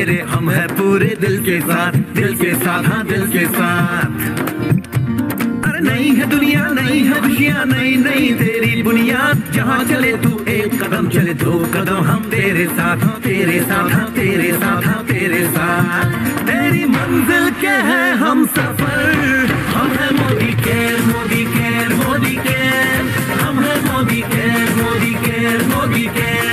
तेरे हम है पूरे दिल के साथ दिल के साथ हाँ दिल के साथ अरे नहीं है दुनिया नहीं है खुशियाँ नहीं नहीं तेरी बुनियाद जहाँ चले तू एक कदम चले दो कदम हम तेरे साथ हाँ तेरे साथ हाँ तेरे साथ हाँ तेरे साथ तेरी मंजिल के है हम सफर हम है Modicare Modicare Modicare हम है Modicare Modicare Modicare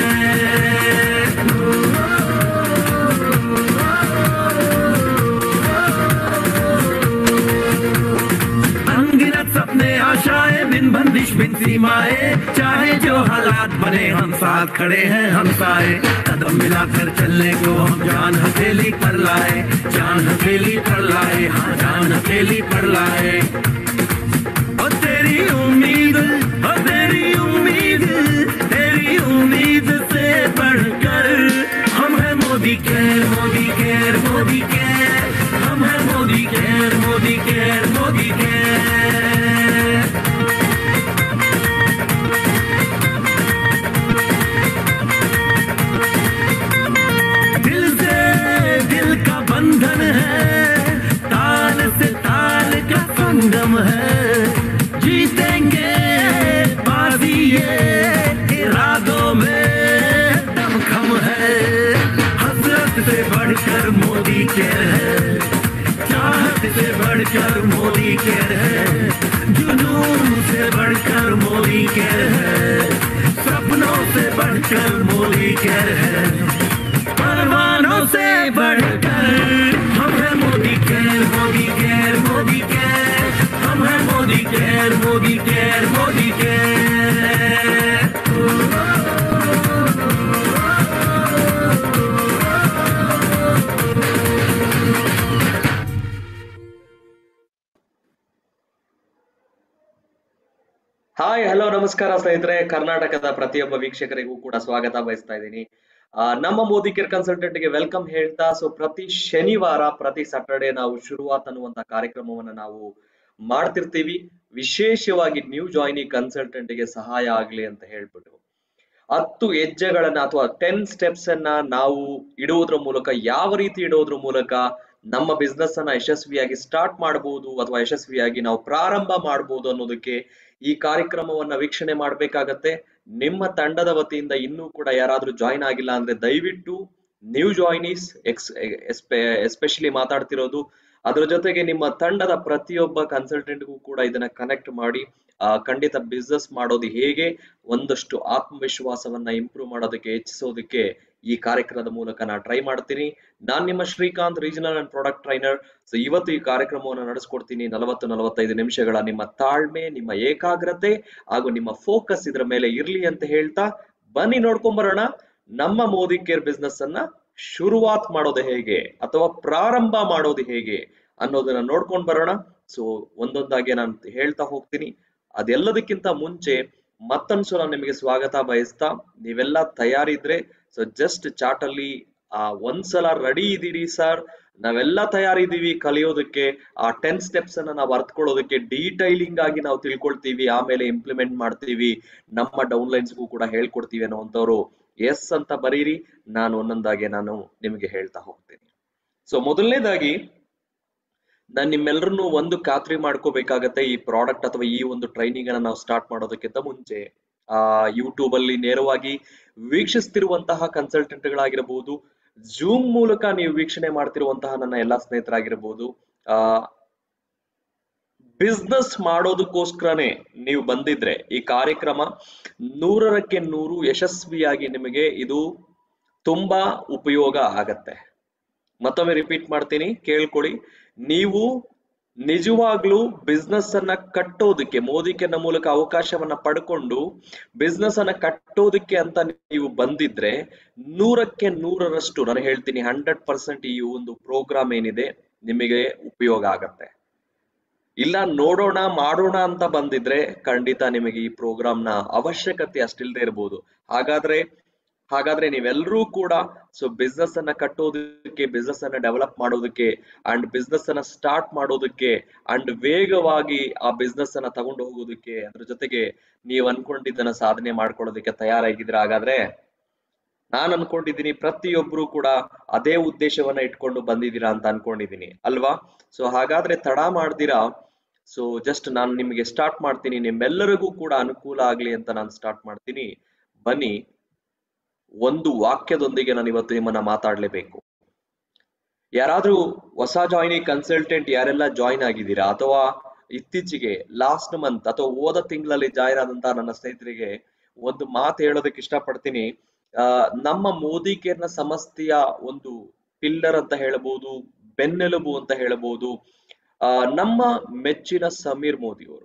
अनगिनत सपने आशाएं बिन बंदिश बिन सीमाएं चाहे जो हालात बने हम साथ खड़े हैं हम साए कदम मिलाकर चलने को हम जान हथेली पर लाए जान हथेली पर लाए हाँ जान हथेली पर लाए ओ तेरी उम्मीद ओ तेरी उम्मीद तेरी उम्मीद से बढ़कर हम है Modicare Modicare Modicare हम है Modicare Modicare Modicare दिल से दिल का बंधन है ताल से ताल का संगम है जीतेंगे बाजी ये इरादों में दमखम है हसरत से बढ़कर मोदी केयर है चाहत से बढ़कर मोदी केयर है जुनून से बढ़कर मोदी केयर है सपनों से बढ़कर मोदी केयर है परवानों से बढ़कर हम है Modicare Modicare Modicare हम है Modicare Modicare Modicare hi hello ನಮಸ್ಕಾರ ಸ್ನೇಹಿತರೆ ಕರ್ನಾಟಕದ ಪ್ರತಿಯೊಬ್ಬ ವೀಕ್ಷಕರಿಗೂ ಕೂಡ ಸ್ವಾಗತ ಬಯಸ್ತಾ ಇದ್ದೀನಿ ಆ, ನಮ್ಮ ಮೋದಿ ಕೇರ್ ಕನ್ಸಲ್ಟೆಂಟ್ ಗೆ ವೆಲ್ಕಮ್ ಹೇಳ್ತಾ ಸೊ ಪ್ರತಿ ಶನಿವಾರ ಪ್ರತಿ ಸಾಟರ್ಡೆ ನಾವು ಶುರುವಾತ್ ಅನ್ನುವಂತ ಕಾರ್ಯಕ್ರಮವನ್ನ ನಾವು ಮಾಡ್ತಿರ್ತೀವಿ ವಿಶೇಷವಾಗಿ ನ್ಯೂ ಜಾಯ್ನಿಂಗ್ ಕನ್ಸಲ್ಟೆಂಟ್ ಗೆ ಸಹಾಯ ಆಗ್ಲಿ ಅಂತ ಹೇಳ್ಬಿಟ್ಟು ಹತ್ತು ಹೆಜ್ಜೆಗಳನ್ನ ಅಥವಾ ಟೆನ್ ಸ್ಟೆಪ್ಸ್ ಅನ್ನ ನಾವು ಇಡುವುದರ ಮೂಲಕ ಯಾವ ರೀತಿ ಇಡುವುದ್ರ ಮೂಲಕ ನಮ್ಮ ಬಿಸ್ನೆಸ್ ಅನ್ನ ಯಶಸ್ವಿಯಾಗಿ ಸ್ಟಾರ್ಟ್ ಮಾಡಬಹುದು ಅಥವಾ ಯಶಸ್ವಿಯಾಗಿ ನಾವು ಪ್ರಾರಂಭ ಮಾಡಬಹುದು ಅನ್ನೋದಕ್ಕೆ ಈ ಕಾರ್ಯಕ್ರಮವನ್ನ ವೀಕ್ಷಣೆ ಮಾಡ್ಬೇಕಾಗತ್ತೆ ನಿಮ್ಮ ತಂಡದ ವತಿಯಿಂದ ಇನ್ನೂ ಕೂಡ ಯಾರಾದ್ರೂ ಜಾಯಿನ್ ಆಗಿಲ್ಲ ಅಂದ್ರೆ ದಯವಿಟ್ಟು ನ್ಯೂ ಜಾಯ್ನೀಸ್ ಎಕ್ಸ್ ಎಸ್ಪೆಷಲಿ ಮಾತಾಡ್ತಿರೋದು ಅದ್ರ ಜೊತೆಗೆ ನಿಮ್ಮ ತಂಡದ ಪ್ರತಿಯೊಬ್ಬ ಕನ್ಸಲ್ಟೆಂಟ್ಗೂ ಕೂಡ ಇದನ್ನ ಕನೆಕ್ಟ್ ಮಾಡಿ ಆ, ಖಂಡಿತ ಬಿಸ್ನೆಸ್ ಮಾಡೋದು ಹೇಗೆ ಒಂದಷ್ಟು ಆತ್ಮವಿಶ್ವಾಸವನ್ನ ಇಂಪ್ರೂವ್ ಮಾಡೋದಕ್ಕೆ ಹೆಚ್ಚಿಸೋದಕ್ಕೆ ಈ ಕಾರ್ಯಕ್ರಮದ ಮೂಲಕ ನಾನು ಟ್ರೈ ಮಾಡ್ತೀನಿ ನಾನ್ ನಿಮ್ಮ Srikanth regional and product trainer so ಇವತ್ತು ಈ ಕಾರ್ಯಕ್ರಮವನ್ನು ನಡೆಸ್ಕೊಡ್ತೀನಿ ನಲವತ್ತು ನಲವತ್ತೈದು ನಿಮಿಷಗಳ ನಿಮ್ಮ ತಾಳ್ಮೆ ನಿಮ್ಮ ಏಕಾಗ್ರತೆ ಹಾಗೂ ನಿಮ್ಮ ಫೋಕಸ್ ಇದ್ರ ಮೇಲೆ ಇರ್ಲಿ ಅಂತ ಹೇಳ್ತಾ ಬನ್ನಿ ನೋಡ್ಕೊಂಡ್ ಬರೋಣ ನಮ್ಮ ಮೋದಿ ಕೇರ್ ಬಿಸ್ನೆಸ್ ಅನ್ನ ಶುರುವಾತ್ ಮಾಡೋದು ಹೇಗೆ ಅಥವಾ ಪ್ರಾರಂಭ ಮಾಡೋದು ಹೇಗೆ ಅನ್ನೋದನ್ನ ನೋಡ್ಕೊಂಡ್ ಬರೋಣ ಸೊ ಒಂದೊಂದಾಗಿ ನಾನು ಹೇಳ್ತಾ ಹೋಗ್ತೀನಿ ಅದೆಲ್ಲದಕ್ಕಿಂತ ಮುಂಚೆ ಮತ್ತೊಂದ್ಸಲ ನಿಮಗೆ ಸ್ವಾಗತ ಬಯಸ್ತಾ ನೀವೆಲ್ಲ ತಯಾರಿದ್ರೆ ಸೊ ಜಸ್ಟ್ ಚಾಟ್ ಅಲ್ಲಿ ಆ ಒಂದ್ಸಲ ರೆಡಿ ಇದೀರಿ ಸರ್ ನಾವೆಲ್ಲ ತಯಾರಿದೀವಿ ಕಲಿಯೋದಕ್ಕೆ ಆ ಟೆನ್ ಸ್ಟೆಪ್ಸ್ ಅನ್ನ ನಾವು ಅರ್ತ್ಕೊಳ್ಳೋದಕ್ಕೆ ಡೀಟೈಲಿಂಗ್ ಆಗಿ ನಾವು ತಿಳ್ಕೊಳ್ತೀವಿ ಆಮೇಲೆ ಇಂಪ್ಲಿಮೆಂಟ್ ಮಾಡ್ತೀವಿ ನಮ್ಮ ಡೌನ್ಲೈನ್ಸ್ಗೂ ಕೂಡ ಹೇಳ್ಕೊಡ್ತೀವಿ ಅನ್ನೋಂಥವ್ರು ಎಸ್ ಅಂತ ಬರೀರಿ ನಾನು ಒಂದೊಂದಾಗಿ ನಾನು ನಿಮಗೆ ಹೇಳ್ತಾ ಹೋಗ್ತೀನಿ ಸೊ ಮೊದಲನೇದಾಗಿ ನಾನು ನಿಮ್ಮೆಲ್ಲರನ್ನು ಒಂದು ಖಾತ್ರಿ ಮಾಡ್ಕೋಬೇಕಾಗತ್ತೆ ಈ ಪ್ರಾಡಕ್ಟ್ ಅಥವಾ ಈ ಒಂದು ಟ್ರೈನಿಂಗ್ ಅನ್ನ ನಾವು ಸ್ಟಾರ್ಟ್ ಮಾಡೋದಕ್ಕಿಂತ ಮುಂಚೆ ಆ ಯೂಟ್ಯೂಬ್ ಅಲ್ಲಿ ನೇರವಾಗಿ ವೀಕ್ಷಿಸ್ತಿರುವಂತಹ ಕನ್ಸಲ್ಟೆಂಟ್ ಗಳಾಗಿರಬಹುದು ಜೂಮ್ ಮೂಲಕ ನೀವು ವೀಕ್ಷಣೆ ಮಾಡ್ತಿರುವಂತಹ ನನ್ನ ಎಲ್ಲಾ ಸ್ನೇಹಿತರಾಗಿರ್ಬೋದು ಆ ಬಿಸ್ನೆಸ್ ಮಾಡೋದಕ್ಕೋಸ್ಕರನೇ ನೀವು ಬಂದಿದ್ರೆ ಈ ಕಾರ್ಯಕ್ರಮ ನೂರರಕ್ಕೆ ನೂರು ಯಶಸ್ವಿಯಾಗಿ ನಿಮಗೆ ಇದು ತುಂಬಾ ಉಪಯೋಗ ಆಗತ್ತೆ ಮತ್ತೊಮ್ಮೆ ರಿಪೀಟ್ ಮಾಡ್ತೀನಿ ಕೇಳ್ಕೊಳ್ಳಿ ನೀವು ನಿಜವಾಗ್ಲೂ ಬಿಸ್ನೆಸ್ ಅನ್ನ ಕಟ್ಟೋದಕ್ಕೆ ಮೋದಿಕೆನ ಮೂಲಕ ಅವಕಾಶವನ್ನ ಪಡ್ಕೊಂಡು ಬಿಸ್ನೆಸ್ ಅನ್ನ ಕಟ್ಟೋದಕ್ಕೆ ಅಂತ ನೀವು ಬಂದಿದ್ರೆ ನೂರಕ್ಕೆ ನೂರರಷ್ಟು ನಾನು ಹೇಳ್ತೀನಿ ಹಂಡ್ರೆಡ್ ಪರ್ಸೆಂಟ್ ಈ ಒಂದು ಪ್ರೋಗ್ರಾಮ್ ಏನಿದೆ ನಿಮಗೆ ಉಪಯೋಗ ಆಗತ್ತೆ ಇಲ್ಲ ನೋಡೋಣ ಮಾಡೋಣ ಅಂತ ಬಂದಿದ್ರೆ ಖಂಡಿತ ನಿಮಗೆ ಈ ಪ್ರೋಗ್ರಾಮ್ನ ಅವಶ್ಯಕತೆ ಅಷ್ಟಿಲ್ದೇ ಇರಬಹುದು ಹಾಗಾದ್ರೆ ಹಾಗಾದ್ರೆ ನೀವೆಲ್ಲರೂ ಕೂಡ ಸೊ ಬಿಸ್ನೆಸ್ ಅನ್ನ ಕಟ್ಟೋದಕ್ಕೆ ಬಿಸ್ನೆಸ್ ಅನ್ನ ಡೆವಲಪ್ ಮಾಡೋದಕ್ಕೆ ಅಂಡ್ ಬಿಸ್ನೆಸ್ ಅನ್ನ ಸ್ಟಾರ್ಟ್ ಮಾಡೋದಕ್ಕೆ ಅಂಡ್ ವೇಗವಾಗಿ ಆ ಬಿಸ್ನೆಸ್ ಅನ್ನ ತಗೊಂಡು ಹೋಗೋದಕ್ಕೆ ಅದ್ರ ಜೊತೆಗೆ ನೀವು ಅನ್ಕೊಂಡಿದ್ದನ್ನ ಸಾಧನೆ ಮಾಡ್ಕೊಳ್ಳೋದಕ್ಕೆ ತಯಾರಾಗಿದ್ರೆ ಹಾಗಾದ್ರೆ ನಾನ್ ಅನ್ಕೊಂಡಿದ್ದೀನಿ ಪ್ರತಿಯೊಬ್ರು ಕೂಡ ಅದೇ ಉದ್ದೇಶವನ್ನ ಇಟ್ಕೊಂಡು ಬಂದಿದ್ದೀರಾ ಅಂತ ಅನ್ಕೊಂಡಿದ್ದೀನಿ ಅಲ್ವಾ ಸೊ ಹಾಗಾದ್ರೆ ತಡ ಮಾಡ್ದಿರಾ ಸೊ ಜಸ್ಟ್ ನಾನು ನಿಮಗೆ ಸ್ಟಾರ್ಟ್ ಮಾಡ್ತೀನಿ ನಿಮ್ಮೆಲ್ಲರಿಗೂ ಕೂಡ ಅನುಕೂಲ ಆಗ್ಲಿ ಅಂತ ನಾನು ಸ್ಟಾರ್ಟ್ ಮಾಡ್ತೀನಿ ಬನ್ನಿ ಒಂದು ವಾಕ್ಯದೊಂದಿಗೆ ನಾನು ಇವತ್ತು ನಿಮ್ಮನ್ನ ಮಾತಾಡ್ಲೇಬೇಕು ಯಾರಾದ್ರೂ ಹೊಸ ಜಾಯ್ನಿಂಗ್ ಕನ್ಸಲ್ಟೆಂಟ್ ಯಾರೆಲ್ಲ ಜಾಯ್ನ್ ಆಗಿದ್ದೀರಾ ಅಥವಾ ಇತ್ತೀಚೆಗೆ ಲಾಸ್ಟ್ ಮಂತ್ ಅಥವಾ ಹೋದ ತಿಂಗಳಲ್ಲಿ ಜಾಯ್ನ್ ಆದಂತ ನನ್ನ ಸ್ನೇಹಿತರಿಗೆ ಒಂದು ಮಾತು ಹೇಳೋದಕ್ಕೆ ಇಷ್ಟಪಡ್ತೀನಿ ಆ ನಮ್ಮ ಮೋದಿ ಕೇರ್ನ ಸಂಸ್ಥೆಯ ಒಂದು ಪಿಲ್ಲರ್ ಅಂತ ಹೇಳಬಹುದು ಬೆನ್ನೆಲುಬು ಅಂತ ಹೇಳಬಹುದು ಆ ನಮ್ಮ ಮೆಚ್ಚಿನ ಸಮೀರ್ ಮೋದಿ ಅವರು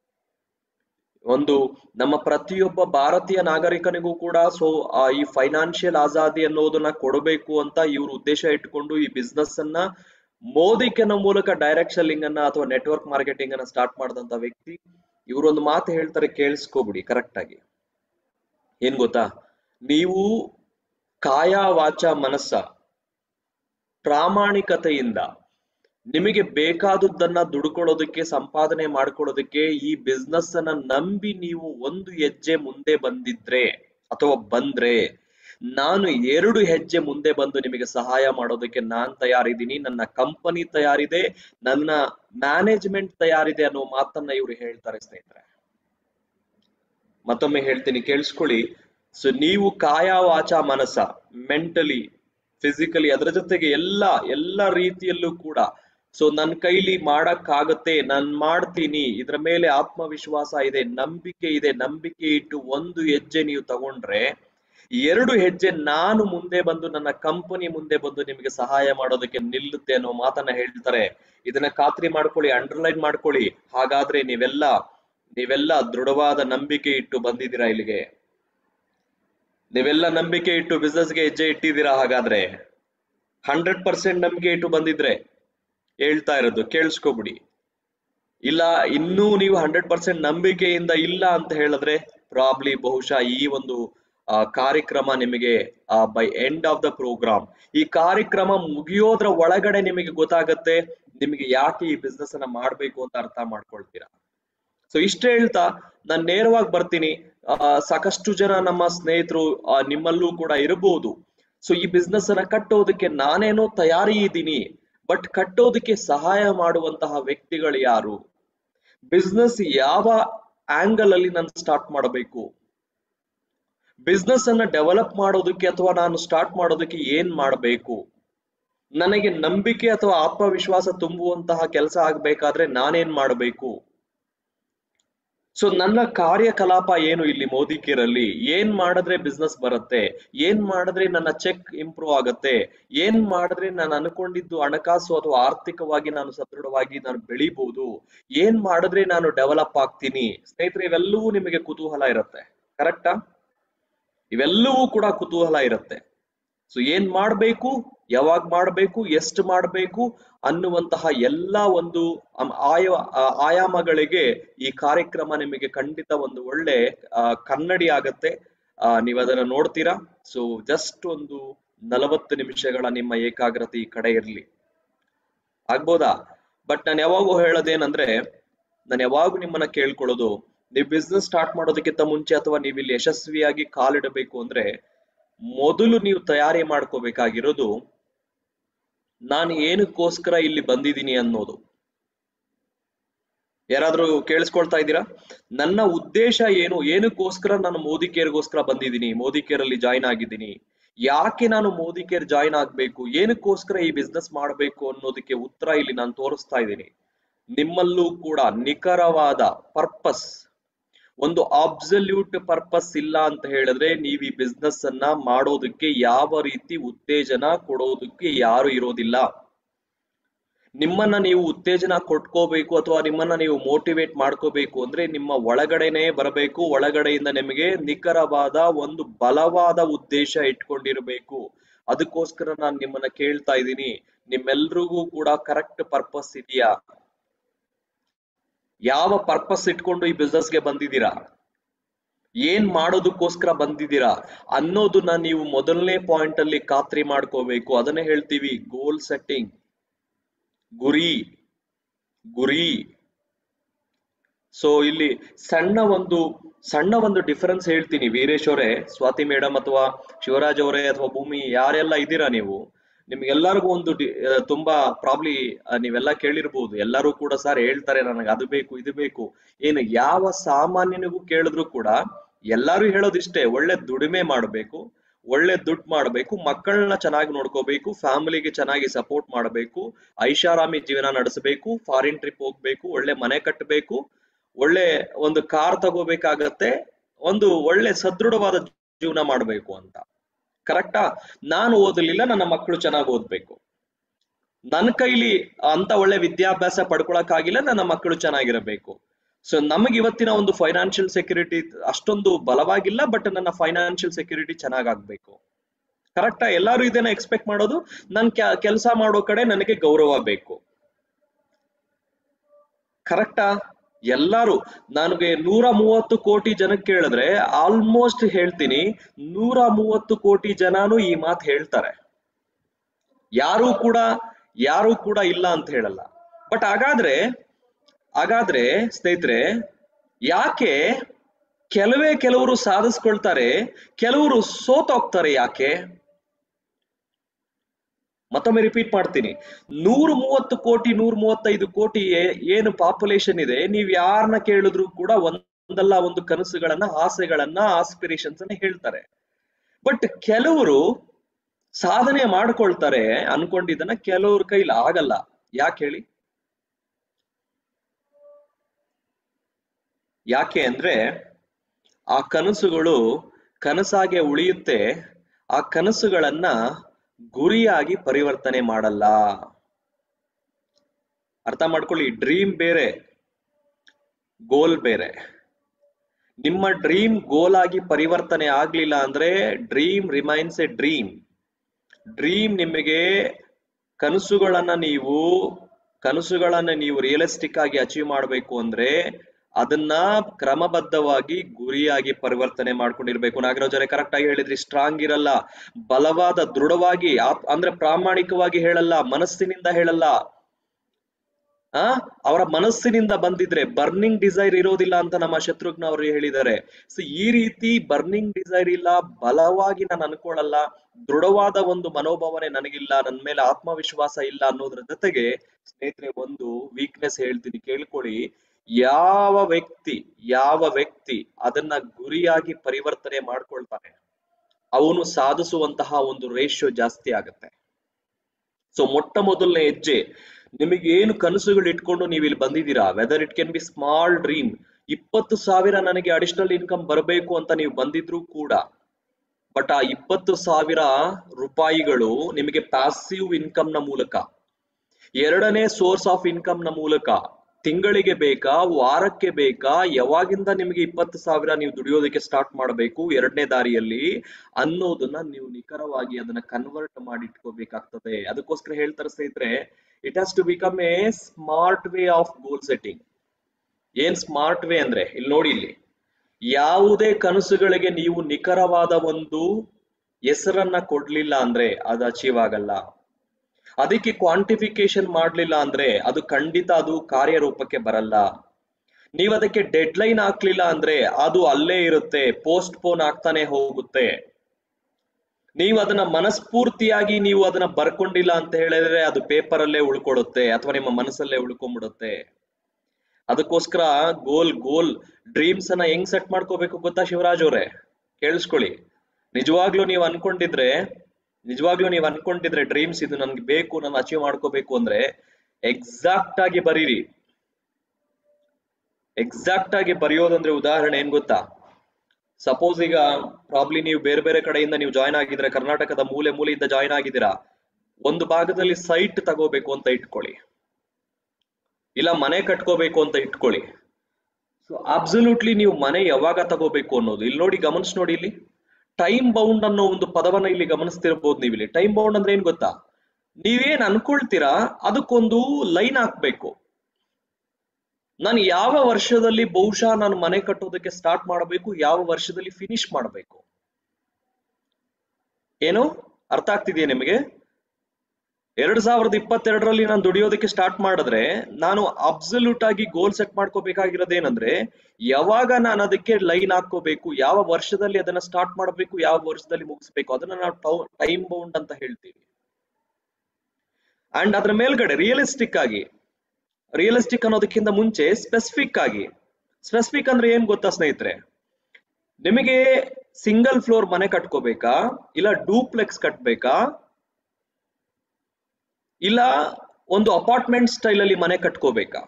ಒಂದು ನಮ್ಮ ಪ್ರತಿಯೊಬ್ಬ ಭಾರತೀಯ ನಾಗರಿಕನಿಗೂ ಕೂಡ ಸೊ ಈ ಫೈನಾನ್ಷಿಯಲ್ ಆಜಾದಿ ಅನ್ನೋದನ್ನ ಕೊಡಬೇಕು ಅಂತ ಇವ್ರ ಉದ್ದೇಶ ಇಟ್ಕೊಂಡು ಈ ಬಿಸ್ನೆಸ್ ಅನ್ನ ಮೋದಿಕೆನ ಮೂಲಕ ಡೈರೆಕ್ಟ್ ಸೆಲ್ಲಿಂಗ್ ಅನ್ನ ಅಥವಾ ನೆಟ್ವರ್ಕ್ ಮಾರ್ಕೆಟಿಂಗ್ ಅನ್ನ ಸ್ಟಾರ್ಟ್ ಮಾಡಿದಂತ ವ್ಯಕ್ತಿ ಇವ್ರೊಂದು ಮಾತು ಹೇಳ್ತಾರೆ ಕೇಳಿಸ್ಕೊಬಿಡಿ ಕರೆಕ್ಟ್ ಆಗಿ ಏನ್ ಗೊತ್ತಾ ನೀವು ಕಾಯ ವಾಚ ಮನಸ್ಸ ಪ್ರಾಮಾಣಿಕತೆಯಿಂದ ನಿಮಗೆ ಬೇಕಾದುದನ್ನ ದುಡ್ಕೊಳ್ಳೋದಕ್ಕೆ ಸಂಪಾದನೆ ಮಾಡ್ಕೊಳ್ಳೋದಕ್ಕೆ ಈ ಬಿಸ್ನೆಸ್ ಅನ್ನ ನಂಬಿ ನೀವು ಒಂದು ಹೆಜ್ಜೆ ಮುಂದೆ ಬಂದಿದ್ರೆ ಅಥವಾ ಬಂದ್ರೆ ನಾನು ಎರಡು ಹೆಜ್ಜೆ ಮುಂದೆ ಬಂದು ನಿಮಗೆ ಸಹಾಯ ಮಾಡೋದಕ್ಕೆ ನಾನ್ ತಯಾರಿದ್ದೀನಿ ನನ್ನ ಕಂಪನಿ ತಯಾರಿದೆ ನನ್ನ ಮ್ಯಾನೇಜ್ಮೆಂಟ್ ತಯಾರಿದೆ ಅನ್ನೋ ಮಾತನ್ನ ಇವರು ಹೇಳ್ತಾರೆ ಸ್ನೇಹಿತರೆ ಮತ್ತೊಮ್ಮೆ ಹೇಳ್ತೀನಿ ಕೇಳಿಸ್ಕೊಳ್ಳಿ ಸೊ ನೀವು ಕಾಯ ವಾಚ ಮನಸ್ಸ ಮೆಂಟಲಿ ಫಿಸಿಕಲಿ ಅದರ ಜೊತೆಗೆ ಎಲ್ಲ ಎಲ್ಲ ರೀತಿಯಲ್ಲೂ ಕೂಡ ಸೊ ನನ್ನ ಕೈಲಿ ಮಾಡಕ್ಕಾಗತ್ತೆ ನಾನ್ ಮಾಡ್ತೀನಿ ಇದ್ರ ಮೇಲೆ ಆತ್ಮವಿಶ್ವಾಸ ಇದೆ ನಂಬಿಕೆ ಇದೆ ನಂಬಿಕೆ ಇಟ್ಟು ಒಂದು ಹೆಜ್ಜೆ ನೀವು ತಗೊಂಡ್ರೆ ಎರಡು ಹೆಜ್ಜೆ ನಾನು ಮುಂದೆ ಬಂದು ನನ್ನ ಕಂಪನಿ ಮುಂದೆ ಬಂದು ನಿಮಗೆ ಸಹಾಯ ಮಾಡೋದಕ್ಕೆ ನಿಲ್ಲುತ್ತೆ ಅನ್ನೋ ಮಾತನ್ನ ಹೇಳ್ತಾರೆ ಇದನ್ನ ಖಾತ್ರಿ ಮಾಡ್ಕೊಳ್ಳಿ ಅಂಡರ್ಲೈನ್ ಮಾಡ್ಕೊಳ್ಳಿ ಹಾಗಾದ್ರೆ ನೀವೆಲ್ಲ ನೀವೆಲ್ಲ ದೃಢವಾದ ನಂಬಿಕೆ ಇಟ್ಟು ಬಂದಿದ್ದೀರಾ ಇಲ್ಲಿಗೆ ನೀವೆಲ್ಲ ನಂಬಿಕೆ ಇಟ್ಟು ಬಿಸ್ನೆಸ್ಗೆ ಹೆಜ್ಜೆ ಇಟ್ಟಿದ್ದೀರಾ ಹಾಗಾದ್ರೆ ಹಂಡ್ರೆಡ್ ಪರ್ಸೆಂಟ್ ನಂಬಿಕೆ ಇಟ್ಟು ಬಂದಿದ್ರೆ ಹೇಳ್ತಾ ಇರೋದು ಕೇಳಿಸ್ಕೊಬಿಡಿ ಇಲ್ಲ ಇನ್ನೂ ನೀವು ಹಂಡ್ರೆಡ್ ಪರ್ಸೆಂಟ್ ನಂಬಿಕೆಯಿಂದ ಇಲ್ಲ ಅಂತ ಹೇಳಿದ್ರೆ ಪ್ರಾಬ್ಲಿ ಬಹುಶಃ ಈ ಒಂದು ಕಾರ್ಯಕ್ರಮ ನಿಮಗೆ by end of the programme ಈ ಕಾರ್ಯಕ್ರಮ ಮುಗಿಯೋದ್ರ ಒಳಗಡೆ ನಿಮಗೆ ಗೊತ್ತಾಗತ್ತೆ ನಿಮಗೆ ಯಾಕೆ ಈ ಬಿಸ್ನೆಸ್ ಅನ್ನ ಮಾಡ್ಬೇಕು ಅಂತ ಅರ್ಥ ಮಾಡ್ಕೊಳ್ತೀರಾ ಸೊ ಇಷ್ಟ ಹೇಳ್ತಾ ನಾನು ನೇರವಾಗಿ ಬರ್ತೀನಿ ಸಾಕಷ್ಟು ಜನ ನಮ್ಮ ಸ್ನೇಹಿತರು ನಿಮ್ಮಲ್ಲೂ ಕೂಡ ಇರಬಹುದು ಸೊ ಈ ಬಿಸ್ನೆಸ್ ಅನ್ನ ಕಟ್ಟೋದಕ್ಕೆ ನಾನೇನೋ ತಯಾರಿ ಇದ್ದೀನಿ ಬಟ್ ಕಟ್ಟೋದಕ್ಕೆ ಸಹಾಯ ಮಾಡುವಂತಹ ವ್ಯಕ್ತಿಗಳು ಯಾರು ಬಿಸ್ನೆಸ್ ಯಾವ ಆಂಗಲ್ ಅಲ್ಲಿ ನಾನು ಸ್ಟಾರ್ಟ್ ಮಾಡಬೇಕು ಬಿಸ್ನೆಸ್ ಅನ್ನ ಡೆವಲಪ್ ಮಾಡೋದಕ್ಕೆ ಅಥವಾ ನಾನು ಸ್ಟಾರ್ಟ್ ಮಾಡೋದಕ್ಕೆ ಏನ್ ಮಾಡಬೇಕು ನನಗೆ ನಂಬಿಕೆ ಅಥವಾ ಆತ್ಮವಿಶ್ವಾಸ ತುಂಬುವಂತಹ ಕೆಲಸ ಆಗ್ಬೇಕಾದ್ರೆ ನಾನೇನ್ ಮಾಡಬೇಕು ಸೊ ನನ್ನ ಕಾರ್ಯಕಲಾಪ ಏನು ಇಲ್ಲಿ ಮೋದಿ ಕೇರಲ್ಲಿ ಏನ್ ಮಾಡಿದ್ರೆ ಬಿಸ್ನೆಸ್ ಬರುತ್ತೆ ಏನ್ ಮಾಡಿದ್ರೆ ನನ್ನ ಚೆಕ್ ಇಂಪ್ರೂವ್ ಆಗುತ್ತೆ ಏನ್ ಮಾಡಿದ್ರೆ ನಾನು ಅನ್ಕೊಂಡಿದ್ದು ಹಣಕಾಸು ಅಥವಾ ಆರ್ಥಿಕವಾಗಿ ನಾನು ಸದೃಢವಾಗಿ ನಾನು ಬೆಳಿಬಹುದು ಏನ್ ಮಾಡಿದ್ರೆ ನಾನು ಡೆವಲಪ್ ಆಗ್ತೀನಿ ಸ್ನೇಹಿತರೆ ಇವೆಲ್ಲವೂ ನಿಮಗೆ ಕುತೂಹಲ ಇರುತ್ತೆ ಕರೆಕ್ಟಾ ಇವೆಲ್ಲವೂ ಕೂಡ ಕುತೂಹಲ ಇರುತ್ತೆ ಸೊ ಏನ್ ಮಾಡ್ಬೇಕು ಯಾವಾಗ ಮಾಡ್ಬೇಕು ಎಷ್ಟು ಮಾಡ್ಬೇಕು ಅನ್ನುವಂತಹ ಎಲ್ಲ ಒಂದು ಆಯ ಆಯಾಮಗಳಿಗೆ ಈ ಕಾರ್ಯಕ್ರಮ ನಿಮಗೆ ಖಂಡಿತ ಒಂದು ಒಳ್ಳೆ ಕನ್ನಡಿ ಆಗತ್ತೆ ನೀವು ಅದನ್ನ ನೋಡ್ತೀರಾ ಸೊ ಜಸ್ಟ್ ಒಂದು ನಲವತ್ತು ನಿಮಿಷಗಳ ನಿಮ್ಮ ಏಕಾಗ್ರತೆ ಈ ಕಡೆ ಇರ್ಲಿ ಆಗ್ಬೋದಾ ಬಟ್ ನಾನು ಯಾವಾಗೂ ಹೇಳೋದೇನಂದ್ರೆ ನಾನು ಯಾವಾಗೂ ನಿಮ್ಮನ್ನ ಕೇಳ್ಕೊಳ್ಳೋದು ನೀವು ಬಿಸ್ನೆಸ್ ಸ್ಟಾರ್ಟ್ ಮಾಡೋದಕ್ಕಿಂತ ಮುಂಚೆ ಅಥವಾ ನೀವು ಇಲ್ಲಿ ಯಶಸ್ವಿಯಾಗಿ ಕಾಲಿಡಬೇಕು ಅಂದ್ರೆ ಮೊದಲು ನೀವು ತಯಾರಿ ಮಾಡ್ಕೋಬೇಕಾಗಿರೋದು ನಾನು ಏನಕ್ಕೋಸ್ಕರ ಇಲ್ಲಿ ಬಂದಿದ್ದೀನಿ ಅನ್ನೋದು ಯಾರಾದ್ರೂ ಕೇಳಿಸ್ಕೊಳ್ತಾ ಇದ್ದೀರಾ ನನ್ನ ಉದ್ದೇಶ ಏನು ಏನಕ್ಕೋಸ್ಕರ ನಾನು ಮೋದಿ ಕೇರ್ಗೋಸ್ಕರ ಬಂದಿದ್ದೀನಿ ಮೋದಿ ಕೇರ್ ಅಲ್ಲಿ ಜಾಯ್ನ್ ಆಗಿದ್ದೀನಿ ಯಾಕೆ ನಾನು ಮೋದಿ ಕೇರ್ ಜಾಯ್ನ್ ಆಗ್ಬೇಕು ಏನಕ್ಕೋಸ್ಕರ ಈ ಬಿಸ್ನೆಸ್ ಮಾಡಬೇಕು ಅನ್ನೋದಕ್ಕೆ ಉತ್ತರ ಇಲ್ಲಿ ನಾನು ತೋರಿಸ್ತಾ ಇದ್ದೀನಿ ನಿಮ್ಮಲ್ಲೂ ಕೂಡ ನಿಖರವಾದ ಪರ್ಪಸ್ ಒಂದು ಅಬ್ಸಲ್ಯೂಟ್ ಪರ್ಪಸ್ ಇಲ್ಲ ಅಂತ ಹೇಳಿದ್ರೆ ನೀವು ಈ ಬಿಸ್ನೆಸ್ ಅನ್ನ ಮಾಡೋದಕ್ಕೆ ಯಾವ ರೀತಿ ಉತ್ತೇಜನ ಕೊಡೋದಕ್ಕೆ ಯಾರು ಇರೋದಿಲ್ಲ ನಿಮ್ಮನ್ನ ನೀವು ಉತ್ತೇಜನ ಕೊಟ್ಕೋಬೇಕು ಅಥವಾ ನಿಮ್ಮನ್ನ ನೀವು ಮೋಟಿವೇಟ್ ಮಾಡ್ಕೋಬೇಕು ಅಂದ್ರೆ ನಿಮ್ಮ ಒಳಗಡೆನೆ ಬರಬೇಕು ಒಳಗಡೆಯಿಂದ ನಿಮಗೆ ನಿಖರವಾದ ಒಂದು ಬಲವಾದ ಉದ್ದೇಶ ಇಟ್ಕೊಂಡಿರ್ಬೇಕು ಅದಕ್ಕೋಸ್ಕರ ನಾನು ನಿಮ್ಮನ್ನ ಕೇಳ್ತಾ ಇದ್ದೀನಿ ನಿಮ್ಮೆಲ್ರಿಗೂ ಕೂಡ ಕರೆಕ್ಟ್ ಪರ್ಪಸ್ ಇದೆಯಾ ಯಾವ ಪರ್ಪಸ್ ಇಟ್ಕೊಂಡು ಈ ಬಿಸ್ನೆಸ್ಗೆ ಬಂದಿದ್ದೀರಾ ಏನ್ ಮಾಡೋದಕ್ಕೋಸ್ಕರ ಬಂದಿದ್ದೀರಾ ಅನ್ನೋದನ್ನ ನೀವು ಮೊದಲನೇ ಪಾಯಿಂಟ್ ಅಲ್ಲಿ ಖಾತ್ರಿ ಮಾಡ್ಕೋಬೇಕು ಅದನ್ನೇ ಹೇಳ್ತೀವಿ ಗೋಲ್ ಸೆಟ್ಟಿಂಗ್ ಗುರಿ ಗುರಿ ಸೊ ಇಲ್ಲಿ ಸಣ್ಣ ಒಂದು ಸಣ್ಣ ಒಂದು ಡಿಫರೆನ್ಸ್ ಹೇಳ್ತೀನಿ ವೀರೇಶ್ ಅವರೇ ಸ್ವಾತಿ ಮೇಡಮ್ ಅಥವಾ ಶಿವರಾಜ್ ಅವರೇ ಅಥವಾ ಭೂಮಿ ಯಾರೆಲ್ಲ ಇದ್ದೀರಾ ನೀವು ನಿಮ್ಗೆಲ್ಲರಿಗೂ ಒಂದು ಡಿ- ಆ, ತುಂಬಾ ಪ್ರಾಬ್ಲಿ ನೀವೆಲ್ಲ ಕೇಳಿರ್ಬೋದು ಎಲ್ಲರೂ ಕೂಡ ಸರ್ ಹೇಳ್ತಾರೆ ನನಗೆ ಅದು ಬೇಕು ಇದು ಬೇಕು ಏನು ಯಾವ ಸಾಮಾನ್ಯನಿಗೂ ಕೇಳಿದ್ರು ಕೂಡ ಎಲ್ಲರೂ ಹೇಳೋದಿಷ್ಟೇ ಒಳ್ಳೆ ದುಡಿಮೆ ಮಾಡಬೇಕು ಒಳ್ಳೆ ದುಡ್ಡು ಮಾಡಬೇಕು ಮಕ್ಕಳನ್ನ ಚೆನ್ನಾಗಿ ನೋಡ್ಕೋಬೇಕು ಫ್ಯಾಮಿಲಿಗೆ ಚೆನ್ನಾಗಿ ಸಪೋರ್ಟ್ ಮಾಡಬೇಕು ಐಷಾರಾಮಿ ಜೀವನ ನಡೆಸಬೇಕು ಫಾರಿನ್ ಟ್ರಿಪ್ ಹೋಗ್ಬೇಕು ಒಳ್ಳೆ ಮನೆ ಕಟ್ಟಬೇಕು ಒಳ್ಳೆ ಒಂದು ಕಾರ್ ತಗೋಬೇಕಾಗತ್ತೆ ಒಂದು ಒಳ್ಳೆ ಸದೃಢವಾದ ಜೀವನ ಮಾಡಬೇಕು ಅಂತ ಕರೆಕ್ಟಾ ನಾನು ಓದಲಿಲ್ಲ ನನ್ನ ಮಕ್ಕಳು ಚೆನ್ನಾಗಿ ಓದ್ಬೇಕು ನನ್ನ ಕೈಲಿ ಅಂತ ಒಳ್ಳೆ ವಿದ್ಯಾಭ್ಯಾಸ ಪಡ್ಕೊಳಕ್ಕಾಗಿಲ್ಲ ನನ್ನ ಮಕ್ಕಳು ಚೆನ್ನಾಗಿರಬೇಕು ಸೊ ನಮಗೆ ಇವತ್ತಿನ ಒಂದು ಫೈನಾನ್ಷಿಯಲ್ ಸೆಕ್ಯೂರಿಟಿ ಅಷ್ಟೊಂದು ಬಲವಾಗಿಲ್ಲ ಬಟ್ ನನ್ನ ಫೈನಾನ್ಷಿಯಲ್ ಸೆಕ್ಯೂರಿಟಿ ಚೆನ್ನಾಗಾಗ್ಬೇಕು ಕರೆಕ್ಟಾ ಎಲ್ಲರೂ ಇದನ್ನ ಎಕ್ಸ್ಪೆಕ್ಟ್ ಮಾಡೋದು ನನ್ ಕೆಲಸ ಮಾಡೋ ಕಡೆ ನನಗೆ ಗೌರವ ಬೇಕು ಕರೆಕ್ಟಾ ಎಲ್ಲರೂ ನನಗೆ ನೂರ ಮೂವತ್ತು ಕೋಟಿ ಜನಕ್ಕೆ ಕೇಳಿದ್ರೆ ಆಲ್ಮೋಸ್ಟ್ ಹೇಳ್ತೀನಿ ನೂರ ಮೂವತ್ತು ಕೋಟಿ ಜನನು ಈ ಮಾತು ಹೇಳ್ತಾರೆ ಯಾರು ಕೂಡ ಯಾರು ಕೂಡ ಇಲ್ಲ ಅಂತ ಹೇಳಲ್ಲ ಬಟ್ ಹಾಗಾದ್ರೆ ಹಾಗಾದ್ರೆ ಸ್ನೇಹಿತರೆ ಯಾಕೆ ಕೆಲವೇ ಕೆಲವರು ಸಾಧಿಸ್ಕೊಳ್ತಾರೆ ಕೆಲವರು ಸೋತೋಗ್ತಾರೆ ಯಾಕೆ ಮತ್ತೊಮ್ಮೆ ರಿಪೀಟ್ ಮಾಡ್ತೀನಿ ನೂರ ಮೂವತ್ತು ಕೋಟಿ ನೂರ ಮೂವತ್ತೈದು ಕೋಟಿ ಏ- ಏನು ಪಾಪ್ಯುಲೇಷನ್ ಇದೆ ನೀವ್ ಯಾರನ್ನ ಕೇಳಿದ್ರು ಕೂಡ ಒಂದಲ್ಲ ಒಂದು ಕನಸುಗಳನ್ನ ಆಸೆಗಳನ್ನ ಆಸ್ಪಿರೇಷನ್ಸ್ ಅನ್ನ ಹೇಳ್ತಾರೆ ಬಟ್ ಕೆಲವರು ಸಾಧನೆ ಮಾಡ್ಕೊಳ್ತಾರೆ ಅನ್ಕೊಂಡಿದ್ದನ್ನ ಕೆಲವ್ರ ಕೈಲಿ ಆಗಲ್ಲ ಯಾಕೆ ಹೇಳಿ ಯಾಕೆ ಅಂದ್ರೆ ಆ ಕನಸುಗಳು ಕನಸಾಗೆ ಉಳಿಯುತ್ತೆ ಆ ಕನಸುಗಳನ್ನ ಗುರಿಯಾಗಿ ಪರಿವರ್ತನೆ ಮಾಡಲ್ಲ ಅರ್ಥ ಮಾಡ್ಕೊಳ್ಳಿ ಡ್ರೀಮ್ ಬೇರೆ ಗೋಲ್ ಬೇರೆ ನಿಮ್ಮ ಡ್ರೀಮ್ ಗೋಲ್ ಆಗಿ ಪರಿವರ್ತನೆ ಆಗ್ಲಿಲ್ಲ ಅಂದ್ರೆ dream remains a dream dream ನಿಮಗೆ ಕನಸುಗಳನ್ನ ನೀವು ಕನಸುಗಳನ್ನ ನೀವು ರಿಯಲಿಸ್ಟಿಕ್ ಆಗಿ ಅಚೀವ್ ಮಾಡಬೇಕು ಅಂದ್ರೆ ಅದನ್ನ ಕ್ರಮಬದ್ಧವಾಗಿ ಗುರಿಯಾಗಿ ಪರಿವರ್ತನೆ ಮಾಡ್ಕೊಂಡಿರ್ಬೇಕು ನಾಗರಾಜ್ ಅವರೇ ಕರೆಕ್ಟ್ ಆಗಿ ಹೇಳಿದ್ರಿ ಸ್ಟ್ರಾಂಗ್ ಇರಲ್ಲ ಬಲವಾದ ದೃಢವಾಗಿ ಆಪ್- ಅಂದ್ರೆ ಪ್ರಾಮಾಣಿಕವಾಗಿ ಹೇಳಲ್ಲ ಮನಸ್ಸಿನಿಂದ ಹೇಳಲ್ಲ ಆ ಅವರ ಮನಸ್ಸಿನಿಂದ ಬಂದಿದ್ರೆ ಬರ್ನಿಂಗ್ ಡಿಸೈರ್ ಇರೋದಿಲ್ಲ ಅಂತ ನಮ್ಮ ಶತ್ರುಘ್ನ ಅವರು ಹೇಳಿದ್ದಾರೆ ಸೊ ಈ ರೀತಿ ಬರ್ನಿಂಗ್ ಡಿಸೈರ್ ಇಲ್ಲ ಬಲವಾಗಿ ನಾನು ಅನ್ಕೊಳ್ಳಲ್ಲ ದೃಢವಾದ ಒಂದು ಮನೋಭಾವನೆ ನನಗಿಲ್ಲ ನನ್ನ ಮೇಲೆ ಆತ್ಮವಿಶ್ವಾಸ ಇಲ್ಲ ಅನ್ನೋದ್ರ ಜೊತೆಗೆ ಸ್ನೇಹಿತರೆ ಒಂದು ವೀಕ್ನೆಸ್ ಹೇಳ್ತೀನಿ ಕೇಳ್ಕೊಳ್ಳಿ ಯಾವ ವ್ಯಕ್ತಿ ಯಾವ ವ್ಯಕ್ತಿ ಅದನ್ನ ಗುರಿಯಾಗಿ ಪರಿವರ್ತನೆ ಮಾಡ್ಕೊಳ್ತಾನೆ ಅವನು ಸಾಧಿಸುವಂತಹ ಒಂದು ರೇಷಿಯೋ ಜಾಸ್ತಿ ಆಗುತ್ತೆ ಸೊ ಮೊಟ್ಟ ಮೊದಲನೇ ಹೆಜ್ಜೆ ನಿಮಗೆ ಏನು ಕನಸುಗಳು ಇಟ್ಕೊಂಡು ನೀವು ಇಲ್ಲಿ ಬಂದಿದ್ದೀರಾ whether it can be small dream ಇಪ್ಪತ್ತು ಸಾವಿರ ನನಗೆ ಅಡಿಷನಲ್ ಇನ್ಕಮ್ ಬರಬೇಕು ಅಂತ ನೀವು ಬಂದಿದ್ರು ಕೂಡ ಬಟ್ ಆ ಇಪ್ಪತ್ತು ಸಾವಿರ ರೂಪಾಯಿಗಳು ನಿಮಗೆ ಪ್ಯಾಸಿವ್ ಇನ್ಕಮ್ ನ ಮೂಲಕ ಎರಡನೇ ಸೋರ್ಸ್ ಆಫ್ ಇನ್ಕಮ್ ನ ಮೂಲಕ ತಿಂಗಳಿಗೆ ಬೇಕಾ ವಾರಕ್ಕೆ ಬೇಕಾ ಯಾವಾಗಿಂದ ನಿಮಗೆ ಇಪ್ಪತ್ತು ಸಾವಿರ ನೀವು ದುಡಿಯೋದಕ್ಕೆ ಸ್ಟಾರ್ಟ್ ಮಾಡಬೇಕು ಎರಡನೇ ದಾರಿಯಲ್ಲಿ ಅನ್ನೋದನ್ನ ನೀವು ನಿಖರವಾಗಿ ಅದನ್ನ ಕನ್ವರ್ಟ್ ಮಾಡಿ ಇಟ್ಕೋಬೇಕಾಗ್ತದೆ ಅದಕ್ಕೋಸ್ಕರ ಹೇಳ್ತಾರೆ ಸ್ನೇಹಿತರೆ it has to become a smart way of goal setting ಏನ್ ಸ್ಮಾರ್ಟ್ ವೇ ಅಂದ್ರೆ ಇಲ್ಲಿ ನೋಡಿ ಇಲ್ಲಿ ಯಾವುದೇ ಕನಸುಗಳಿಗೆ ನೀವು ನಿಖರವಾದ ಒಂದು ಹೆಸರನ್ನ ಕೊಡ್ಲಿಲ್ಲ ಅಂದ್ರೆ ಅದು ಅಚೀವ್ ಆಗಲ್ಲ ಅದಕ್ಕೆ ಕ್ವಾಂಟಿಫಿಕೇಶನ್ ಮಾಡ್ಲಿಲ್ಲ ಅಂದ್ರೆ ಅದು ಖಂಡಿತ ಅದು ಕಾರ್ಯರೂಪಕ್ಕೆ ಬರಲ್ಲ ನೀವು ಅದಕ್ಕೆ ಡೆಡ್ ಲೈನ್ ಹಾಕ್ಲಿಲ್ಲ ಅಂದ್ರೆ ಅದು ಅಲ್ಲೇ ಇರುತ್ತೆ ಪೋಸ್ಟ್ ಪೋನ್ ಆಗ್ತಾನೆ ಹೋಗುತ್ತೆ ನೀವು ಅದನ್ನ ಮನಸ್ಫೂರ್ತಿಯಾಗಿ ನೀವು ಅದನ್ನ ಬರ್ಕೊಂಡಿಲ್ಲ ಅಂತ ಹೇಳಿದ್ರೆ ಅದು ಪೇಪರ್ ಅಲ್ಲೇ ಉಳ್ಕೊಳ್ಳುತ್ತೆ ಅಥವಾ ನಿಮ್ಮ ಮನಸ್ಸಲ್ಲೇ ಉಳ್ಕೊಂಡ್ಬಿಡುತ್ತೆ ಅದಕ್ಕೋಸ್ಕರ ಗೋಲ್ ಗೋಲ್ ಡ್ರೀಮ್ಸ್ ಅನ್ನ ಹೆಂಗ್ ಸೆಟ್ ಮಾಡ್ಕೋಬೇಕು ಗೊತ್ತಾ ಶಿವರಾಜ್ ಅವ್ರೆ ಕೇಳಿಸ್ಕೊಳ್ಳಿ ನಿಜವಾಗ್ಲೂ ನೀವು ಅನ್ಕೊಂಡಿದ್ರೆ ನಿಜವಾಗ್ಲೂ ನೀವು ಅನ್ಕೊಂಡಿದ್ರೆ ಡ್ರೀಮ್ಸ್ ಇದು ನನ್ಗೆ ಬೇಕು ನಾನು ಅಚೀವ್ ಮಾಡ್ಕೋಬೇಕು ಅಂದ್ರೆ ಎಕ್ಸಾಕ್ಟ್ ಆಗಿ ಬರೀರಿ ಎಕ್ಸಾಕ್ಟ್ ಆಗಿ ಬರೆಯೋದಂದ್ರೆ ಉದಾಹರಣೆ ಏನ್ ಗೊತ್ತಾ ಸಪೋಸ್ ಈಗ ಪ್ರಾಬ್ಲಿ ನೀವು ಬೇರೆ ಬೇರೆ ಕಡೆಯಿಂದ ನೀವು ಜಾಯ್ನ್ ಆಗಿದ್ರೆ ಕರ್ನಾಟಕದ ಮೂಲೆ ಮೂಲೆಯಿಂದ ಜಾಯ್ನ್ ಆಗಿದ್ದೀರಾ ಒಂದು ಭಾಗದಲ್ಲಿ ಸೈಟ್ ತಗೋಬೇಕು ಅಂತ ಇಟ್ಕೊಳ್ಳಿ ಇಲ್ಲ ಮನೆ ಕಟ್ಕೋಬೇಕು ಅಂತ ಇಟ್ಕೊಳ್ಳಿ ಸೊ ಅಬ್ಸಲ್ಯೂಟ್ಲಿ ನೀವು ಮನೆ ಯಾವಾಗ ತಗೋಬೇಕು ಅನ್ನೋದು ಇಲ್ಲಿ ನೋಡಿ ಗಮನಿಸ್ ನೋಡಿ ಇಲ್ಲಿ ಟೈಮ್ ಬೌಂಡ್ ಅನ್ನೋ ಒಂದು ಪದವನ್ನ ಇಲ್ಲಿ ಗಮನಿಸ್ತಿರ್ಬೋದು ನೀವು ಇಲ್ಲಿ ಟೈಮ್ ಬೌಂಡ್ ಅಂದ್ರೆ ಏನ್ ಗೊತ್ತಾ ನೀವೇನ್ ಅನ್ಕೊಳ್ತೀರಾ ಅದಕ್ಕೊಂದು ಲೈನ್ ಹಾಕ್ಬೇಕು ನಾನು ಯಾವ ವರ್ಷದಲ್ಲಿ ಬಹುಶಃ ನಾನು ಮನೆ ಕಟ್ಟೋದಕ್ಕೆ ಸ್ಟಾರ್ಟ್ ಮಾಡಬೇಕು ಯಾವ ವರ್ಷದಲ್ಲಿ ಫಿನಿಶ್ ಮಾಡಬೇಕು ಏನು ಅರ್ಥ ಆಗ್ತಿದೆಯಾ ನಿಮಗೆ ಎರಡ್ ಸಾವಿರದ ಇಪ್ಪತ್ತೆರಡರಲ್ಲಿ ನಾನು ದುಡಿಯೋದಕ್ಕೆ ಸ್ಟಾರ್ಟ್ ಮಾಡಿದ್ರೆ ನಾನು ಅಬ್ಸಲ್ಯೂಟ್ ಆಗಿ ಗೋಲ್ ಸೆಟ್ ಮಾಡ್ಕೋಬೇಕಾಗಿರೋದೇನಂದ್ರೆ ಯಾವಾಗ ನಾನು ಅದಕ್ಕೆ ಲೈನ್ ಹಾಕೋಬೇಕು ಯಾವ ವರ್ಷದಲ್ಲಿ ಅದನ್ನ ಸ್ಟಾರ್ಟ್ ಮಾಡಬೇಕು ಯಾವ ವರ್ಷದಲ್ಲಿ ಮುಗಿಸ್ಬೇಕು ಅದನ್ನ ನಾವು ಟೈಮ್ ಬೌಂಡ್ ಅಂತ ಹೇಳ್ತೀವಿ ಅಂಡ್ ಅದ್ರ ಮೇಲ್ಗಡೆ ರಿಯಲಿಸ್ಟಿಕ್ ಆಗಿ ರಿಯಲಿಸ್ಟಿಕ್ ಅನ್ನೋದಕ್ಕಿಂತ ಮುಂಚೆ ಸ್ಪೆಸಿಫಿಕ್ ಆಗಿ ಸ್ಪೆಸಿಫಿಕ್ ಅಂದ್ರೆ ಏನ್ ಗೊತ್ತಾ ಸ್ನೇಹಿತರೆ ನಿಮಗೆ ಸಿಂಗಲ್ ಫ್ಲೋರ್ ಮನೆ ಕಟ್ಕೋಬೇಕಾ ಇಲ್ಲ ಡೂಪ್ಲೆಕ್ಸ್ ಕಟ್ಬೇಕಾ ಇಲ್ಲ ಒಂದು ಅಪಾರ್ಟ್ಮೆಂಟ್ ಸ್ಟೈಲ್ ಅಲ್ಲಿ ಮನೆ ಕಟ್ಕೋಬೇಕಾ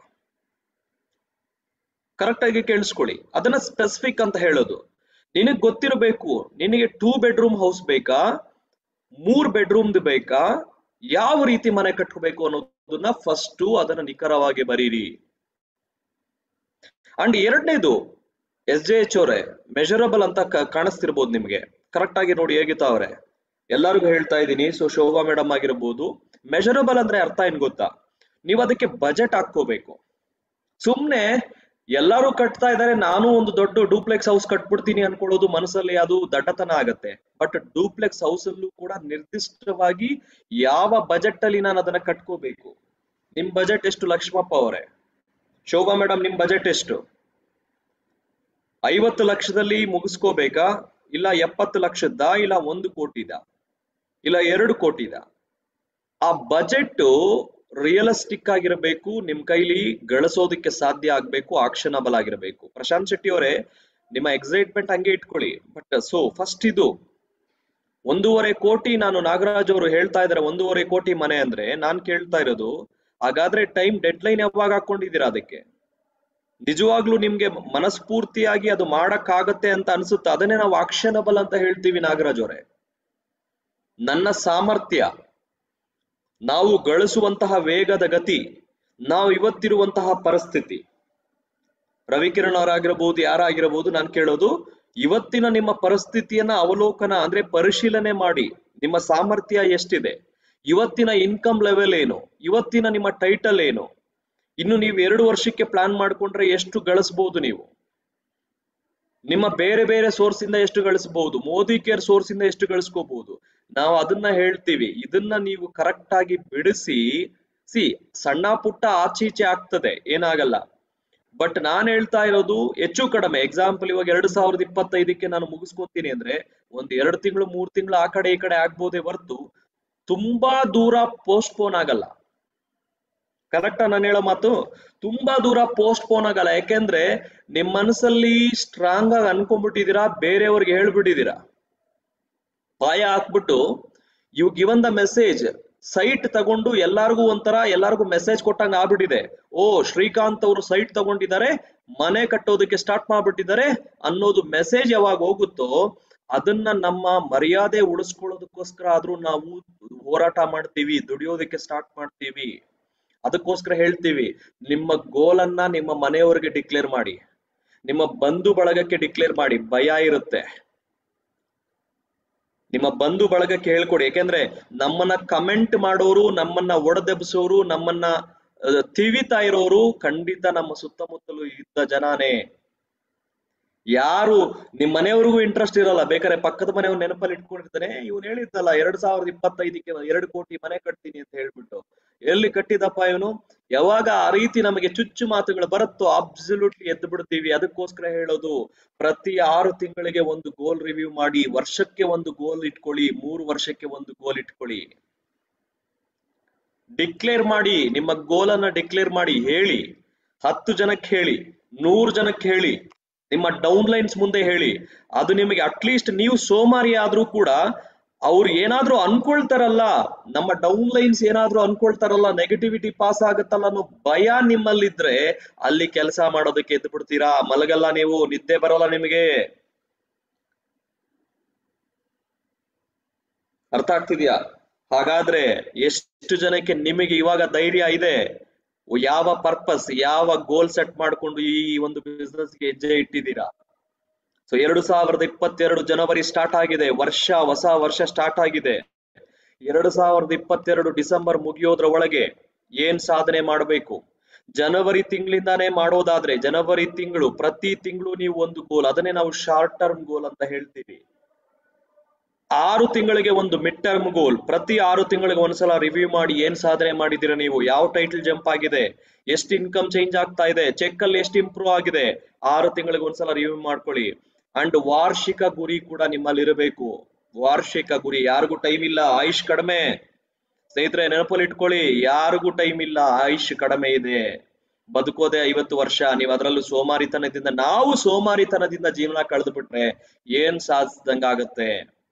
ಕರೆಕ್ಟ್ ಆಗಿ ಕೇಳಿಸ್ಕೊಳ್ಳಿ ಅದನ್ನ ಸ್ಪೆಸಿಫಿಕ್ ಅಂತ ಹೇಳೋದು ನಿನಗ್ ಗೊತ್ತಿರಬೇಕು ನಿನಗೆ ಟೂ ಬೆಡ್ರೂಮ್ ಹೌಸ್ ಬೇಕಾ ಮೂರ್ ಬೆಡ್ರೂಮ್ ಬೇಕಾ ಯಾವ ರೀತಿ ಮನೆ ಕಟ್ಕೋಬೇಕು ಅನ್ನೋದನ್ನ ಫಸ್ಟ್ ಅದನ್ನ ನಿಖರವಾಗಿ ಬರೀರಿ ಅಂಡ್ ಎರಡನೇದು ಎಸ್ ಜೆ ಎಚ್ ಅವರೇ ಮೆಜರಬಲ್ ಅಂತ ಕ- ಕಾಣಿಸ್ತಿರ್ಬೋದು ನಿಮ್ಗೆ ಕರೆಕ್ಟ್ ಆಗಿ ನೋಡಿ ಹೇಗಿತ್ತ ಅವ್ರೆ ಎಲ್ಲರಿಗೂ ಹೇಳ್ತಾ ಇದ್ದೀನಿ ಸೊ ಶೋಭಾ ಮೇಡಮ್ ಆಗಿರ್ಬೋದು ಮೆಜರಬಲ್ ಅಂದ್ರೆ ಅರ್ಥ ಏನ್ ಗೊತ್ತಾ ನೀವು ಅದಕ್ಕೆ ಬಜೆಟ್ ಹಾಕೋಬೇಕು ಸುಮ್ನೆ ಎಲ್ಲರೂ ಕಟ್ತಾ ಇದ್ದಾರೆ ನಾನು ಒಂದು ದೊಡ್ಡ ಡೂಪ್ಲೆಕ್ಸ್ ಹೌಸ್ ಕಟ್ಬಿಡ್ತೀನಿ ಅನ್ಕೊಳ್ಳೋದು ಮನಸ್ಸಲ್ಲಿ ಅದು ದಡ್ಡತನ ಆಗತ್ತೆ ಬಟ್ ಡೂಪ್ಲೆಕ್ಸ್ ಹೌಸ್ ಅಲ್ಲೂ ಕೂಡ ನಿರ್ದಿಷ್ಟವಾಗಿ ಯಾವ ಬಜೆಟ್ ಅಲ್ಲಿ ನಾನು ಅದನ್ನ ಕಟ್ಕೋಬೇಕು ನಿಮ್ ಬಜೆಟ್ ಎಷ್ಟು ಲಕ್ಷ್ಮಪ್ಪ ಅವರೇ ಶೋಭಾ ಮೇಡಮ್ ನಿಮ್ ಬಜೆಟ್ ಎಷ್ಟು ಐವತ್ತು ಲಕ್ಷದಲ್ಲಿ ಮುಗಿಸ್ಕೋಬೇಕಾ ಇಲ್ಲ ಎಪ್ಪತ್ತು ಲಕ್ಷದ ಇಲ್ಲ ಒಂದು ಕೋಟಿದ ಇಲ್ಲ ಎರಡು ಕೋಟಿದ ಆ ಬಜೆಟ್ ರಿಯಲಿಸ್ಟಿಕ್ ಆಗಿರಬೇಕು ನಿಮ್ ಕೈಲಿ ಗಳಿಸೋದಕ್ಕೆ ಸಾಧ್ಯ ಆಗ್ಬೇಕು ಆಕ್ಷನಬಲ್ ಆಗಿರಬೇಕು ಪ್ರಶಾಂತ್ ಶೆಟ್ಟಿ ಅವರೇ ನಿಮ್ಮ ಎಕ್ಸೈಟ್ಮೆಂಟ್ ಹಂಗೆ ಇಟ್ಕೊಳ್ಳಿ ಬಟ್ ಸೊ ಫಸ್ಟ್ ಇದು ಒಂದೂವರೆ ಕೋಟಿ ನಾನು ನಾಗರಾಜ್ ಅವರು ಹೇಳ್ತಾ ಇದಾರೆ ಒಂದೂವರೆ ಕೋಟಿ ಮನೆ ಅಂದ್ರೆ ನಾನ್ ಕೇಳ್ತಾ ಇರೋದು ಹಾಗಾದ್ರೆ ಟೈಮ್ ಡೆಡ್ ಲೈನ್ ಯಾವಾಗ ಹಾಕೊಂಡಿದ್ದೀರಾ ಅದಕ್ಕೆ ನಿಜವಾಗ್ಲೂ ನಿಮ್ಗೆ ಮನಸ್ಫೂರ್ತಿಯಾಗಿ ಅದು ಮಾಡಕ್ಕಾಗತ್ತೆ ಅಂತ ಅನ್ಸುತ್ತೆ ಅದನ್ನೇ ನಾವು ಆಕ್ಷನಬಲ್ ಅಂತ ಹೇಳ್ತೀವಿ ನಾಗರಾಜ್ ಅವರೇ ನನ್ನ ಸಾಮರ್ಥ್ಯ ನಾವು ಗಳಿಸುವಂತಹ ವೇಗದ ಗತಿ ನಾವು ಇವತ್ತಿರುವಂತಹ ಪರಿಸ್ಥಿತಿ ರವಿಕಿರಣ್ ಅವರಾಗಿರ್ಬೋದು ಯಾರಾಗಿರ್ಬೋದು ನಾನು ಕೇಳೋದು ಇವತ್ತಿನ ನಿಮ್ಮ ಪರಿಸ್ಥಿತಿಯನ್ನ ಅವಲೋಕನ ಅಂದ್ರೆ ಪರಿಶೀಲನೆ ಮಾಡಿ ನಿಮ್ಮ ಸಾಮರ್ಥ್ಯ ಎಷ್ಟಿದೆ ಇವತ್ತಿನ ಇನ್ಕಮ್ ಲೆವೆಲ್ ಏನು ಇವತ್ತಿನ ನಿಮ್ಮ ಟೈಟಲ್ ಏನು ಇನ್ನು ನೀವು ಎರಡು ವರ್ಷಕ್ಕೆ ಪ್ಲಾನ್ ಮಾಡ್ಕೊಂಡ್ರೆ ಎಷ್ಟು ಗಳಿಸಬಹುದು ನೀವು ನಿಮ್ಮ ಬೇರೆ ಬೇರೆ ಸೋರ್ಸ್ ಇಂದ ಎಷ್ಟು ಗಳಿಸಬಹುದು ಮೋದಿ ಕೇರ್ ಸೋರ್ಸ್ ಇಂದ ಎಷ್ಟು ಗಳಿಸ್ಕೋಬಹುದು ನಾವು ಅದನ್ನ ಹೇಳ್ತೀವಿ ಇದನ್ನ ನೀವು ಕರೆಕ್ಟ್ ಆಗಿ ಬಿಡಿಸಿ ಸಿ ಸಣ್ಣ ಪುಟ್ಟ ಆಚೀಚೆ ಆಗ್ತದೆ ಏನಾಗಲ್ಲ ಬಟ್ ನಾನ್ ಹೇಳ್ತಾ ಇರೋದು ಹೆಚ್ಚು ಕಡಿಮೆ ಎಕ್ಸಾಂಪಲ್ ಇವಾಗ ಎರಡ್ ಸಾವಿರದ ಇಪ್ಪತ್ತೈದಕ್ಕೆ ನಾನು ಮುಗಿಸ್ಕೊತೀನಿ ಅಂದ್ರೆ ಒಂದ್ ಎರಡು ತಿಂಗಳು ಮೂರ್ ತಿಂಗಳು ಆ ಕಡೆ ಈ ಕಡೆ ಆಗ್ಬೋದೇ ಹೊರತು ತುಂಬಾ ದೂರ ಪೋಸ್ಟ್ ಪೋನ್ ಆಗಲ್ಲ ಕರೆಕ್ಟಾ ನಾನು ಹೇಳೋ ಮಾತು ತುಂಬಾ ದೂರ ಪೋಸ್ಟ್ ಪೋನ್ ಆಗಲ್ಲ ಯಾಕೆಂದ್ರೆ ನಿಮ್ ಮನಸ್ಸಲ್ಲಿ ಸ್ಟ್ರಾಂಗ್ ಆಗಿ ಅನ್ಕೊಂಡ್ಬಿಟ್ಟಿದೀರಾ ಬೇರೆಯವ್ರಿಗೆ ಹೇಳ್ಬಿಟ್ಟಿದೀರಾ ಬಾಯ ಹಾಕ್ಬಿಟ್ಟು you given the message site ತಗೊಂಡು ಎಲ್ಲಾರ್ಗೂ ಒಂಥರ ಎಲ್ಲಾರ್ಗೂ ಮೆಸೇಜ್ ಕೊಟ್ಟಂಗ ಆಗ್ಬಿಟ್ಟಿದೆ ಓ ಶ್ರೀಕಾಂತ್ ಅವರು ಸೈಟ್ ತಗೊಂಡಿದ್ದಾರೆ ಮನೆ ಕಟ್ಟೋದಕ್ಕೆ ಸ್ಟಾರ್ಟ್ ಮಾಡ್ಬಿಟ್ಟಿದ್ದಾರೆ ಅನ್ನೋದು ಮೆಸೇಜ್ ಯಾವಾಗ ಹೋಗುತ್ತೋ ಅದನ್ನ ನಮ್ಮ ಮರ್ಯಾದೆ ಉಳಿಸ್ಕೊಳ್ಳೋದಕ್ಕೋಸ್ಕರ ಆದ್ರೂ ನಾವು ಹೋರಾಟ ಮಾಡ್ತೀವಿ ದುಡಿಯೋದಕ್ಕೆ ಸ್ಟಾರ್ಟ್ ಮಾಡ್ತೀವಿ ಅದಕ್ಕೋಸ್ಕರ ಹೇಳ್ತೀವಿ ನಿಮ್ಮ ಗೋಲನ್ನ ನಿಮ್ಮ ಮನೆಯವರಿಗೆ ಡಿಕ್ಲೇರ್ ಮಾಡಿ ನಿಮ್ಮ ಬಂಧು ಬಳಗಕ್ಕೆ ಡಿಕ್ಲೇರ್ ಮಾಡಿ ಭಯ ಇರುತ್ತೆ ನಿಮ್ಮ ಬಂಧು ಬಳಗಕ್ಕೆ ಹೇಳ್ಕೊಡಿ ಯಾಕೆಂದ್ರೆ ನಮ್ಮನ್ನ ಕಮೆಂಟ್ ಮಾಡೋರು ನಮ್ಮನ್ನ ಒಡೆದೆಬ್ಸೋರು ನಮ್ಮನ್ನ ಅಹ್, ತಿವಿತಾ ಇರೋರು ಖಂಡಿತ ನಮ್ಮ ಸುತ್ತಮುತ್ತಲು ಇದ್ದ ಜನಾನೇ ಯಾರು ನಿಮ್ ಮನೆಯವ್ರಿಗೂ ಇಂಟ್ರೆಸ್ಟ್ ಇರಲ್ಲ ಬೇಕಾದ್ರೆ ಪಕ್ಕದ ಮನೆಯವ್ರು ನೆನಪಲ್ಲಿ ಇಟ್ಕೊಂಡಿರ್ತಾನೆ ಇವ್ನು ಹೇಳಿದ್ದಲ್ಲ ಎರಡ್ ಸಾವಿರದ ಇಪ್ಪತ್ತೈದಕ್ಕೆ ಎರಡು ಕೋಟಿ ಮನೆ ಕಟ್ತೀನಿ ಅಂತ ಹೇಳ್ಬಿಟ್ಟು ಎಲ್ಲಿ ಕಟ್ಟಿದಪ್ಪ ಇವನು ಯಾವಾಗ ಆ ರೀತಿ ನಮಗೆ ಚುಚ್ಚು ಮಾತುಗಳು ಬರುತ್ತೋ ಅಬ್ಸಲ್ಯೂಟ್ಲಿ ಎದ್ದು ಬಿಡ್ತೀವಿ ಅದಕ್ಕೋಸ್ಕರ ಹೇಳೋದು ಪ್ರತಿ ಆರು ತಿಂಗಳಿಗೆ ಒಂದು ಗೋಲ್ ರಿವ್ಯೂ ಮಾಡಿ ವರ್ಷಕ್ಕೆ ಒಂದು ಗೋಲ್ ಇಟ್ಕೊಳ್ಳಿ ಮೂರು ವರ್ಷಕ್ಕೆ ಒಂದು ಗೋಲ್ ಇಟ್ಕೊಳ್ಳಿ ಡಿಕ್ಲೇರ್ ಮಾಡಿ ನಿಮ್ಮ ಗೋಲನ್ನ ಡಿಕ್ಲೇರ್ ಮಾಡಿ ಹೇಳಿ ಹತ್ತು ಜನಕ್ಕೆ ಹೇಳಿ ನೂರು ಜನಕ್ಕೆ ಹೇಳಿ ನಿಮ್ಮ ಡೌನ್ ಲೈನ್ಸ್ ಮುಂದೆ ಹೇಳಿ ಅದು ನಿಮಗೆ ಅಟ್ಲೀಸ್ಟ್ ನೀವು ಸೋಮಾರಿ ಆದ್ರೂ ಕೂಡ ಅವ್ರು ಏನಾದ್ರೂ ಅನ್ಕೊಳ್ತಾರಲ್ಲ ನಮ್ಮ ಡೌನ್ ಲೈನ್ಸ್ ಏನಾದ್ರೂ ಅನ್ಕೊಳ್ತಾರಲ್ಲ ನೆಗೆಟಿವಿಟಿ ಪಾಸ್ ಆಗುತ್ತಲ್ಲ ಅನ್ನೋ ಭಯ ನಿಮ್ಮಲ್ಲಿದ್ರೆ ಅಲ್ಲಿ ಕೆಲಸ ಮಾಡೋದಕ್ಕೆ ಎದ್ದು ಬಿಡ್ತೀರಾ ಮಲಗಲ್ಲ ನೀವು ನಿದ್ದೆ ಬರೋಲ್ಲ ನಿಮಗೆ ಅರ್ಥ ಆಗ್ತಿದ್ಯಾ ಹಾಗಾದ್ರೆ ಎಷ್ಟು ಜನಕ್ಕೆ ನಿಮಗೆ ಇವಾಗ ಧೈರ್ಯ ಇದೆ ಯಾವ ಪರ್ಪಸ್ ಯಾವ ಗೋಲ್ ಸೆಟ್ ಮಾಡ್ಕೊಂಡು ಈ ಒಂದು ಬಿಸ್ನೆಸ್ ಗೆ ಹೆಜ್ಜೆ ಇಟ್ಟಿದ್ದೀರಾ ಸೊ ಎರಡು ಸಾವಿರದ ಇಪ್ಪತ್ತೆರಡು ಜನವರಿ ಸ್ಟಾರ್ಟ್ ಆಗಿದೆ ವರ್ಷ ಹೊಸ ವರ್ಷ ಸ್ಟಾರ್ಟ್ ಆಗಿದೆ ಎರಡು ಸಾವಿರದ ಇಪ್ಪತ್ತೆರಡು ಡಿಸೆಂಬರ್ ಮುಗಿಯೋದ್ರ ಒಳಗೆ ಏನ್ ಸಾಧನೆ ಮಾಡಬೇಕು ಜನವರಿ ತಿಂಗಳಿಂದಾನೇ ಮಾಡೋದಾದ್ರೆ ಜನವರಿ ತಿಂಗಳು ಪ್ರತಿ ತಿಂಗಳು ನೀವು ಒಂದು ಗೋಲ್ ಅದನ್ನೇ ನಾವು ಶಾರ್ಟ್ ಟರ್ಮ್ ಗೋಲ್ ಅಂತ ಹೇಳ್ತೀವಿ ಆರು ತಿಂಗಳಿಗೆ ಒಂದು ಮಿಡ್ ಟರ್ಮ್ ಗೋಲ್ ಪ್ರತಿ ಆರು ತಿಂಗಳಿಗೆ ಒಂದ್ಸಲ ರಿವ್ಯೂ ಮಾಡಿ ಏನ್ ಸಾಧನೆ ಮಾಡಿದ್ದೀರಾ ನೀವು ಯಾವ ಟೈಟಲ್ ಜಂಪ್ ಆಗಿದೆ ಎಷ್ಟು ಇನ್ಕಮ್ ಚೇಂಜ್ ಆಗ್ತಾ ಇದೆ ಚೆಕ್ ಅಲ್ಲಿ ಎಷ್ಟು ಇಂಪ್ರೂವ್ ಆಗಿದೆ ಆರು ತಿಂಗಳಿಗೆ ಒಂದ್ಸಲ ರಿವ್ಯೂ ಮಾಡ್ಕೊಳ್ಳಿ ಅಂಡ್ ವಾರ್ಷಿಕ ಗುರಿ ಕೂಡ ನಿಮ್ಮಲ್ಲಿ ಇರಬೇಕು ವಾರ್ಷಿಕ ಗುರಿ ಯಾರಿಗೂ ಟೈಮ್ ಇಲ್ಲ ಆಯುಷ್ ಕಡಿಮೆ ಸ್ನೇಹಿತರೆ ನೆನಪಲ್ಲಿ ಇಟ್ಕೊಳ್ಳಿ ಯಾರಿಗೂ ಟೈಮ್ ಇಲ್ಲ ಆಯುಷ್ ಕಡಿಮೆ ಇದೆ ಬದುಕೋದೆ ಐವತ್ತು ವರ್ಷ ನೀವು ಅದರಲ್ಲೂ ಸೋಮಾರಿತನದಿಂದ ನಾವು ಸೋಮಾರಿತನದಿಂದ ಜೀವನ ಕಳೆದು ಬಿಟ್ರೆ ಏನ್ ಸಾಧಿಸ್ದಂಗಾಗತ್ತೆ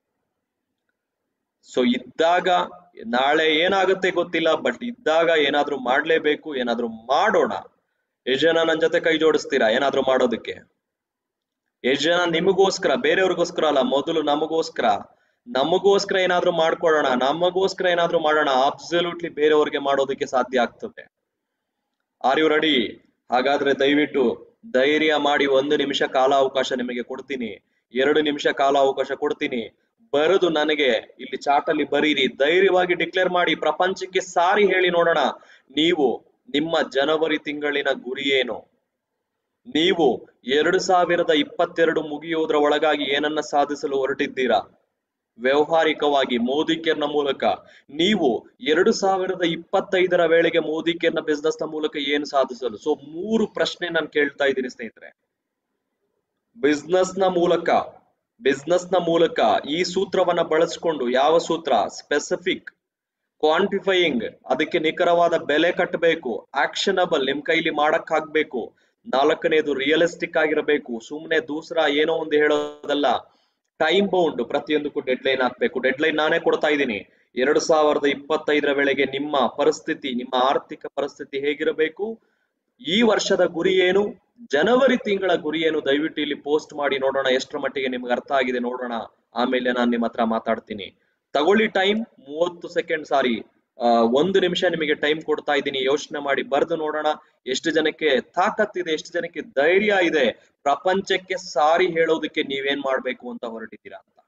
ಸೊ ಇದ್ದಾಗ ನಾಳೆ ಏನಾಗುತ್ತೆ ಗೊತ್ತಿಲ್ಲ ಬಟ್ ಇದ್ದಾಗ ಏನಾದ್ರೂ ಮಾಡ್ಲೇಬೇಕು ಏನಾದ್ರೂ ಮಾಡೋಣ ಎಷ್ಟ್ ಜನ ನನ್ ಜೊತೆ ಕೈ ಜೋಡಿಸ್ತೀರಾ ಏನಾದ್ರೂ ಮಾಡೋದಕ್ಕೆ ಎಷ್ಟ್ ಜನ ನಿಮಗೋಸ್ಕರ ಬೇರೆಯವ್ರಿಗೋಸ್ಕರ ಅಲ್ಲ ಮೊದಲು ನಮಗೋಸ್ಕರ ನಮಗೋಸ್ಕರ ಏನಾದ್ರೂ ಮಾಡ್ಕೊಳ್ಳೋಣ ನಮಗೋಸ್ಕರ ಏನಾದ್ರೂ ಮಾಡೋಣ ಅಬ್ಸಲ್ಯೂಟ್ಲಿ ಬೇರೆಯವ್ರಿಗೆ ಮಾಡೋದಕ್ಕೆ ಸಾಧ್ಯ ಆಗ್ತದೆ ಆರ್ ಯು ರೆಡಿ ಹಾಗಾದ್ರೆ ದಯವಿಟ್ಟು ಧೈರ್ಯ ಮಾಡಿ ಒಂದು ನಿಮಿಷ ಕಾಲಾವಕಾಶ ನಿಮಗೆ ಕೊಡ್ತೀನಿ ಎರಡು ನಿಮಿಷ ಕಾಲಾವಕಾಶ ಕೊಡ್ತೀನಿ ಬರೆದು ನನಗೆ ಇಲ್ಲಿ ಚಾಟಲ್ಲಿ ಬರೀರಿ ಧೈರ್ಯವಾಗಿ ಡಿಕ್ಲೇರ್ ಮಾಡಿ ಪ್ರಪಂಚಕ್ಕೆ ಸಾರಿ ಹೇಳಿ ನೋಡೋಣ ನೀವು ನಿಮ್ಮ ಜನವರಿ ತಿಂಗಳಿನ ಗುರಿ ಏನು ನೀವು ಎರಡು ಸಾವಿರದ ಇಪ್ಪತ್ತೆರಡು ಮುಗಿಯೋದ್ರ ಒಳಗಾಗಿ ಏನನ್ನ ಸಾಧಿಸಲು ಹೊರಟಿದ್ದೀರಾ ವ್ಯವಹಾರಿಕವಾಗಿ ಮೋದಿ ಕೇರ್ನ ಮೂಲಕ ನೀವು ಎರಡು ಸಾವಿರದ ಇಪ್ಪತ್ತೈದರ ವೇಳೆಗೆ ಮೋದಿ ಕೇರ್ನ ಬಿಸ್ನೆಸ್ ನ ಮೂಲಕ ಏನು ಸಾಧಿಸಲು ಸೊ ಮೂರು ಪ್ರಶ್ನೆ ನಾನು ಕೇಳ್ತಾ ಇದ್ದೀನಿ ಸ್ನೇಹಿತರೆ ಬಿಸ್ನೆಸ್ ನ ಮೂಲಕ ಬಿಸ್ನೆಸ್ ನ ಮೂಲಕ ಈ ಸೂತ್ರವನ್ನ ಬಳಸಿಕೊಂಡು ಯಾವ ಸೂತ್ರ ಸ್ಪೆಸಿಫಿಕ್ ಕ್ವಾಂಟಿಫೈಯಿಂಗ್ ಅದಕ್ಕೆ ನಿಖರವಾದ ಬೆಲೆ ಕಟ್ಟಬೇಕು ಆಕ್ಷನಬಲ್ ನಿಮ್ ಕೈಲಿ ಮಾಡಕ್ ಆಗ್ಬೇಕು ನಾಲ್ಕನೇದು ರಿಯಲಿಸ್ಟಿಕ್ ಆಗಿರಬೇಕು ಸುಮ್ನೆ ದೂಸರ ಏನೋ ಒಂದು ಹೇಳೋದಲ್ಲ ಟೈಮ್ ಬೌಂಡ್ ಪ್ರತಿಯೊಂದಕ್ಕೂ ಡೆಡ್ ಲೈನ್ ಹಾಕ್ಬೇಕು ಡೆಡ್ ಲೈನ್ ನಾನೇ ಕೊಡ್ತಾ ಇದ್ದೀನಿ ಎರಡು ಸಾವಿರದ ಇಪ್ಪತ್ತೈದರ ವೇಳೆಗೆ ನಿಮ್ಮ ಪರಿಸ್ಥಿತಿ ನಿಮ್ಮ ಆರ್ಥಿಕ ಪರಿಸ್ಥಿತಿ ಹೇಗಿರಬೇಕು ಈ ವರ್ಷದ ಗುರಿ ಏನು ಜನವರಿ ತಿಂಗಳ ಗುರಿ ಏನು ದಯವಿಟ್ಟು ಇಲ್ಲಿ ಪೋಸ್ಟ್ ಮಾಡಿ ನೋಡೋಣ ಎಷ್ಟರ ಮಟ್ಟಿಗೆ ನಿಮ್ಗೆ ಅರ್ಥ ಆಗಿದೆ ನೋಡೋಣ ಆಮೇಲೆ ನಾನು ನಿಮ್ಮ ಹತ್ರ ಮಾತಾಡ್ತೀನಿ ತಗೊಳ್ಳಿ ಟೈಮ್ ಮೂವತ್ತು ಸೆಕೆಂಡ್ ಸಾರಿ ಒಂದು ನಿಮಿಷ ನಿಮಗೆ ಟೈಮ್ ಕೊಡ್ತಾ ಇದ್ದೀನಿ ಯೋಚನೆ ಮಾಡಿ ಬರೆದು ನೋಡೋಣ ಎಷ್ಟು ಜನಕ್ಕೆ ತಾಕತ್ತಿದೆ ಎಷ್ಟು ಜನಕ್ಕೆ ಧೈರ್ಯ ಇದೆ ಪ್ರಪಂಚಕ್ಕೆ ಸಾರಿ ಹೇಳೋದಕ್ಕೆ ನೀವೇನ್ ಮಾಡ್ಬೇಕು ಅಂತ ಹೊರಟಿದ್ದೀರಾ ಅಂತ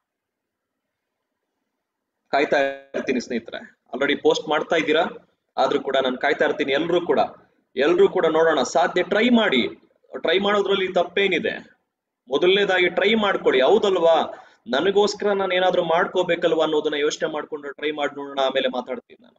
ಕಾಯ್ತಾ ಇರ್ತೀನಿ ಸ್ನೇಹಿತರೆ ಆಲ್ರೆಡಿ ಪೋಸ್ಟ್ ಮಾಡ್ತಾ ಇದ್ದೀರಾ ಆದ್ರೂ ಕೂಡ ನಾನು ಕಾಯ್ತಾ ಇರ್ತೀನಿ ಎಲ್ರೂ ಕೂಡ ಎಲ್ರೂ ಕೂಡ ನೋಡೋಣ ಸಾಧ್ಯ ಟ್ರೈ ಮಾಡಿ ಟ್ರೈ ಮಾಡೋದ್ರಲ್ಲಿ ತಪ್ಪೇನಿದೆ ಮೊದಲನೇದಾಗಿ ಟ್ರೈ ಮಾಡ್ಕೊಳ್ಳಿ ಹೌದಲ್ವಾ ನನಗೋಸ್ಕರ ನಾನು ಏನಾದ್ರೂ ಮಾಡ್ಕೋಬೇಕಲ್ವಾ ಅನ್ನೋದನ್ನ ಯೋಚನೆ ಮಾಡ್ಕೊಂಡು ಟ್ರೈ ಮಾಡಿ ನೋಡೋಣ ಆಮೇಲೆ ಮಾತಾಡ್ತೀನಿ ನಾನು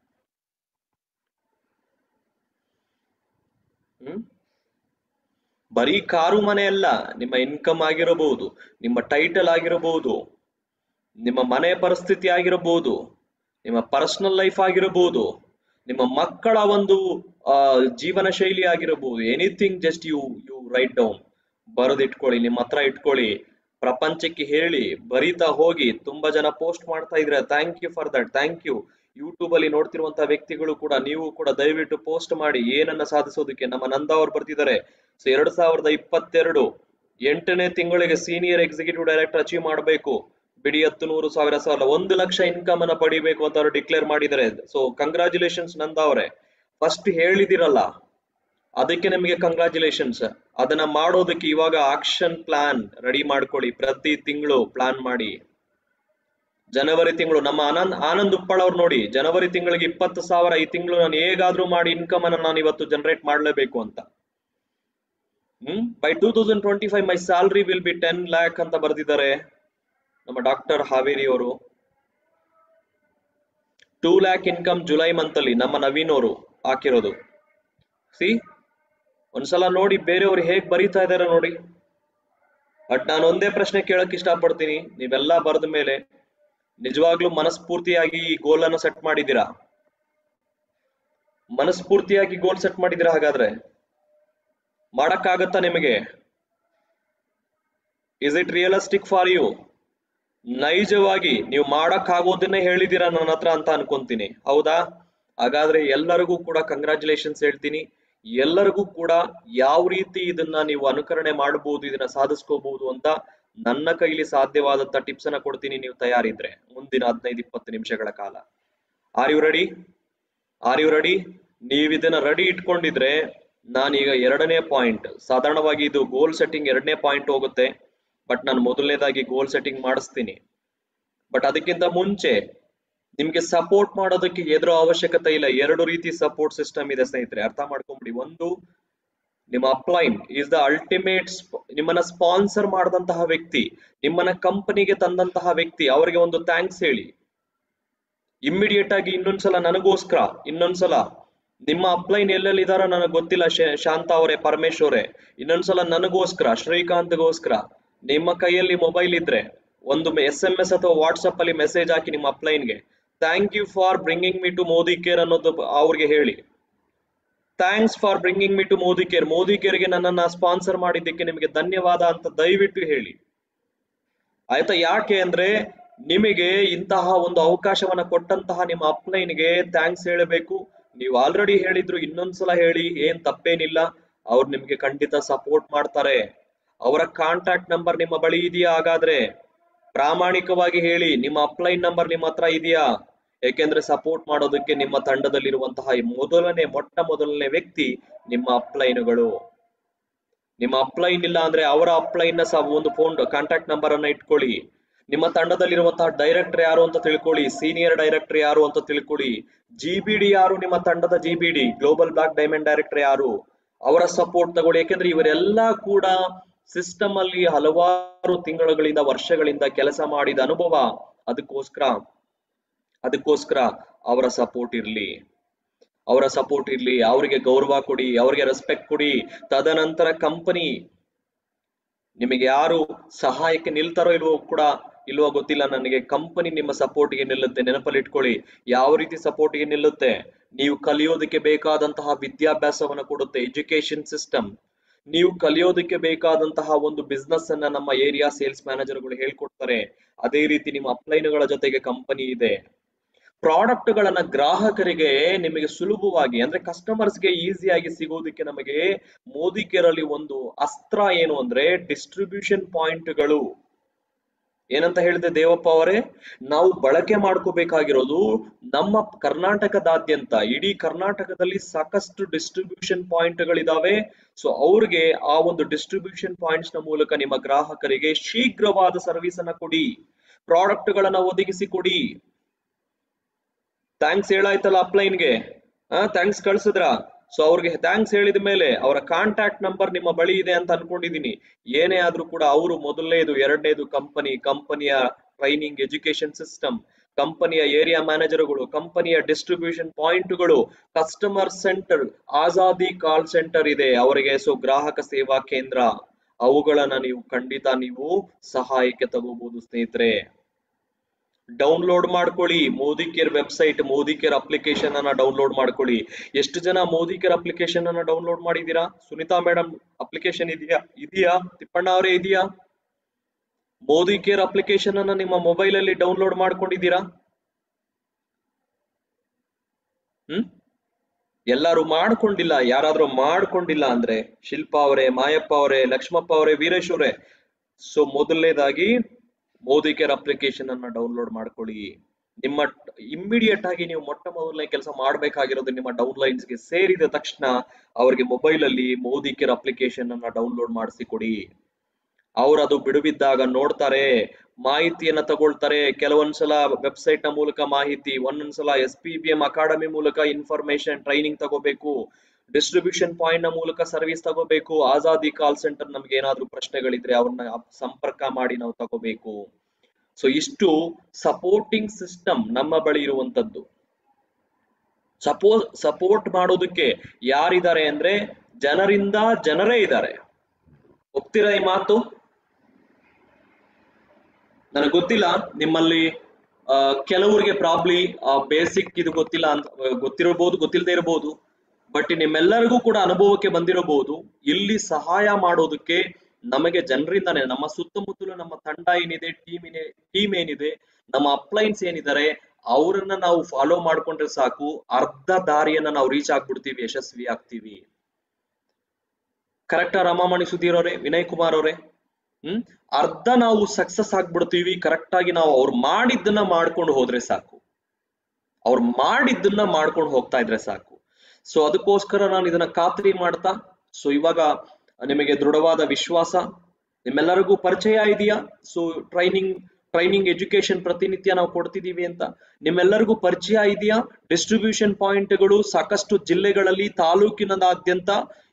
ಹ್ಮ್ ಬರೀ ಕಾರು ಮನೆ ಅಲ್ಲ ನಿಮ್ಮ ಇನ್ಕಮ್ ಆಗಿರಬಹುದು ನಿಮ್ಮ ಟೈಟಲ್ ಆಗಿರಬಹುದು ನಿಮ್ಮ ಮನೆ ಪರಿಸ್ಥಿತಿ ಆಗಿರಬಹುದು ನಿಮ್ಮ ಪರ್ಸನಲ್ ಲೈಫ್ ಆಗಿರಬಹುದು ನಿಮ್ಮ ಮಕ್ಕಳ ಒಂದು ಆ ಜೀವನ ಶೈಲಿ ಆಗಿರಬಹುದು anything just you you write down ಬರೆದಿಟ್ಕೊಳ್ಳಿ ನಿಮ್ಮ ಹತ್ರ ಇಟ್ಕೊಳ್ಳಿ ಪ್ರಪಂಚಕ್ಕೆ ಹೇಳಿ ಬರೀತಾ ಹೋಗಿ ತುಂಬಾ ಜನ ಪೋಸ್ಟ್ ಮಾಡ್ತಾ ಇದ್ರೆ thank you for that thank you YouTube ಅಲ್ಲಿ ನೋಡ್ತಿರುವಂತಹ ವ್ಯಕ್ತಿಗಳು ಕೂಡ ನೀವು ಕೂಡ ದಯವಿಟ್ಟು ಪೋಸ್ಟ್ ಮಾಡಿ ಏನನ್ನ ಸಾಧಿಸೋದಕ್ಕೆ ನಮ್ಮ ನಂದ ಅವ್ರು ಬರ್ತಿದ್ದಾರೆ ಸೊ ಎರಡ್ ಸಾವಿರದ ಇಪ್ಪತ್ತೆರಡು ಎಂಟನೇ ತಿಂಗಳಿಗೆ ಸೀನಿಯರ್ ಎಕ್ಸಿಕ್ಯೂಟಿವ್ ಡೈರೆಕ್ಟರ್ ಅಚೀವ್ ಮಾಡಬೇಕು ಬಿಡಿ ಹತ್ತು ನೂರು ಸಾವಿರ ಸಾವಿರ ಒಂದು ಲಕ್ಷ ಇನ್ಕಮ್ ಅನ್ನ ಪಡಿಬೇಕು ಅಂತ ಅವರು ಡಿಕ್ಲೇರ್ ಮಾಡಿದ್ದಾರೆ ಸೊ ಕಂಗ್ರಾಚುಲೇಷನ್ಸ್ ನಂದ ಅವರೇ ಫಸ್ಟ್ ಹೇಳಿದಿರಲ್ಲ ಅದಕ್ಕೆ ನಿಮಗೆ ಕಂಗ್ರಾಚುಲೇಷನ್ಸ್ ಅದನ್ನ ಮಾಡೋದಕ್ಕೆ ಇವಾಗ ಆಕ್ಷನ್ ಪ್ಲಾನ್ ರೆಡಿ ಮಾಡ್ಕೊಳ್ಳಿ ಪ್ರತಿ ತಿಂಗಳು ಪ್ಲಾನ್ ಮಾಡಿ ಜನವರಿ ತಿಂಗಳು ನಮ್ಮ ಆನಂದ್ ಆನಂದ್ ಉಪ್ಪಳ್ ಅವ್ರು ನೋಡಿ ಜನವರಿ ತಿಂಗಳಿಗೆ ಇಪ್ಪತ್ತು ಸಾವಿರ ಈ ತಿಂಗಳು ನಾನು ಹೇಗಾದ್ರೂ ಮಾಡಿ ಇನ್ಕಮ್ ಅನ್ನ ನಾನು ಇವತ್ತು ಜನರೇಟ್ ಮಾಡಲೇಬೇಕು ಅಂತ hmm by two thousand twenty five my salary will be ten lakh ಅಂತ ಬರೆದಿದ್ದಾರೆ ನಮ್ಮ ಡಾಕ್ಟರ್ ಹಾವೇರಿ ಅವರು two lakh income July month ಅಲ್ಲಿ ನಮ್ಮ ನವೀನ್ ಅವರು ಹಾಕಿರೋದು ಸಿ ಒಂದ್ಸಲ ನೋಡಿ ಬೇರೆಯವ್ರು ಹೇಗ್ ಬರೀತಾ ಇದಾರೆ ನೋಡಿ ಬಟ್ ನಾನು ಒಂದೇ ಪ್ರಶ್ನೆ ಕೇಳಕ್ ಇಷ್ಟಪಡ್ತೀನಿ ನೀವೆಲ್ಲ ಬರೆದ ಮೇಲೆ ನಿಜವಾಗ್ಲೂ ಮನಸ್ಫೂರ್ತಿಯಾಗಿ ಈ ಗೋಲ್ ಅನ್ನು ಸೆಟ್ ಮಾಡಿದ್ದೀರಾ ಮನಸ್ಫೂರ್ತಿಯಾಗಿ ಗೋಲ್ ಸೆಟ್ ಮಾಡಿದ್ದೀರಾ ಹಾಗಾದ್ರೆ ಮಾಡಕ್ಕಾಗತ್ತಾ ನಿಮಗೆ is it realistic for you ನೈಜವಾಗಿ ನೀವು ಮಾಡಕ್ ಆಗೋದನ್ನೇ ಹೇಳಿದೀರಾ ನನ್ನ ಹತ್ರ ಅಂತ ಅನ್ಕೊಂತೀನಿ ಹೌದಾ ಹಾಗಾದ್ರೆ ಎಲ್ಲರಿಗೂ ಕೂಡ ಕಂಗ್ರಾಚುಲೇಷನ್ಸ್ ಹೇಳ್ತೀನಿ ಎಲ್ಲರಿಗೂ ಕೂಡ ಯಾವ ರೀತಿ ಇದನ್ನ ನೀವು ಅನುಕರಣೆ ಮಾಡಬಹುದು ಇದನ್ನ ಸಾಧಿಸ್ಕೋಬಹುದು ಅಂತ ನನ್ನ ಕೈಲಿ ಸಾಧ್ಯವಾದಂತ ಟಿಪ್ಸ್ ಅನ್ನ ಕೊಡ್ತೀನಿ ನೀವು ತಯಾರಿದ್ರೆ ಮುಂದಿನ ಹದಿನೈದು ಇಪ್ಪತ್ತು ನಿಮಿಷಗಳ ಕಾಲ are you ready are you ready ನೀವು ಇದನ್ನ ರೆಡಿ ಇಟ್ಕೊಂಡಿದ್ರೆ ನಾನೀಗ ಎರಡನೇ ಪಾಯಿಂಟ್ ಸಾಧಾರಣವಾಗಿ ಇದು ಗೋಲ್ ಸೆಟ್ಟಿಂಗ್ ಎರಡನೇ ಪಾಯಿಂಟ್ ಹೋಗುತ್ತೆ ಬಟ್ ನಾನು ಮೊದಲನೇದಾಗಿ ಗೋಲ್ ಸೆಟ್ಟಿಂಗ್ ಮಾಡಿಸ್ತೀನಿ ಬಟ್ ಅದಕ್ಕಿಂತ ಮುಂಚೆ ನಿಮ್ಗೆ ಸಪೋರ್ಟ್ ಮಾಡೋದಕ್ಕೆ ಎದುರು ಅವಶ್ಯಕತೆ ಇಲ್ಲ ಎರಡು ರೀತಿ ಸಪೋರ್ಟ್ ಸಿಸ್ಟಮ್ ಇದೆ ಸ್ನೇಹಿತರೆ ಅರ್ಥ ಮಾಡ್ಕೊಂಬಿಡಿ ಒಂದು ನಿಮ್ಮ ಅಪ್ಲೈನ್ ಈಸ್ ದ ಅಲ್ಟಿಮೇಟ್ ನಿಮ್ಮನ್ನ ಸ್ಪಾನ್ಸರ್ ಮಾಡಿದಂತಹ ವ್ಯಕ್ತಿ ನಿಮ್ಮನ್ನ ಕಂಪನಿಗೆ ತಂದಂತಹ ವ್ಯಕ್ತಿ ಅವರಿಗೆ ಒಂದು ಥ್ಯಾಂಕ್ಸ್ ಹೇಳಿ ಇಮ್ಮಿಡಿಯೇಟ್ ಆಗಿ ಇನ್ನೊಂದ್ಸಲ ನನಗೋಸ್ಕರ ಇನ್ನೊಂದ್ಸಲ ನಿಮ್ಮ ಅಪ್ಲೈನ್ ಎಲ್ಲೆಲ್ಲಿದಾರೋ ನನಗೆ ಗೊತ್ತಿಲ್ಲ ಶೇ- ಶಾಂತ ಅವರೇ ಪರಮೇಶ್ ಅವರೇ ಇನ್ನೊಂದ್ಸಲ ನನಗೋಸ್ಕರ ಶ್ರೀಕಾಂತ್ಗೋಸ್ಕರ ನಿಮ್ಮ ಕೈಯಲ್ಲಿ ಮೊಬೈಲ್ ಇದ್ರೆ ಒಂದು ಎಸ್ ಎಂ ಎಸ್ ಅಥವಾ ವಾಟ್ಸಪ್ ಅಲ್ಲಿ ಮೆಸೇಜ್ ಹಾಕಿ ನಿಮ್ಮ ಅಪ್ಲೈನ್ಗೆ thank you for bringing me to Modicare ಅನ್ನೋದು ಅವ್ರಿಗೆ ಹೇಳಿ thanks for bringing me to Modicare ಮೋದಿ ಕೇರ್ಗೆ ನನ್ನನ್ನ ಸ್ಪಾನ್ಸರ್ ಮಾಡಿದ್ದಕ್ಕೆ ನಿಮಗೆ ಧನ್ಯವಾದ ಅಂತ ದಯವಿಟ್ಟು ಹೇಳಿ ಆಯ್ತಾ ಯಾಕೆ ಅಂದ್ರೆ ನಿಮಗೆ ಇಂತಹ ಒಂದು ಅವಕಾಶವನ್ನ ಕೊಟ್ಟಂತಹ ನಿಮ್ಮ ಅಪ್ಲೈನ್ಗೆ ಥ್ಯಾಂಕ್ಸ್ ಹೇಳಬೇಕು ನೀವು ಆಲ್ರೆಡಿ ಹೇಳಿದ್ರು ಇನ್ನೊಂದ್ಸಲ ಹೇಳಿ ಏನ್ ತಪ್ಪೇನಿಲ್ಲ ಅವ್ರು ನಿಮ್ಗೆ ಖಂಡಿತ ಸಪೋರ್ಟ್ ಮಾಡ್ತಾರೆ ಅವರ ಕಾಂಟ್ಯಾಕ್ಟ್ ನಂಬರ್ ನಿಮ್ಮ ಬಳಿ ಇದೆಯಾ ಹಾಗಾದ್ರೆ ಪ್ರಾಮಾಣಿಕವಾಗಿ ಹೇಳಿ ನಿಮ್ಮ ಅಪ್ಲೈನ್ ನಂಬರ್ ನಿಮ್ಮ ಹತ್ರ ಇದೆಯಾ ಏಕೆಂದ್ರೆ ಸಪೋರ್ಟ್ ಮಾಡೋದಕ್ಕೆ ನಿಮ್ಮ ತಂಡದಲ್ಲಿರುವಂತಹ ಈ ಮೊದಲನೇ ಮೊಟ್ಟ ಮೊದಲನೇ ವ್ಯಕ್ತಿ ನಿಮ್ಮ ಅಪ್ಲೈನ್ಗಳು ನಿಮ್ಮ ಅಪ್ಲೈನ್ ಇಲ್ಲ ಅಂದ್ರೆ ಅವರ ಅಪ್ಲೈನ್ ನ ಸಹ ಒಂದು ಫೋನ್ ಕಾಂಟ್ಯಾಕ್ಟ್ ನಂಬರ್ ಅನ್ನ ಇಟ್ಕೊಳ್ಳಿ ನಿಮ್ಮ ತಂಡದಲ್ಲಿರುವಂತಹ ಡೈರೆಕ್ಟರ್ ಯಾರು ಅಂತ ತಿಳ್ಕೊಳ್ಳಿ ಸೀನಿಯರ್ ಡೈರೆಕ್ಟರ್ ಯಾರು ಅಂತ ತಿಳ್ಕೊಳ್ಳಿ ಜಿ ಬಿ ಡಿ ಯಾರು ನಿಮ್ಮ ತಂಡದ G B D global black diamond director ಯಾರು ಅವರ ಸಪೋರ್ಟ್ ತಗೊಳ್ಳಿ ಯಾಕೆಂದ್ರೆ ಇವರೆಲ್ಲ ಕೂಡ ಸಿಸ್ಟಮ್ ಅಲ್ಲಿ ಹಲವಾರು ತಿಂಗಳುಗಳಿಂದ ವರ್ಷಗಳಿಂದ ಕೆಲಸ ಮಾಡಿದ ಅನುಭವ ಅದಕ್ಕೋಸ್ಕರ ಅದಕ್ಕೋಸ್ಕರ ಅವರ ಸಪೋರ್ಟ್ ಇರ್ಲಿ ಅವರ ಸಪೋರ್ಟ್ ಇರ್ಲಿ ಅವರಿಗೆ ಗೌರವ ಕೊಡಿ ಅವರಿಗೆ ರೆಸ್ಪೆಕ್ಟ್ ಕೊಡಿ ತದನಂತರ ಕಂಪನಿ ನಿಮಗೆ ಯಾರು ಸಹಾಯಕ್ಕೆ ನಿಲ್ತಾರೋ ಇಲ್ವೋ ಕೂಡ ಇಲ್ವೋ ಗೊತ್ತಿಲ್ಲ ನನಗೆ ಕಂಪನಿ ನಿಮ್ಮ ಸಪೋರ್ಟ್ಗೆ ನಿಲ್ಲುತ್ತೆ ನೆನಪಲ್ಲಿ ಇಟ್ಕೊಳ್ಳಿ ಯಾವ ರೀತಿ ಸಪೋರ್ಟ್ಗೆ ನಿಲ್ಲುತ್ತೆ ನೀವು ಕಲಿಯೋದಕ್ಕೆ ಬೇಕಾದಂತಹ ವಿದ್ಯಾಭ್ಯಾಸವನ್ನ ಕೊಡುತ್ತೆ ಎಜುಕೇಶನ್ ಸಿಸ್ಟಮ್ ನೀವು ಕಲಿಯೋದಕ್ಕೆ ಬೇಕಾದಂತಹ ಒಂದು ಬಿಸ್ನೆಸ್ ಅನ್ನ ನಮ್ಮ ಏರಿಯಾ ಸೇಲ್ಸ್ ಮ್ಯಾನೇಜರ್ಗಳು ಹೇಳ್ಕೊಡ್ತಾರೆ ಅದೇ ರೀತಿ ನಿಮ್ಮ ಅಪ್ಲೈನ್ಗಳ ಜೊತೆಗೆ ಕಂಪನಿ ಇದೆ ಪ್ರಾಡಕ್ಟ್ ಗಳನ್ನ ಗ್ರಾಹಕರಿಗೆ ನಿಮಗೆ ಸುಲಭವಾಗಿ ಅಂದ್ರೆ ಕಸ್ಟಮರ್ಸ್ಗೆ ಈಸಿಯಾಗಿ ಸಿಗೋದಕ್ಕೆ ನಮಗೆ ಮೋದಿ ಕೇರ್ ಅಲ್ಲಿ ಒಂದು ಅಸ್ತ್ರ ಏನು ಅಂದ್ರೆ ಡಿಸ್ಟ್ರಿಬ್ಯೂಷನ್ ಪಾಯಿಂಟ್ಗಳು ಏನಂತ ಹೇಳಿದೆ ದೇವಪ್ಪ ಅವರೇ ನಾವು ಬಳಕೆ ಮಾಡ್ಕೋಬೇಕಾಗಿರೋದು ನಮ್ಮ ಕರ್ನಾಟಕದಾದ್ಯಂತ ಇಡೀ ಕರ್ನಾಟಕದಲ್ಲಿ ಸಾಕಷ್ಟು ಡಿಸ್ಟ್ರಿಬ್ಯೂಷನ್ ಪಾಯಿಂಟ್ಗಳಿದಾವೆ ಸೊ ಅವ್ರಿಗೆ ಆ ಒಂದು ಡಿಸ್ಟ್ರಿಬ್ಯೂಷನ್ ಪಾಯಿಂಟ್ಸ್ ನ ಮೂಲಕ ನಿಮ್ಮ ಗ್ರಾಹಕರಿಗೆ ಶೀಘ್ರವಾದ ಸರ್ವಿಸ್ ಅನ್ನ ಕೊಡಿ ಪ್ರಾಡಕ್ಟ್ ಗಳನ್ನ ಒದಗಿಸಿ ಕೊಡಿ ಥ್ಯಾಂಕ್ಸ್ ಹೇಳಾಯ್ತಲ್ಲ ಅಪ್ಲೈನ್ಗೆ ಆ ಥ್ಯಾಂಕ್ಸ್ ಕಳ್ಸಿದ್ರ ಸೊ ಅವ್ರಿಗೆ ಥ್ಯಾಂಕ್ಸ್ ಹೇಳಿದ ಮೇಲೆ ಅವರ ಕಾಂಟ್ಯಾಕ್ಟ್ ನಂಬರ್ ನಿಮ್ಮ ಬಳಿ ಇದೆ ಅಂತ ಅನ್ಕೊಂಡಿದೀನಿ ಏನೇ ಆದ್ರೂ ಕೂಡ ಅವರು ಮೊದಲನೇದು ಎರಡನೇದು ಕಂಪನಿ ಕಂಪನಿಯ ಟ್ರೈನಿಂಗ್ ಎಜುಕೇಶನ್ ಸಿಸ್ಟಮ್ ಕಂಪನಿಯ ಏರಿಯಾ ಮ್ಯಾನೇಜರ್ಗಳು ಕಂಪನಿಯ ಡಿಸ್ಟ್ರಿಬ್ಯೂಷನ್ ಪಾಯಿಂಟ್ಗಳು ಕಸ್ಟಮರ್ ಸೆಂಟರ್ ಆಜಾದಿ ಕಾಲ್ ಸೆಂಟರ್ ಇದೆ ಅವರಿಗೆ ಸೊ ಗ್ರಾಹಕ ಸೇವಾ ಕೇಂದ್ರ ಅವುಗಳನ್ನ ನೀವು ಖಂಡಿತ ನೀವು ಸಹಾಯಕ್ಕೆ ತಗೋಬಹುದು ಸ್ನೇಹಿತರೆ ಡೌನ್ಲೋಡ್ ಮಾಡ್ಕೊಳ್ಳಿ Modicare website Modicare application ಅನ್ನ ಡೌನ್ಲೋಡ್ ಮಾಡ್ಕೊಳ್ಳಿ ಎಷ್ಟು ಜನ ಮೋದಿ ಕೇರ್ ಅಪ್ಲಿಕೇಶನ್ ಅನ್ನ ಡೌನ್ಲೋಡ್ ಮಾಡಿದೀರಾ ಸುನಿತಾ ಮೇಡಮ್ ಅಪ್ಲಿಕೇಶನ್ ಇದೆಯಾ ಇದೆಯಾ ತಿಪ್ಪಣ್ಣ ಅವರೇ ಇದೆಯಾ ಮೋದಿ ಕೇರ್ ಅಪ್ಲಿಕೇಶನ್ ಅನ್ನ ನಿಮ್ಮ ಮೊಬೈಲ್ ಅಲ್ಲಿ ಡೌನ್ಲೋಡ್ ಮಾಡ್ಕೊಂಡಿದ್ದೀರಾ ಹ್ಮ್ ಎಲ್ಲಾರು ಮಾಡ್ಕೊಂಡಿಲ್ಲ ಯಾರಾದ್ರೂ ಮಾಡ್ಕೊಂಡಿಲ್ಲ ಅಂದ್ರೆ ಶಿಲ್ಪಾ ಅವರೇ ಮಾಯಪ್ಪ ಅವರೇ ಲಕ್ಷ್ಮಪ್ಪ ಅವರೇ ವೀರೇಶ್ ಅವರೇ ಸೊ ಮೊದಲನೇದಾಗಿ ಮೋದಿ ಕೇರ್ ಅಪ್ಲಿಕೇಶನ್ ಅನ್ನ ಡೌನ್ಲೋಡ್ ಮಾಡ್ಕೊಳ್ಳಿ ನಿಮ್ಮ ಇಮ್ಮಿಡಿಯೇಟ್ ಆಗಿ ನೀವು ಮೊಟ್ಟ ಮೊದಲನೇ ಕೆಲಸ ಮಾಡಬೇಕಾಗಿರೋದು ನಿಮ್ಮ ಡೌನ್ಲೈನ್ಸ್ ಗೆ ಸೇರಿದ ತಕ್ಷಣ ಅವರಿಗೆ ಮೊಬೈಲ್ ಅಲ್ಲಿ ಮೋದಿ ಕೇರ್ ಅಪ್ಲಿಕೇಶನ್ ಅನ್ನ ಡೌನ್ಲೋಡ್ ಮಾಡಿಸಿ ಕೊಡಿ ಅವ್ರು ಅದು ಬಿಡುವಿದ್ದಾಗ ನೋಡ್ತಾರೆ ಮಾಹಿತಿಯನ್ನ ತಗೊಳ್ತಾರೆ ಕೆಲವೊಂದ್ಸಲ ವೆಬ್ಸೈಟ್ ನ ಮೂಲಕ ಮಾಹಿತಿ ಒಂದೊಂದ್ಸಲ S P B M academy ಮೂಲಕ ಇನ್ಫಾರ್ಮೇಶನ್ ಟ್ರೈನಿಂಗ್ ತಗೋಬೇಕು ಡಿಸ್ಟ್ರಿಬ್ಯೂಷನ್ ಪಾಯಿಂಟ್ ನ ಮೂಲಕ ಸರ್ವಿಸ್ ತಗೋಬೇಕು ಆಜಾದಿ ಕಾಲ್ ಸೆಂಟರ್ ನಮ್ಗೆ ಏನಾದ್ರೂ ಪ್ರಶ್ನೆಗಳಿದ್ರೆ ಅವ್ರನ್ನ ಸಂಪರ್ಕ ಮಾಡಿ ನಾವು ತಗೋಬೇಕು ಸೊ ಇಷ್ಟು ಸಪೋರ್ಟಿಂಗ್ ಸಿಸ್ಟಮ್ ನಮ್ಮ ಬಳಿ ಇರುವಂತದ್ದು ಸಪೋ ಸಪೋರ್ಟ್ ಮಾಡೋದಕ್ಕೆ ಯಾರಿದ್ದಾರೆ ಅಂದ್ರೆ ಜನರಿಂದ ಜನರೇ ಇದ್ದಾರೆ ಒಪ್ತೀರಾ ಈ ಮಾತು ನನಗೆ ಗೊತ್ತಿಲ್ಲ ನಿಮ್ಮಲ್ಲಿ ಆ, ಕೆಲವರಿಗೆ ಪ್ರಾಬ್ಲಿ ಬೇಸಿಕ್ ಇದು ಗೊತ್ತಿಲ್ಲ ಅಂತ ಗೊತ್ತಿರಬಹುದು ಗೊತ್ತಿಲ್ಲದೆ ಇರಬಹುದು ಬಟ್ ನಿಮ್ಮೆಲ್ಲರಿಗೂ ಕೂಡ ಅನುಭವಕ್ಕೆ ಬಂದಿರಬಹುದು ಇಲ್ಲಿ ಸಹಾಯ ಮಾಡೋದಕ್ಕೆ ನಮಗೆ ಜನರಿಂದಾನೆ ನಮ್ಮ ಸುತ್ತಮುತ್ತಲು ನಮ್ಮ ತಂಡ ಏನಿದೆ ಟೀಮ್ ಏನೇ ಟೀಮ್ ಏನಿದೆ ನಮ್ಮ ಅಪ್ಲೈನ್ಸ್ ಏನಿದ್ದಾರೆ ಅವರನ್ನ ನಾವು ಫಾಲೋ ಮಾಡ್ಕೊಂಡ್ರೆ ಸಾಕು ಅರ್ಧ ದಾರಿಯನ್ನ ನಾವು ರೀಚ್ ಆಗ್ಬಿಡ್ತೀವಿ ಯಶಸ್ವಿ ಆಗ್ತೀವಿ ಕರೆಕ್ಟಾ ರಾಮಮಣಿ ಸುಧೀರ್ ಅವರೇ ವಿನಯ್ ಕುಮಾರ್ ಅವರೇ ಹ್ಮ್ ಅರ್ಧ ನಾವು ಸಕ್ಸಸ್ ಆಗ್ಬಿಡ್ತೀವಿ ಕರೆಕ್ಟ್ ಆಗಿ ನಾವು ಅವ್ರು ಮಾಡಿದ್ದನ್ನ ಮಾಡ್ಕೊಂಡು ಹೋದ್ರೆ ಸಾಕು ಅವ್ರು ಮಾಡಿದ್ದನ್ನ ಮಾಡ್ಕೊಂಡು ಹೋಗ್ತಾ ಇದ್ರೆ ಸಾಕು ಸೊ ಅದಕ್ಕೋಸ್ಕರ ನಾನು ಇದನ್ನ ಖಾತ್ರಿ ಮಾಡ್ತಾ ಸೊ ಇವಾಗ ನಿಮಗೆ ದೃಢವಾದ ವಿಶ್ವಾಸ ನಿಮ್ಮೆಲ್ಲರಿಗೂ ಪರಿಚಯ ಇದೆಯಾ ಸೊ ಟ್ರೈನಿಂಗ್ ಟ್ರೈನಿಂಗ್ ಎಜುಕೇಶನ್ ಪ್ರತಿನಿತ್ಯ ನಾವು ಕೊಡ್ತಿದೀವಿ ಅಂತ ನಿಮ್ಮೆಲ್ಲರಿಗೂ ಪರಿಚಯ ಇದೆಯಾ ಡಿಸ್ಟ್ರಿಬ್ಯೂಷನ್ ಪಾಯಿಂಟ್ಗಳು ಸಾಕಷ್ಟು ಜಿಲ್ಲೆಗಳಲ್ಲಿ ತಾಲೂಕಿನಾದ್ಯಂತ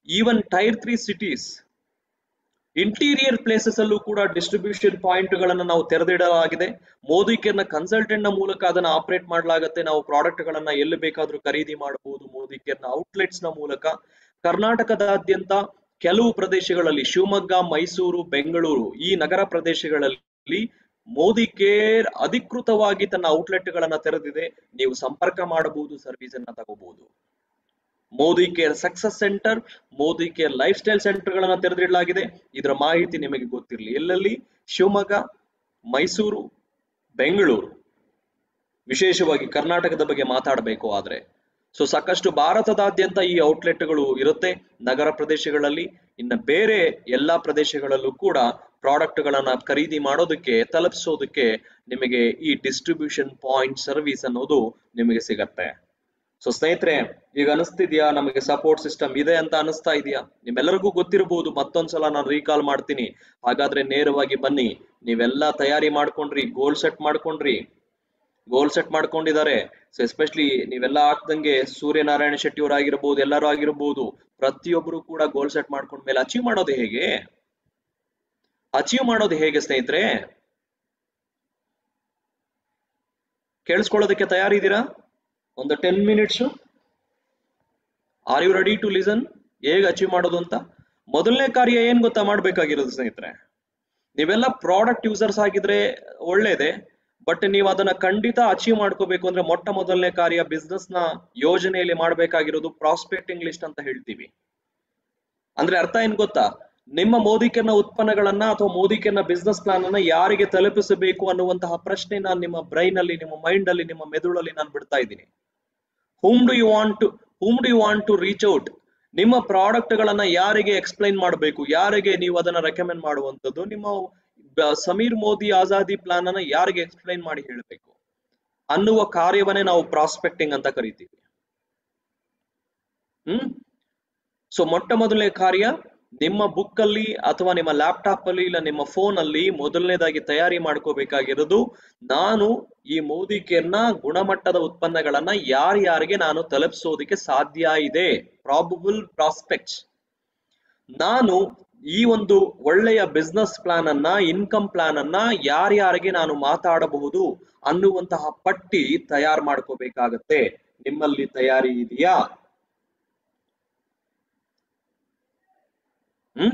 even tier three cities interior places ಅಲ್ಲೂ ಕೂಡ ಡಿಸ್ಟ್ರಿಬ್ಯೂಷನ್ ಪಾಯಿಂಟ್ ಗಳನ್ನ ನಾವು ತೆರೆದಿಡಲಾಗಿದೆ ಮೋದಿ ಕೇರ್ನ ಕನ್ಸಲ್ಟೆಂಟ್ ನ ಮೂಲಕ ಅದನ್ನ ಆಪರೇಟ್ ಮಾಡಲಾಗುತ್ತೆ ನಾವು ಪ್ರಾಡಕ್ಟ್ ಗಳನ್ನ ಎಲ್ಲಿ ಬೇಕಾದ್ರೂ ಖರೀದಿ ಮಾಡಬಹುದು ಮೋದಿ ಕೇರ್ನ ಔಟ್ಲೆಟ್ಸ್ ನ ಮೂಲಕ ಕರ್ನಾಟಕದಾದ್ಯಂತ ಕೆಲವು ಪ್ರದೇಶಗಳಲ್ಲಿ ಶಿವಮೊಗ್ಗ ಮೈಸೂರು ಬೆಂಗಳೂರು ಈ ನಗರ ಪ್ರದೇಶಗಳಲ್ಲಿ ಮೋದಿ ಕೇರ್ ಅಧಿಕೃತವಾಗಿ ತನ್ನ ಔಟ್ಲೆಟ್ ಗಳನ್ನ ತೆರೆದಿದೆ ನೀವು ಸಂಪರ್ಕ ಮಾಡಬಹುದು ಸರ್ವಿಸ್ ಅನ್ನ ತಗೋಬಹುದು Modicare success centre Modicare lifestyle centre ಗಳನ್ನ ತೆರೆದಿಡಲಾಗಿದೆ ಇದರ ಮಾಹಿತಿ ನಿಮಗೆ ಗೊತ್ತಿರಲಿ ಎಲ್ಲೆಲ್ಲಿ ಶಿವಮೊಗ್ಗ ಮೈಸೂರು ಬೆಂಗಳೂರು ವಿಶೇಷವಾಗಿ ಕರ್ನಾಟಕದ ಬಗ್ಗೆ ಮಾತಾಡಬೇಕು ಆದ್ರೆ ಸೊ ಸಾಕಷ್ಟು ಭಾರತದಾದ್ಯಂತ ಈ ಔಟ್ಲೆಟ್ಗಳು ಇರುತ್ತೆ ನಗರ ಪ್ರದೇಶಗಳಲ್ಲಿ ಇನ್ನು ಬೇರೆ ಎಲ್ಲಾ ಪ್ರದೇಶಗಳಲ್ಲೂ ಕೂಡ ಪ್ರಾಡಕ್ಟ್ ಗಳನ್ನ ಖರೀದಿ ಮಾಡೋದಕ್ಕೆ ತಲುಪಿಸೋದಕ್ಕೆ ನಿಮಗೆ ಈ ಡಿಸ್ಟ್ರಿಬ್ಯೂಷನ್ ಪಾಯಿಂಟ್ ಸರ್ವಿಸ್ ಅನ್ನೋದು ನಿಮಗೆ ಸಿಗತ್ತೆ ಸೊ ಸ್ನೇಹಿತರೆ ಈಗ ಅನಿಸ್ತಿದ್ಯಾ ನಮಗೆ ಸಪೋರ್ಟ್ ಸಿಸ್ಟಮ್ ಇದೆ ಅಂತ ಅನಿಸ್ತಾ ಇದೆಯಾ ನಿಮ್ಮೆಲ್ಲರಿಗೂ ಗೊತ್ತಿರಬಹುದು ಮತ್ತೊಂದ್ಸಲ ನಾನು ರೀಕಾಲ್ ಮಾಡ್ತೀನಿ ಹಾಗಾದ್ರೆ ನೇರವಾಗಿ ಬನ್ನಿ ನೀವೆಲ್ಲ ತಯಾರಿ ಮಾಡ್ಕೊಂಡ್ರಿ ಗೋಲ್ ಸೆಟ್ ಮಾಡ್ಕೊಂಡ್ರಿ ಗೋಲ್ ಸೆಟ್ ಮಾಡ್ಕೊಂಡಿದ್ದಾರೆ ಸೊ ಎಸ್ಪೆಷಲಿ ನೀವೆಲ್ಲ ಆಗ್ದಂಗೆ ಸೂರ್ಯನಾರಾಯಣ ಶೆಟ್ಟಿ ಅವರಾಗಿರ್ಬೋದು ಎಲ್ಲರೂ ಆಗಿರ್ಬೋದು ಪ್ರತಿಯೊಬ್ಬರು ಕೂಡ ಗೋಲ್ ಸೆಟ್ ಮಾಡ್ಕೊಂಡ್ಮೇಲೆ ಅಚೀವ್ ಮಾಡೋದು ಹೇಗೆ ಅಚೀವ್ ಮಾಡೋದು ಹೇಗೆ ಸ್ನೇಹಿತರೆ ಕೇಳಿಸ್ಕೊಳ್ಳೋದಕ್ಕೆ ತಯಾರಿದ್ದೀರಾ ಒಂದು ten minutes are you ready to listen ಹೇಗೆ ಅಚೀವ್ ಮಾಡೋದು ಅಂತ ಮೊದಲನೇ ಕಾರ್ಯ ಏನ್ ಗೊತ್ತಾ ಮಾಡ್ಬೇಕಾಗಿರೋದು ಸ್ನೇಹಿತರೆ ನೀವೆಲ್ಲ ಪ್ರಾಡಕ್ಟ್ ಯೂಸರ್ಸ್ ಆಗಿದ್ರೆ ಒಳ್ಳೇದೆ ಬಟ್ ನೀವು ಅದನ್ನ ಖಂಡಿತ ಅಚೀವ್ ಮಾಡ್ಕೋಬೇಕು ಅಂದ್ರೆ ಮೊಟ್ಟ ಮೊದಲನೇ ಕಾರ್ಯ ಬಿಸ್ನೆಸ್ ನ ಯೋಜನೆಯಲ್ಲಿ ಮಾಡ್ಬೇಕಾಗಿರೋದು ಪ್ರಾಸ್ಪೆಕ್ಟಿಂಗ್ ಲಿಸ್ಟ್ ಅಂತ ಹೇಳ್ತೀವಿ ಅಂದ್ರೆ ಅರ್ಥ ಏನ್ ಗೊತ್ತಾ ನಿಮ್ಮ ಮೋದಿಕೆನ ಉತ್ಪನ್ನಗಳನ್ನ ಅಥವಾ ಮೋದಿಕೆನ ಬಿಸ್ನೆಸ್ ಪ್ಲಾನ್ ಅನ್ನ ಯಾರಿಗೆ ತಲುಪಿಸಬೇಕು ಅನ್ನುವಂತಹ ಪ್ರಶ್ನೆ ನಾನು ನಿಮ್ಮ ಬ್ರೈನ್ ಅಲ್ಲಿ ನಿಮ್ಮ ಮೈಂಡ್ ಅಲ್ಲಿ ನಿಮ್ಮ ಮೆದುಳಲ್ಲಿ ನಾನು ಬಿಡ್ತಾ ಇದ್ದೀನಿ whom do you want to whom do you want to reach out ನಿಮ್ಮ ಪ್ರಾಡಕ್ಟ್ ಗಳನ್ನ ಯಾರಿಗೆ ಎಕ್ಸ್ಪ್ಲೈನ್ ಮಾಡಬೇಕು ಯಾರಿಗೆ ನೀವು ಅದನ್ನ ರೆಕಮೆಂಡ್ ಮಾಡುವಂತದ್ದು ನಿಮ್ಮ ಬ- ಸಮೀರ್ ಮೋದಿ ಆಜಾದಿ ಪ್ಲಾನ್ ಅನ್ನ ಯಾರಿಗೆ ಎಕ್ಸ್ಪ್ಲೈನ್ ಮಾಡಿ ಹೇಳಬೇಕು ಅನ್ನುವ ಕಾರ್ಯವನ್ನೇ ನಾವು ಪ್ರಾಸ್ಪೆಕ್ಟಿಂಗ್ ಅಂತ ಕರಿತೀವಿ ಹ್ಮ್ ಸೊ ಮೊಟ್ಟ ಮೊದಲನೇ ಕಾರ್ಯ ನಿಮ್ಮ ಬುಕ್ ಅಲ್ಲಿ ಅಥವಾ ನಿಮ್ಮ ಲ್ಯಾಪ್ಟಾಪ್ ಅಲ್ಲಿ ಇಲ್ಲ ನಿಮ್ಮ ಫೋನ್ ಅಲ್ಲಿ ಮೊದಲನೇದಾಗಿ ತಯಾರಿ ಮಾಡ್ಕೋಬೇಕಾಗಿರೋದು ನಾನು ಈ ಮೋದಿ ಕೇರ್ನ ಗುಣಮಟ್ಟದ ಉತ್ಪನ್ನಗಳನ್ನ ಯಾರ್ಯಾರಿಗೆ ನಾನು ತಲುಪಿಸೋದಕ್ಕೆ ಸಾಧ್ಯ ಇದೆ ಪ್ರಾಬಬಲ್ ಪ್ರಾಸ್ಪೆಕ್ಟ್ಸ್ ನಾನು ಈ ಒಂದು ಒಳ್ಳೆಯ ಬಿಸ್ನೆಸ್ ಪ್ಲಾನ್ ಅನ್ನ ಇನ್ಕಮ್ ಪ್ಲಾನ್ ಅನ್ನ ಯಾರ್ಯಾರಿಗೆ ನಾನು ಮಾತಾಡಬಹುದು ಅನ್ನುವಂತಹ ಪಟ್ಟಿ ತಯಾರು ಮಾಡ್ಕೋಬೇಕಾಗತ್ತೆ ನಿಮ್ಮಲ್ಲಿ ತಯಾರಿ ಇದೆಯಾ ಹ್ಮ್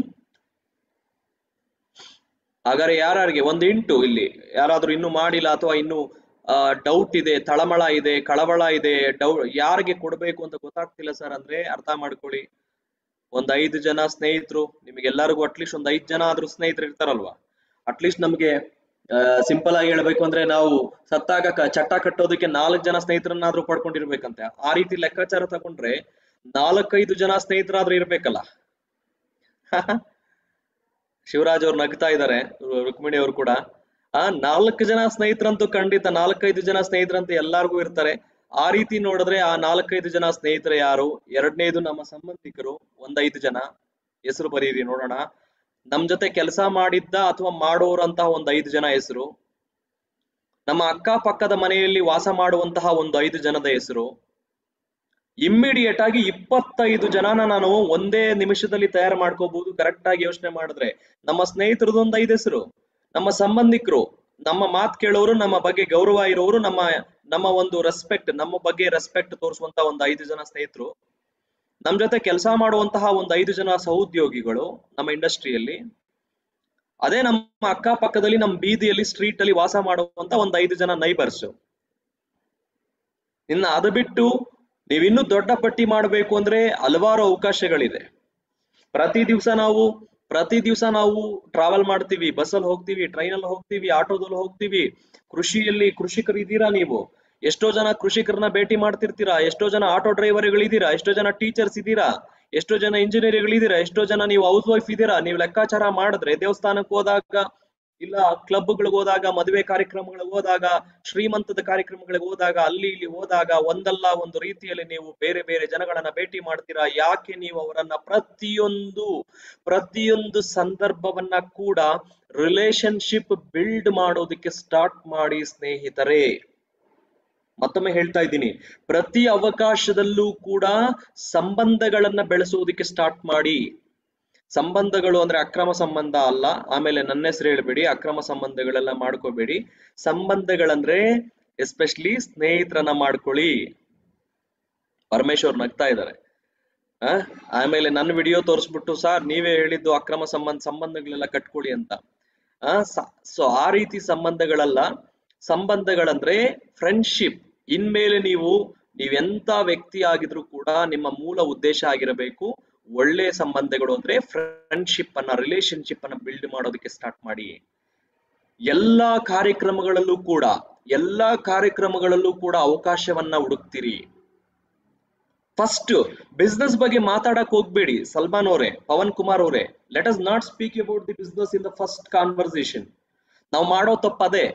ಹಾಗಾದ್ರೆ ಯಾರ್ಯಾರಿಗೆ ಒಂದು ಇಂಟು ಇಲ್ಲಿ ಯಾರಾದ್ರೂ ಇನ್ನು ಮಾಡಿಲ್ಲ ಅಥವಾ ಇನ್ನು ಡೌಟ್ ಇದೆ ತಳಮಳ ಇದೆ ಕಳವಳ ಇದೆ ಡೌ ಯಾರಿಗೆ ಕೊಡ್ಬೇಕು ಅಂತ ಗೊತ್ತಾಗ್ತಿಲ್ಲ ಸರ್ ಅಂದ್ರೆ ಅರ್ಥ ಮಾಡ್ಕೊಳ್ಳಿ ಒಂದ್ ಐದು ಜನ ಸ್ನೇಹಿತರು ನಿಮಗೆಲ್ಲರಿಗೂ ಅಟ್ಲೀಸ್ಟ್ ಒಂದ್ ಐದ್ ಜನ ಆದ್ರೂ ಸ್ನೇಹಿತರು ಇರ್ತಾರಲ್ವಾ ಅಟ್ಲೀಸ್ಟ್ ನಮ್ಗೆ ಸಿಂಪಲ್ ಆಗಿ ಹೇಳ್ಬೇಕು ಅಂದ್ರೆ ನಾವು ಸತ್ತಾಗ ಕ- ಚಟ್ಟ ಕಟ್ಟೋದಕ್ಕೆ ನಾಲ್ಕು ಜನ ಸ್ನೇಹಿತರನ್ನಾದ್ರೂ ಪಡ್ಕೊಂಡಿರ್ಬೇಕಂತೆ ಆ ರೀತಿ ಲೆಕ್ಕಾಚಾರ ತಗೊಂಡ್ರೆ ನಾಲ್ಕೈದು ಜನ ಸ್ನೇಹಿತರಾದ್ರೂ ಇರ್ಬೇಕಲ್ಲ ಶಿವರಾಜ್ ಅವ್ರು ನಗ್ತಾ ಇದ್ದಾರೆ ರುಕ್ಮಿಣಿ ಅವರು ಕೂಡ ಆ ನಾಲ್ಕು ಜನ ಸ್ನೇಹಿತರಂತೂ ಖಂಡಿತ ನಾಲ್ಕೈದು ಜನ ಸ್ನೇಹಿತರಂತೂ ಎಲ್ಲಾರ್ಗೂ ಇರ್ತಾರೆ ಆ ರೀತಿ ನೋಡಿದ್ರೆ ಆ ನಾಲ್ಕೈದು ಜನ ಸ್ನೇಹಿತರು ಯಾರು ಎರಡನೇದು ನಮ್ಮ ಸಂಬಂಧಿಕರು ಒಂದೈದು ಜನ ಹೆಸರು ಬರೀರಿ ನೋಡೋಣ ನಮ್ ಜೊತೆ ಕೆಲಸ ಮಾಡಿದ್ದ ಅಥವಾ ಮಾಡೋರಂತಹ ಒಂದ್ ಐದು ಜನ ಹೆಸರು ನಮ್ಮ ಅಕ್ಕಪಕ್ಕದ ಮನೆಯಲ್ಲಿ ವಾಸ ಮಾಡುವಂತಹ ಒಂದು ಐದು ಜನದ ಹೆಸರು ಇಮ್ಮಿಡಿಯೇಟ್ ಆಗಿ ಇಪ್ಪತ್ತೈದು ಜನನ ನಾನು ಒಂದೇ ನಿಮಿಷದಲ್ಲಿ ತಯಾರು ಮಾಡ್ಕೋಬಹುದು ಕರೆಕ್ಟ್ ಆಗಿ ಯೋಚನೆ ಮಾಡಿದ್ರೆ ನಮ್ಮ ಸ್ನೇಹಿತರದೊಂದು ಐದು ಹೆಸರು ನಮ್ಮ ಸಂಬಂಧಿಕರು ನಮ್ಮ ಮಾತ್ ಕೇಳೋರು ನಮ್ಮ ಬಗ್ಗೆ ಗೌರವ ಇರೋರು ನಮ್ಮ ನಮ್ಮ ಒಂದು ರೆಸ್ಪೆಕ್ಟ್ ನಮ್ಮ ಬಗ್ಗೆ ರೆಸ್ಪೆಕ್ಟ್ ತೋರಿಸುವಂತ ಒಂದು ಐದು ಜನ ಸ್ನೇಹಿತರು ನಮ್ ಜೊತೆ ಕೆಲಸ ಮಾಡುವಂತಹ ಒಂದು ಐದು ಜನ ಸಹೋದ್ಯೋಗಿಗಳು ನಮ್ಮ ಇಂಡಸ್ಟ್ರಿಯಲ್ಲಿ ಅದೇ ನಮ್ಮ ಅಕ್ಕಪಕ್ಕದಲ್ಲಿ ನಮ್ಮ ಬೀದಿಯಲ್ಲಿ ಸ್ಟ್ರೀಟ್ ಅಲ್ಲಿ ವಾಸ ಮಾಡುವಂತ ಒಂದು ಐದು ಜನ ನೈಬರ್ಸ್ ಇನ್ನು ಅದು ಬಿಟ್ಟು ನೀವಿನ್ನೂ ದೊಡ್ಡ ಪಟ್ಟಿ ಮಾಡಬೇಕು ಅಂದ್ರೆ ಹಲವಾರು ಅವಕಾಶಗಳಿದೆ ಪ್ರತಿ ದಿವಸ ನಾವು ಪ್ರತಿ ದಿವಸ ನಾವು ಟ್ರಾವೆಲ್ ಮಾಡ್ತೀವಿ ಬಸ್ಸಲ್ಲಿ ಹೋಗ್ತೀವಿ ಟ್ರೈನಲ್ಲಿ ಹೋಗ್ತೀವಿ ಆಟೋದಲ್ಲಿ ಹೋಗ್ತೀವಿ ಕೃಷಿಯಲ್ಲಿ ಕೃಷಿಕರಿದ್ದೀರಾ ನೀವು ಎಷ್ಟೋ ಜನ ಕೃಷಿಕರನ್ನ ಭೇಟಿ ಮಾಡ್ತಿರ್ತೀರಾ ಎಷ್ಟೋ ಜನ ಆಟೋ ಡ್ರೈವರ್ಗಳಿದ್ದೀರಾ ಎಷ್ಟೋ ಜನ ಟೀಚರ್ಸ್ ಇದ್ದೀರಾ ಎಷ್ಟೋ ಜನ ಇಂಜಿನಿಯರ್ಗಳಿದ್ದೀರಾ ಎಷ್ಟೋ ಜನ ನೀವು ಹೌಸ್ ವೈಫ್ ಇದ್ದೀರಾ ನೀವು ಲೆಕ್ಕಾಚಾರ ಮಾಡಿದ್ರೆ ದೇವಸ್ಥಾನಕ್ಕೆ ಹೋದಾಗ ಇಲ್ಲ ಕ್ಲಬ್ಗಳಿಗೆ ಹೋದಾಗ ಮದುವೆ ಕಾರ್ಯಕ್ರಮಗಳಿಗೆ ಹೋದಾಗ ಶ್ರೀಮಂತದ ಕಾರ್ಯಕ್ರಮಗಳಿಗೆ ಹೋದಾಗ ಅಲ್ಲಿ ಇಲ್ಲಿ ಹೋದಾಗ ಒಂದಲ್ಲ ಒಂದು ರೀತಿಯಲ್ಲಿ ನೀವು ಬೇರೆ ಬೇರೆ ಜನಗಳನ್ನ ಭೇಟಿ ಮಾಡ್ತೀರಾ ಯಾಕೆ ನೀವು ಅವರನ್ನ ಪ್ರತಿಯೊಂದು ಪ್ರತಿಯೊಂದು ಸಂದರ್ಭವನ್ನ ಕೂಡ ರಿಲೇಶನ್ಶಿಪ್ ಬಿಲ್ಡ್ ಮಾಡೋದಕ್ಕೆ ಸ್ಟಾರ್ಟ್ ಮಾಡಿ ಸ್ನೇಹಿತರೆ ಮತ್ತೊಮ್ಮೆ ಹೇಳ್ತಾ ಇದ್ದೀನಿ ಪ್ರತಿ ಅವಕಾಶದಲ್ಲೂ ಕೂಡ ಸಂಬಂಧಗಳನ್ನ ಬೆಳೆಸುವುದಕ್ಕೆ ಸ್ಟಾರ್ಟ್ ಮಾಡಿ ಸಂಬಂಧಗಳು ಅಂದ್ರೆ ಅಕ್ರಮ ಸಂಬಂಧ ಅಲ್ಲ ಆಮೇಲೆ ನನ್ನ ಹೆಸರು ಹೇಳ್ಬೇಡಿ ಅಕ್ರಮ ಸಂಬಂಧಗಳೆಲ್ಲ ಮಾಡ್ಕೋಬೇಡಿ ಸಂಬಂಧಗಳಂದ್ರೆ ಎಸ್ಪೆಷಲಿ ಸ್ನೇಹಿತರನ್ನ ಮಾಡ್ಕೊಳ್ಳಿ ಪರಮೇಶ್ವರ್ ನಗ್ತಾ ಇದ್ದಾರೆ ಆ ಆಮೇಲೆ ನನ್ನ ವಿಡಿಯೋ ತೋರಿಸ್ಬಿಟ್ಟು ಸರ್ ನೀವೇ ಹೇಳಿದ್ದು ಅಕ್ರಮ ಸಂಬಂಧ ಸಂಬಂಧಗಳೆಲ್ಲ ಕಟ್ಕೊಳ್ಳಿ ಅಂತ ಆ ಸೊ ಆ ರೀತಿ ಸಂಬಂಧಗಳಲ್ಲ ಸಂಬಂಧಗಳಂದ್ರೆ ಫ್ರೆಂಡ್ಶಿಪ್ ಇನ್ಮೇಲೆ ನೀವು ನೀವೆಂತ ವ್ಯಕ್ತಿ ಆಗಿದ್ರು ಕೂಡ ನಿಮ್ಮ ಮೂಲ ಉದ್ದೇಶ ಆಗಿರಬೇಕು ಒಳ್ಳೆಯ ಸಂಬಂಧಗಳು ಅಂದ್ರೆ ಫ್ರೆಂಡ್ಶಿಪ್ ಅನ್ನ ರಿಲೇಶನ್ಶಿಪ್ ಅನ್ನ ಬಿಲ್ಡ್ ಮಾಡೋದಕ್ಕೆ ಸ್ಟಾರ್ಟ್ ಮಾಡಿ ಎಲ್ಲಾ ಕಾರ್ಯಕ್ರಮಗಳಲ್ಲೂ ಕೂಡ ಎಲ್ಲಾ ಕಾರ್ಯಕ್ರಮಗಳಲ್ಲೂ ಕೂಡ ಅವಕಾಶವನ್ನ ಹುಡುಕ್ತಿರಿ ಫಸ್ಟ್ ಬಿಸ್ನೆಸ್ ಬಗ್ಗೆ ಮಾತಾಡಕ್ ಹೋಗ್ಬೇಡಿ ಸಲ್ಮಾನ್ ಅವರೇ ಪವನ್ ಕುಮಾರ್ ಅವರೇ let us not speak about the business in the first conversation ನಾವು ಮಾಡೋ ತಪ್ಪದೇ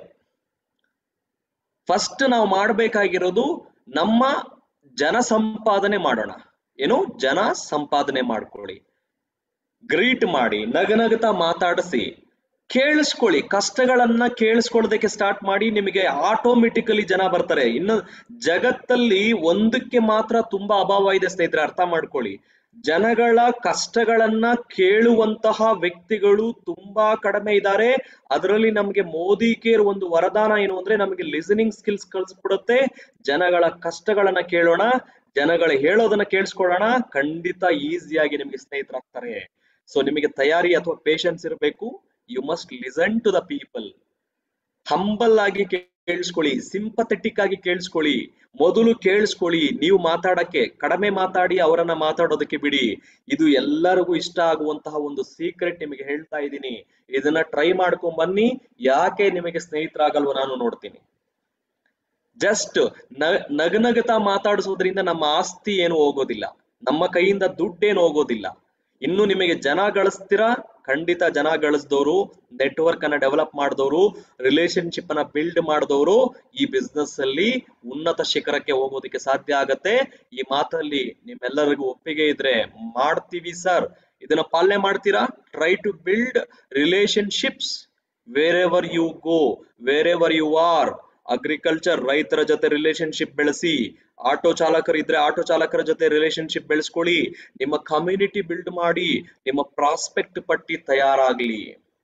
ಫಸ್ಟ್ ನಾವು ಮಾಡಬೇಕಾಗಿರೋದು ನಮ್ಮ ಜನ ಸಂಪಾದನೆ ಮಾಡೋಣ ಏನು ಜನ ಸಂಪಾದನೆ ಮಾಡ್ಕೊಳ್ಳಿ ಗ್ರೀಟ್ ಮಾಡಿ ನಗನಗತಾ ಮಾತಾಡಿಸಿ ಕೇಳಿಸ್ಕೊಳ್ಳಿ ಕಷ್ಟಗಳನ್ನ ಕೇಳಿಸ್ಕೊಳ್ಳೋದಕ್ಕೆ ಸ್ಟಾರ್ಟ್ ಮಾಡಿ ನಿಮಗೆ ಆಟೋಮೆಟಿಕಲಿ ಜನ ಬರ್ತಾರೆ ಇನ್ನು ಜಗತ್ತಲ್ಲಿ ಒಂದಕ್ಕೆ ಮಾತ್ರ ತುಂಬಾ ಅಭಾವ ಇದೆ ಸ್ನೇಹಿತರೆ ಅರ್ಥ ಮಾಡ್ಕೊಳ್ಳಿ ಜನಗಳ ಕಷ್ಟಗಳನ್ನ ಕೇಳುವಂತಹ ವ್ಯಕ್ತಿಗಳು ತುಂಬಾ ಕಡಿಮೆ ಇದ್ದಾರೆ ಅದರಲ್ಲಿ ನಮಗೆ ಮೋದಿ ಕೇರ್ ಒಂದು ವರದಾನ ಏನು ಅಂದ್ರೆ ನಮಗೆ ಲಿಸನಿಂಗ್ ಸ್ಕಿಲ್ಸ್ ಕಲಿಸ್ಬಿಡುತ್ತೆ ಜನಗಳ ಕಷ್ಟಗಳನ್ನ ಕೇಳೋಣ ಜನಗಳು ಹೇಳೋದನ್ನ ಕೇಳಿಸ್ಕೊಳ್ಳೋಣ ಖಂಡಿತ ಈಸಿಯಾಗಿ ನಿಮಗೆ ಸ್ನೇಹಿತರಾಗ್ತಾರೆ ಸೊ ನಿಮಗೆ ತಯಾರಿ ಅಥವಾ ಪೇಶನ್ಸ್ ಇರಬೇಕು you must listen to the people humble ಆಗಿ ಕೇಳಿಸ್ಕೊಳ್ಳಿ ಸಿಂಪಥೆಟಿಕ್ ಆಗಿ ಕೇಳಿಸ್ಕೊಳ್ಳಿ ಮೊದಲು ಕೇಳಿಸ್ಕೊಳ್ಳಿ ನೀವು ಮಾತಾಡಕ್ಕೆ ಕಡಿಮೆ ಮಾತಾಡಿ ಅವರನ್ನ ಮಾತಾಡೋದಕ್ಕೆ ಬಿಡಿ ಇದು ಎಲ್ಲರಿಗೂ ಇಷ್ಟ ಆಗುವಂತಹ ಒಂದು ಸೀಕ್ರೆಟ್ ನಿಮಗೆ ಹೇಳ್ತಾ ಇದ್ದೀನಿ ಇದನ್ನ ಟ್ರೈ ಮಾಡ್ಕೊಂಡ್ ಬನ್ನಿ ಯಾಕೆ ನಿಮಗೆ ಸ್ನೇಹಿತರಾಗಲ್ವ ನಾನು ನೋಡ್ತೀನಿ ಜಸ್ಟ್ ನಗನಗತಾ ಮಾತಾಡಿಸೋದ್ರಿಂದ ನಮ್ಮ ಆಸ್ತಿ ಏನು ಹೋಗೋದಿಲ್ಲ ನಮ್ಮ ಕೈಯಿಂದ ದುಡ್ಡೇನು ಹೋಗೋದಿಲ್ಲ ಇನ್ನು ನಿಮಗೆ ಜನ ಗಳಿಸ್ತೀರಾ ಖಂಡಿತ ಜನ ಗಳಿಸಿದವರು ನೆಟ್ವರ್ಕ್ ಅನ್ನ ಡೆವಲಪ್ ಮಾಡಿದವರು ರಿಲೇಶನ್ಶಿಪ್ ಅನ್ನ ಬಿಲ್ಡ್ ಮಾಡಿದವರು ಈ ಬಿಸ್ನೆಸ್ ಅಲ್ಲಿ ಉನ್ನತ ಶಿಖರಕ್ಕೆ ಹೋಗೋದಕ್ಕೆ ಸಾಧ್ಯ ಆಗತ್ತೆ ಈ ಮಾತಲ್ಲಿ ನಿಮ್ಮೆಲ್ಲರಿಗೂ ಒಪ್ಪಿಗೆ ಇದ್ರೆ ಮಾಡ್ತೀವಿ ಸರ್ ಇದನ್ನ ಪಾಲನೆ ಮಾಡ್ತೀರಾ try to build relationships wherever you go wherever you are agriculture ರೈತರ ಜೊತೆ ರಿಲೇಶನ್ಶಿಪ್ ಬೆಳೆಸಿ ಆಟೋ ಚಾಲಕರಿದ್ರೆ ಆಟೋ ಚಾಲಕರ ಜೊತೆ ರಿಲೇಶನ್ಶಿಪ್ ಬೆಳೆಸ್ಕೊಳ್ಳಿ ನಿಮ್ಮ ಕಮ್ಯುನಿಟಿ ಬಿಲ್ಡ್ ಮಾಡಿ ನಿಮ್ಮ ಪ್ರಾಸ್ಪೆಕ್ಟ್ ಪಟ್ಟಿ ತಯಾರಾಗ್ಲಿ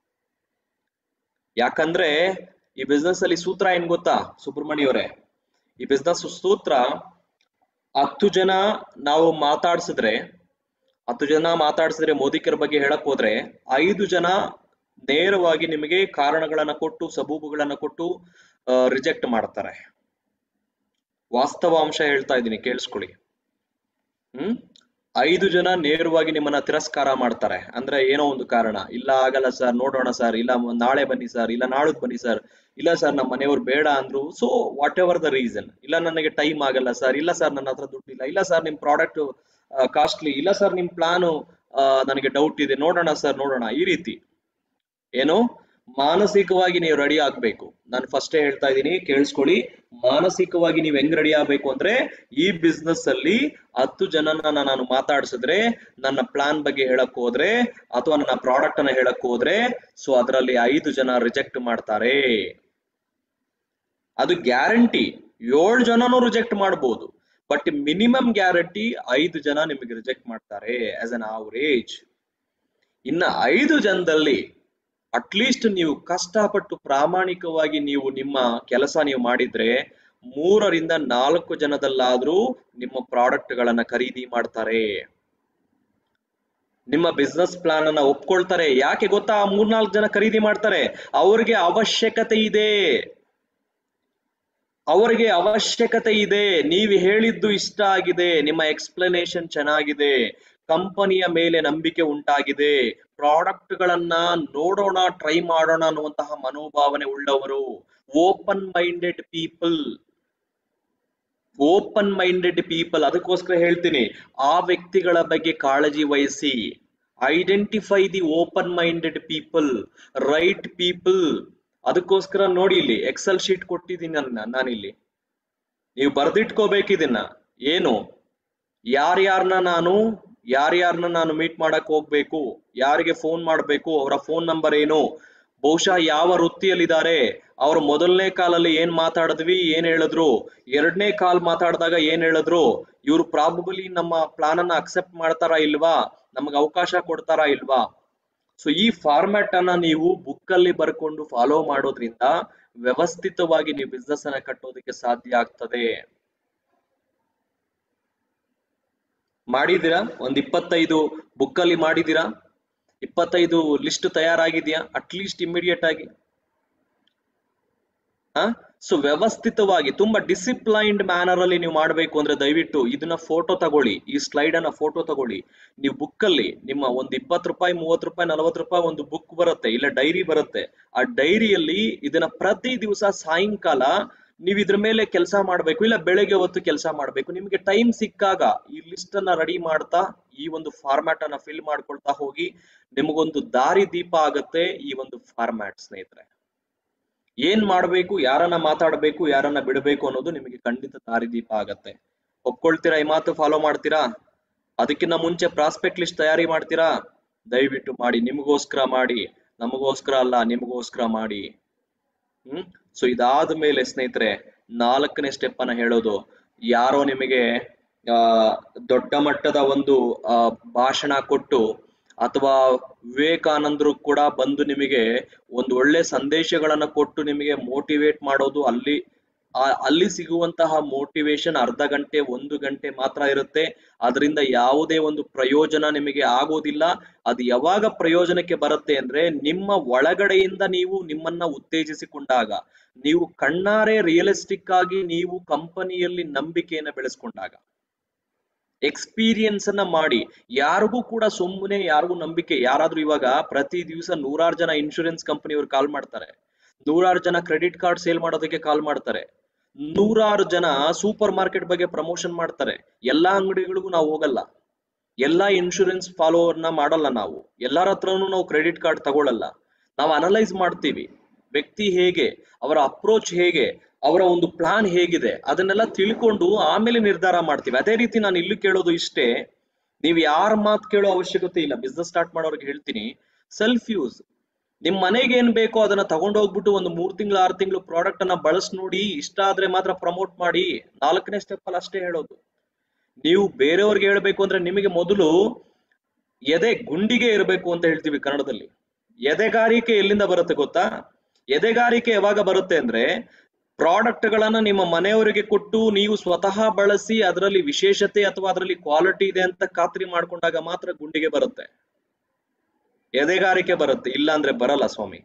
ಯಾಕಂದ್ರೆ ಈ ಬಿಸ್ನೆಸ್ ಅಲ್ಲಿ ಸೂತ್ರ ಏನ್ ಗೊತ್ತಾ ಸುಬ್ರಹ್ಮಣ್ಯ ಅವರೇ ಈ ಬಿಸ್ನೆಸ್ ಸೂತ್ರ ಹತ್ತು ಜನ ನಾವು ಮಾತಾಡ್ಸಿದ್ರೆ ಹತ್ತು ಜನ ಮಾತಾಡ್ಸಿದ್ರೆ ಮೋದಿಕರ ಬಗ್ಗೆ ಹೇಳಕ್ ಹೋದ್ರೆ ಐದು ಜನ ನೇರವಾಗಿ ನಿಮಗೆ ಕಾರಣಗಳನ್ನ ಕೊಟ್ಟು ಸಬೂಬುಗಳನ್ನ ಕೊಟ್ಟು ರಿಜೆಕ್ಟ್ ಮಾಡ್ತಾರೆ ವಾಸ್ತವಾಂಶ ಹೇಳ್ತಾ ಇದ್ದೀನಿ ಕೇಳಿಸ್ಕೊಳ್ಳಿ ಹ್ಮ್ ಐದು ಜನ ನೇರವಾಗಿ ನಿಮ್ಮನ್ನ ತಿರಸ್ಕಾರ ಮಾಡ್ತಾರೆ ಅಂದ್ರೆ ಏನೋ ಒಂದು ಕಾರಣ ಇಲ್ಲ ಆಗಲ್ಲ ಸರ್ ನೋಡೋಣ ಸರ್ ಇಲ್ಲ ನಾಳೆ ಬನ್ನಿ ಸರ್ ಇಲ್ಲ ನಾಳದ್ ಬನ್ನಿ ಸರ್ ಇಲ್ಲ ಸರ್ ನಮ್ಮ ಮನೆಯವ್ರು ಬೇಡ ಅಂದ್ರು so whatever the reason ಇಲ್ಲ ನನಗೆ ಟೈಮ್ ಆಗಲ್ಲ ಸರ್ ಇಲ್ಲ ಸರ್ ನನ್ನ ಹತ್ರ ದುಡ್ಡಿಲ್ಲ ಇಲ್ಲ ಸರ್ ನಿಮ್ ಪ್ರಾಡಕ್ಟ್ ಕಾಸ್ಟ್ಲಿ ಇಲ್ಲ ಸರ್ ನಿಮ್ ಪ್ಲಾನು ನನಗೆ ಡೌಟ್ ಇದೆ ನೋಡೋಣ ಸರ್ ನೋಡೋಣ ಈ ರೀತಿ ಏನು ಮಾನಸಿಕವಾಗಿ ನೀವು ರೆಡಿ ಆಗ್ಬೇಕು ನಾನು ಫಸ್ಟೇ ಹೇಳ್ತಾ ಇದ್ದೀನಿ ಕೇಳಿಸ್ಕೊಳ್ಳಿ ಮಾನಸಿಕವಾಗಿ ನೀವು ಹೆಂಗ್ ರೆಡಿ ಆಗ್ಬೇಕು ಅಂದ್ರೆ ಈ ಬಿಸ್ನೆಸ್ ಅಲ್ಲಿ ಹತ್ತು ಜನನ ನಾನು ಮಾತಾಡ್ಸಿದ್ರೆ ನನ್ನ ಪ್ಲಾನ್ ಬಗ್ಗೆ ಹೇಳಕ್ ಹೋದ್ರೆ ಅಥವಾ ನನ್ನ ಪ್ರಾಡಕ್ಟ್ ಅನ್ನ ಹೇಳಕ್ ಹೋದ್ರೆ ಸೊ ಅದರಲ್ಲಿ ಐದು ಜನ ರಿಜೆಕ್ಟ್ ಮಾಡ್ತಾರೆ ಅದು ಗ್ಯಾರಂಟಿ ಏಳು ಜನನು ರಿಜೆಕ್ಟ್ ಮಾಡಬಹುದು ಬಟ್ ಮಿನಿಮಮ್ ಗ್ಯಾರಂಟಿ ಐದು ಜನ ನಿಮಗೆ ರಿಜೆಕ್ಟ್ ಮಾಡ್ತಾರೆ ಆಸ್ ಅನ್ ಅವರೇಜ್ ಇನ್ನ ಐದು ಜನದಲ್ಲಿ ಅಟ್ಲೀಸ್ಟ್ ನೀವು ಕಷ್ಟಪಟ್ಟು ಪ್ರಾಮಾಣಿಕವಾಗಿ ನೀವು ನಿಮ್ಮ ಕೆಲಸ ನೀವು ಮಾಡಿದ್ರೆ ಮೂರರಿಂದ ನಾಲ್ಕು ಜನದಲ್ಲಾದ್ರೂ ನಿಮ್ಮ ಪ್ರಾಡಕ್ಟ್ ಗಳನ್ನ ಖರೀದಿ ಮಾಡ್ತಾರೆ ನಿಮ್ಮ ಬಿಸ್ನೆಸ್ ಪ್ಲಾನ್ ಅನ್ನ ಒಪ್ಕೊಳ್ತಾರೆ ಯಾಕೆ ಗೊತ್ತಾ ಮೂರ್ನಾಲ್ಕು ಜನ ಖರೀದಿ ಮಾಡ್ತಾರೆ ಅವ್ರಿಗೆ ಅವಶ್ಯಕತೆ ಇದೆ ಅವರಿಗೆ ಅವಶ್ಯಕತೆ ಇದೆ ನೀವು ಹೇಳಿದ್ದು ಇಷ್ಟ ಆಗಿದೆ ನಿಮ್ಮ ಎಕ್ಸ್ಪ್ಲನೇಷನ್ ಚೆನ್ನಾಗಿದೆ ಕಂಪನಿಯ ಮೇಲೆ ನಂಬಿಕೆ ಉಂಟಾಗಿದೆ ಪ್ರಾಡಕ್ಟ್ ಗಳನ್ನ ನೋಡೋಣ ಟ್ರೈ ಮಾಡೋಣ ಅನ್ನುವಂತಹ ಮನೋಭಾವನೆ ಉಳ್ಳವರು open minded people open minded people ಅದಕ್ಕೋಸ್ಕರ ಹೇಳ್ತೀನಿ ಆ ವ್ಯಕ್ತಿಗಳ ಬಗ್ಗೆ ಕಾಳಜಿ ವಹಿಸಿ identify the open minded people right people ಅದಕ್ಕೋಸ್ಕರ ನೋಡಿ ಇಲ್ಲಿ ಎಕ್ಸೆಲ್ ಶೀಟ್ ಕೊಟ್ಟಿದ್ದೀನಿ ನನ್ನ ನಾನಿಲ್ಲಿ ನೀವು ಬರ್ದಿಟ್ಕೋಬೇಕು ಇದನ್ನ ಏನು ಯಾರ್ಯಾರನ್ನ ನಾನು ಯಾರ್ಯಾರನ್ನ ನಾನು ಮೀಟ್ ಮಾಡಕ್ ಹೋಗ್ಬೇಕು ಯಾರಿಗೆ ಫೋನ್ ಮಾಡಬೇಕು ಅವರ ಫೋನ್ ನಂಬರ್ ಏನು ಬಹುಶಃ ಯಾವ ವೃತ್ತಿಯಲ್ಲಿದ್ದಾರೆ ಅವ್ರು ಮೊದಲನೇ ಕಾಲಲ್ಲಿ ಏನ್ ಮಾತಾಡಿದ್ವಿ ಏನ್ ಹೇಳಿದ್ರು ಎರಡನೇ ಕಾಲ್ ಮಾತಾಡಿದಾಗ ಏನ್ ಹೇಳಿದ್ರು ಇವ್ರು ಪ್ರಾಬಬಲಿ ನಮ್ಮ ಪ್ಲಾನ್ ಅನ್ನ ಅಕ್ಸೆಪ್ಟ್ ಮಾಡ್ತಾರಾ ಇಲ್ವಾ ನಮ್ಗೆ ಅವಕಾಶ ಕೊಡ್ತಾರಾ ಇಲ್ವಾ ಸೊ ಈ ಫಾರ್ಮ್ಯಾಟ್ ಅನ್ನ ನೀವು ಬುಕ್ ಅಲ್ಲಿ ಬರ್ಕೊಂಡು ಫಾಲೋ ಮಾಡೋದ್ರಿಂದ ವ್ಯವಸ್ಥಿತವಾಗಿ ನೀವು ಬಿಸ್ನೆಸ್ ಅನ್ನ ಕಟ್ಟೋದಕ್ಕೆ ಸಾಧ್ಯ ಆಗ್ತದೆ ಮಾಡಿದೀರಾ ಒಂದ್ ಇಪ್ಪತ್ತೈದು ಬುಕ್ ಅಲ್ಲಿ ಮಾಡಿದೀರಾ ಇಪ್ಪತ್ತೈದು ಲಿಸ್ಟ್ ತಯಾರಾಗಿದೆಯಾ ಅಟ್ಲೀಸ್ಟ್ ಇಮಿಡಿಯೇಟ್ ಆಗಿ ಆ ಸೊ ವ್ಯವಸ್ಥಿತವಾಗಿ ತುಂಬಾ ಡಿಸಿಪ್ಲೈನ್ಡ್ ಮ್ಯಾನರ್ ಅಲ್ಲಿ ನೀವು ಮಾಡಬೇಕು ಅಂದ್ರೆ ದಯವಿಟ್ಟು ಇದನ್ನ ಫೋಟೋ ತಗೊಳ್ಳಿ ಈ ಸ್ಲೈಡ್ ಅನ್ನ ಫೋಟೋ ತಗೊಳ್ಳಿ ನೀವು ಬುಕ್ ಅಲ್ಲಿ ನಿಮ್ಮ ಒಂದು ಇಪ್ಪತ್ತು ರೂಪಾಯಿ ಮೂವತ್ತು ರೂಪಾಯಿ ನಲವತ್ತು ರೂಪಾಯಿ ಒಂದು ಬುಕ್ ಬರುತ್ತೆ ಇಲ್ಲ ಡೈರಿ ಬರುತ್ತೆ ಆ ಡೈರಿಯಲ್ಲಿ ಇದನ್ನ ಪ್ರತಿ ದಿವಸ ಸಾಯಂಕಾಲ ನೀವು ಇದ್ರ ಮೇಲೆ ಕೆಲಸ ಮಾಡಬೇಕು ಇಲ್ಲ ಬೆಳಗ್ಗೆ ಹೊತ್ತು ಕೆಲಸ ಮಾಡಬೇಕು ನಿಮಗೆ ಟೈಮ್ ಸಿಕ್ಕಾಗ ಈ ಲಿಸ್ಟ್ ಅನ್ನ ರೆಡಿ ಮಾಡ್ತಾ ಈ ಒಂದು ಫಾರ್ಮ್ಯಾಟ್ ಅನ್ನ ಫಿಲ್ ಮಾಡ್ಕೊಳ್ತಾ ಹೋಗಿ ನಿಮಗೊಂದು ದಾರಿ ದೀಪ ಆಗತ್ತೆ ಈ ಒಂದು ಫಾರ್ಮ್ಯಾಟ್ ಸ್ನೇಹಿತರೆ ಏನ್ ಮಾಡ್ಬೇಕು ಯಾರನ್ನ ಮಾತಾಡ್ಬೇಕು ಯಾರನ್ನ ಬಿಡಬೇಕು ಅನ್ನೋದು ನಿಮಗೆ ಖಂಡಿತ ದಾರಿದೀಪ ಆಗತ್ತೆ ಒಪ್ಕೊಳ್ತೀರಾ ಈ ಮಾತು ಫಾಲೋ ಮಾಡ್ತೀರಾ ಅದಕ್ಕಿಂತ ಮುಂಚೆ ಪ್ರಾಸ್ಪೆಕ್ಟ್ ಲಿಸ್ಟ್ ತಯಾರಿ ಮಾಡ್ತೀರಾ ದಯವಿಟ್ಟು ಮಾಡಿ ನಿಮಗೋಸ್ಕರ ಮಾಡಿ ನಮಗೋಸ್ಕರ ಅಲ್ಲ ನಿಮಗೋಸ್ಕರ ಮಾಡಿ ಹ್ಮ್ ಸೊ ಇದಾದ ಮೇಲೆ ಸ್ನೇಹಿತರೆ ನಾಲ್ಕನೇ ಸ್ಟೆಪ್ ಅನ್ನ ಹೇಳೋದು ಯಾರೋ ನಿಮಗೆ ಆ ದೊಡ್ಡ ಮಟ್ಟದ ಒಂದು ಆ ಭಾಷಣ ಕೊಟ್ಟು ಅಥವಾ ವಿವೇಕಾನಂದರು ಕೂಡ ಬಂದು ನಿಮಗೆ ಒಂದು ಒಳ್ಳೆ ಸಂದೇಶಗಳನ್ನ ಕೊಟ್ಟು ನಿಮಗೆ ಮೋಟಿವೇಟ್ ಮಾಡೋದು ಅಲ್ಲಿ ಆ- ಅಲ್ಲಿ ಸಿಗುವಂತಹ ಮೋಟಿವೇಶನ್ ಅರ್ಧ ಗಂಟೆ ಒಂದು ಗಂಟೆ ಮಾತ್ರ ಇರುತ್ತೆ ಅದರಿಂದ ಯಾವುದೇ ಒಂದು ಪ್ರಯೋಜನ ನಿಮಗೆ ಆಗೋದಿಲ್ಲ ಅದು ಯಾವಾಗ ಪ್ರಯೋಜನಕ್ಕೆ ಬರುತ್ತೆ ಅಂದ್ರೆ ನಿಮ್ಮ ಒಳಗಡೆಯಿಂದ ನೀವು ನಿಮ್ಮನ್ನ ಉತ್ತೇಜಿಸಿಕೊಂಡಾಗ ನೀವು ಕಣ್ಣಾರೆ ರಿಯಲಿಸ್ಟಿಕ್ ಆಗಿ ನೀವು ಕಂಪನಿಯಲ್ಲಿ ನಂಬಿಕೆಯನ್ನ ಬೆಳೆಸ್ಕೊಂಡಾಗ ಎಕ್ಸ್ಪೀರಿಯನ್ಸ್ ಅನ್ನ ಮಾಡಿ ಯಾರಿಗೂ ಕೂಡ ಸುಮ್ಮನೆ ಯಾರಿಗೂ ನಂಬಿಕೆ ಯಾರಾದ್ರೂ ಇವಾಗ ಪ್ರತಿ ದಿವಸ ನೂರಾರು ಜನ ಇನ್ಶೂರೆನ್ಸ್ ಕಂಪನಿಯವರು ಕಾಲ್ ಮಾಡ್ತಾರೆ ನೂರಾರು ಜನ ಕ್ರೆಡಿಟ್ ಕಾರ್ಡ್ ಸೇಲ್ ಮಾಡೋದಕ್ಕೆ ಕಾಲ್ ಮಾಡ್ತಾರೆ ನೂರಾರು ಜನ ಸೂಪರ್ ಮಾರ್ಕೆಟ್ ಬಗ್ಗೆ ಪ್ರಮೋಷನ್ ಮಾಡ್ತಾರೆ ಎಲ್ಲಾ ಅಂಗಡಿಗಳಿಗೂ ನಾವು ಹೋಗಲ್ಲ ಎಲ್ಲಾ ಇನ್ಶೂರೆನ್ಸ್ ಫಾಲೋವರ್ನ ಮಾಡಲ್ಲ ನಾವು ಎಲ್ಲರ ಹತ್ರನೂ ನಾವು ಕ್ರೆಡಿಟ್ ಕಾರ್ಡ್ ತಗೊಳ್ಳಲ್ಲ ನಾವು ಅನಲೈಸ್ ಮಾಡ್ತೀವಿ ವ್ಯಕ್ತಿ ಹೇಗೆ ಅವರ ಅಪ್ರೋಚ್ ಹೇಗೆ ಅವರ ಒಂದು ಪ್ಲಾನ್ ಹೇಗಿದೆ ಅದನ್ನೆಲ್ಲ ತಿಳ್ಕೊಂಡು ಆಮೇಲೆ ನಿರ್ಧಾರ ಮಾಡ್ತೀವಿ ಅದೇ ರೀತಿ ನಾನು ಇಲ್ಲಿ ಕೇಳೋದು ಇಷ್ಟೇ ನೀವು ಯಾರ ಮಾತು ಕೇಳೋ ಅವಶ್ಯಕತೆ ಇಲ್ಲ ಬಿಸ್ನೆಸ್ ಸ್ಟಾರ್ಟ್ ಮಾಡೋರ್ಗೆ ಹೇಳ್ತೀನಿ ಸೆಲ್ಫ್ ಯೂಸ್ ನಿಮ್ ಮನೆಗೆ ಏನ್ ಬೇಕೋ ಅದನ್ನ ತಗೊಂಡು ಹೋಗ್ಬಿಟ್ಟು ಒಂದು ಮೂರ್ ತಿಂಗಳು ಆರು ತಿಂಗಳು ಪ್ರಾಡಕ್ಟ್ ಅನ್ನ ಬಳಸ್ ನೋಡಿ ಇಷ್ಟ ಆದ್ರೆ ಮಾತ್ರ ಪ್ರಮೋಟ್ ಮಾಡಿ ನಾಲ್ಕನೇ ಸ್ಟೆಪ್ ಅಲ್ಲಿ ಅಷ್ಟೇ ಹೇಳೋದು ನೀವು ಬೇರೆಯವ್ರಿಗೆ ಹೇಳ್ಬೇಕು ಅಂದ್ರೆ ನಿಮಗೆ ಮೊದಲು ಎದೆ ಗುಂಡಿಗೆ ಇರಬೇಕು ಅಂತ ಹೇಳ್ತೀವಿ ಕನ್ನಡದಲ್ಲಿ ಎದೆಗಾರಿಕೆ ಎಲ್ಲಿಂದ ಬರುತ್ತೆ ಗೊತ್ತಾ ಎದೆಗಾರಿಕೆ ಯಾವಾಗ ಬರುತ್ತೆ ಅಂದ್ರೆ ಪ್ರಾಡಕ್ಟ್ ಗಳನ್ನ ನಿಮ್ಮ ಮನೆಯವರಿಗೆ ಕೊಟ್ಟು ನೀವು ಸ್ವತಃ ಬಳಸಿ ಅದರಲ್ಲಿ ವಿಶೇಷತೆ ಅಥವಾ ಅದರಲ್ಲಿ ಕ್ವಾಲಿಟಿ ಇದೆ ಅಂತ ಖಾತ್ರಿ ಮಾಡ್ಕೊಂಡಾಗ ಮಾತ್ರ ಗುಂಡಿಗೆ ಬರುತ್ತೆ ಎದೆಗಾರಿಕೆ ಬರುತ್ತೆ ಇಲ್ಲ ಅಂದ್ರೆ ಬರಲ್ಲ ಸ್ವಾಮಿ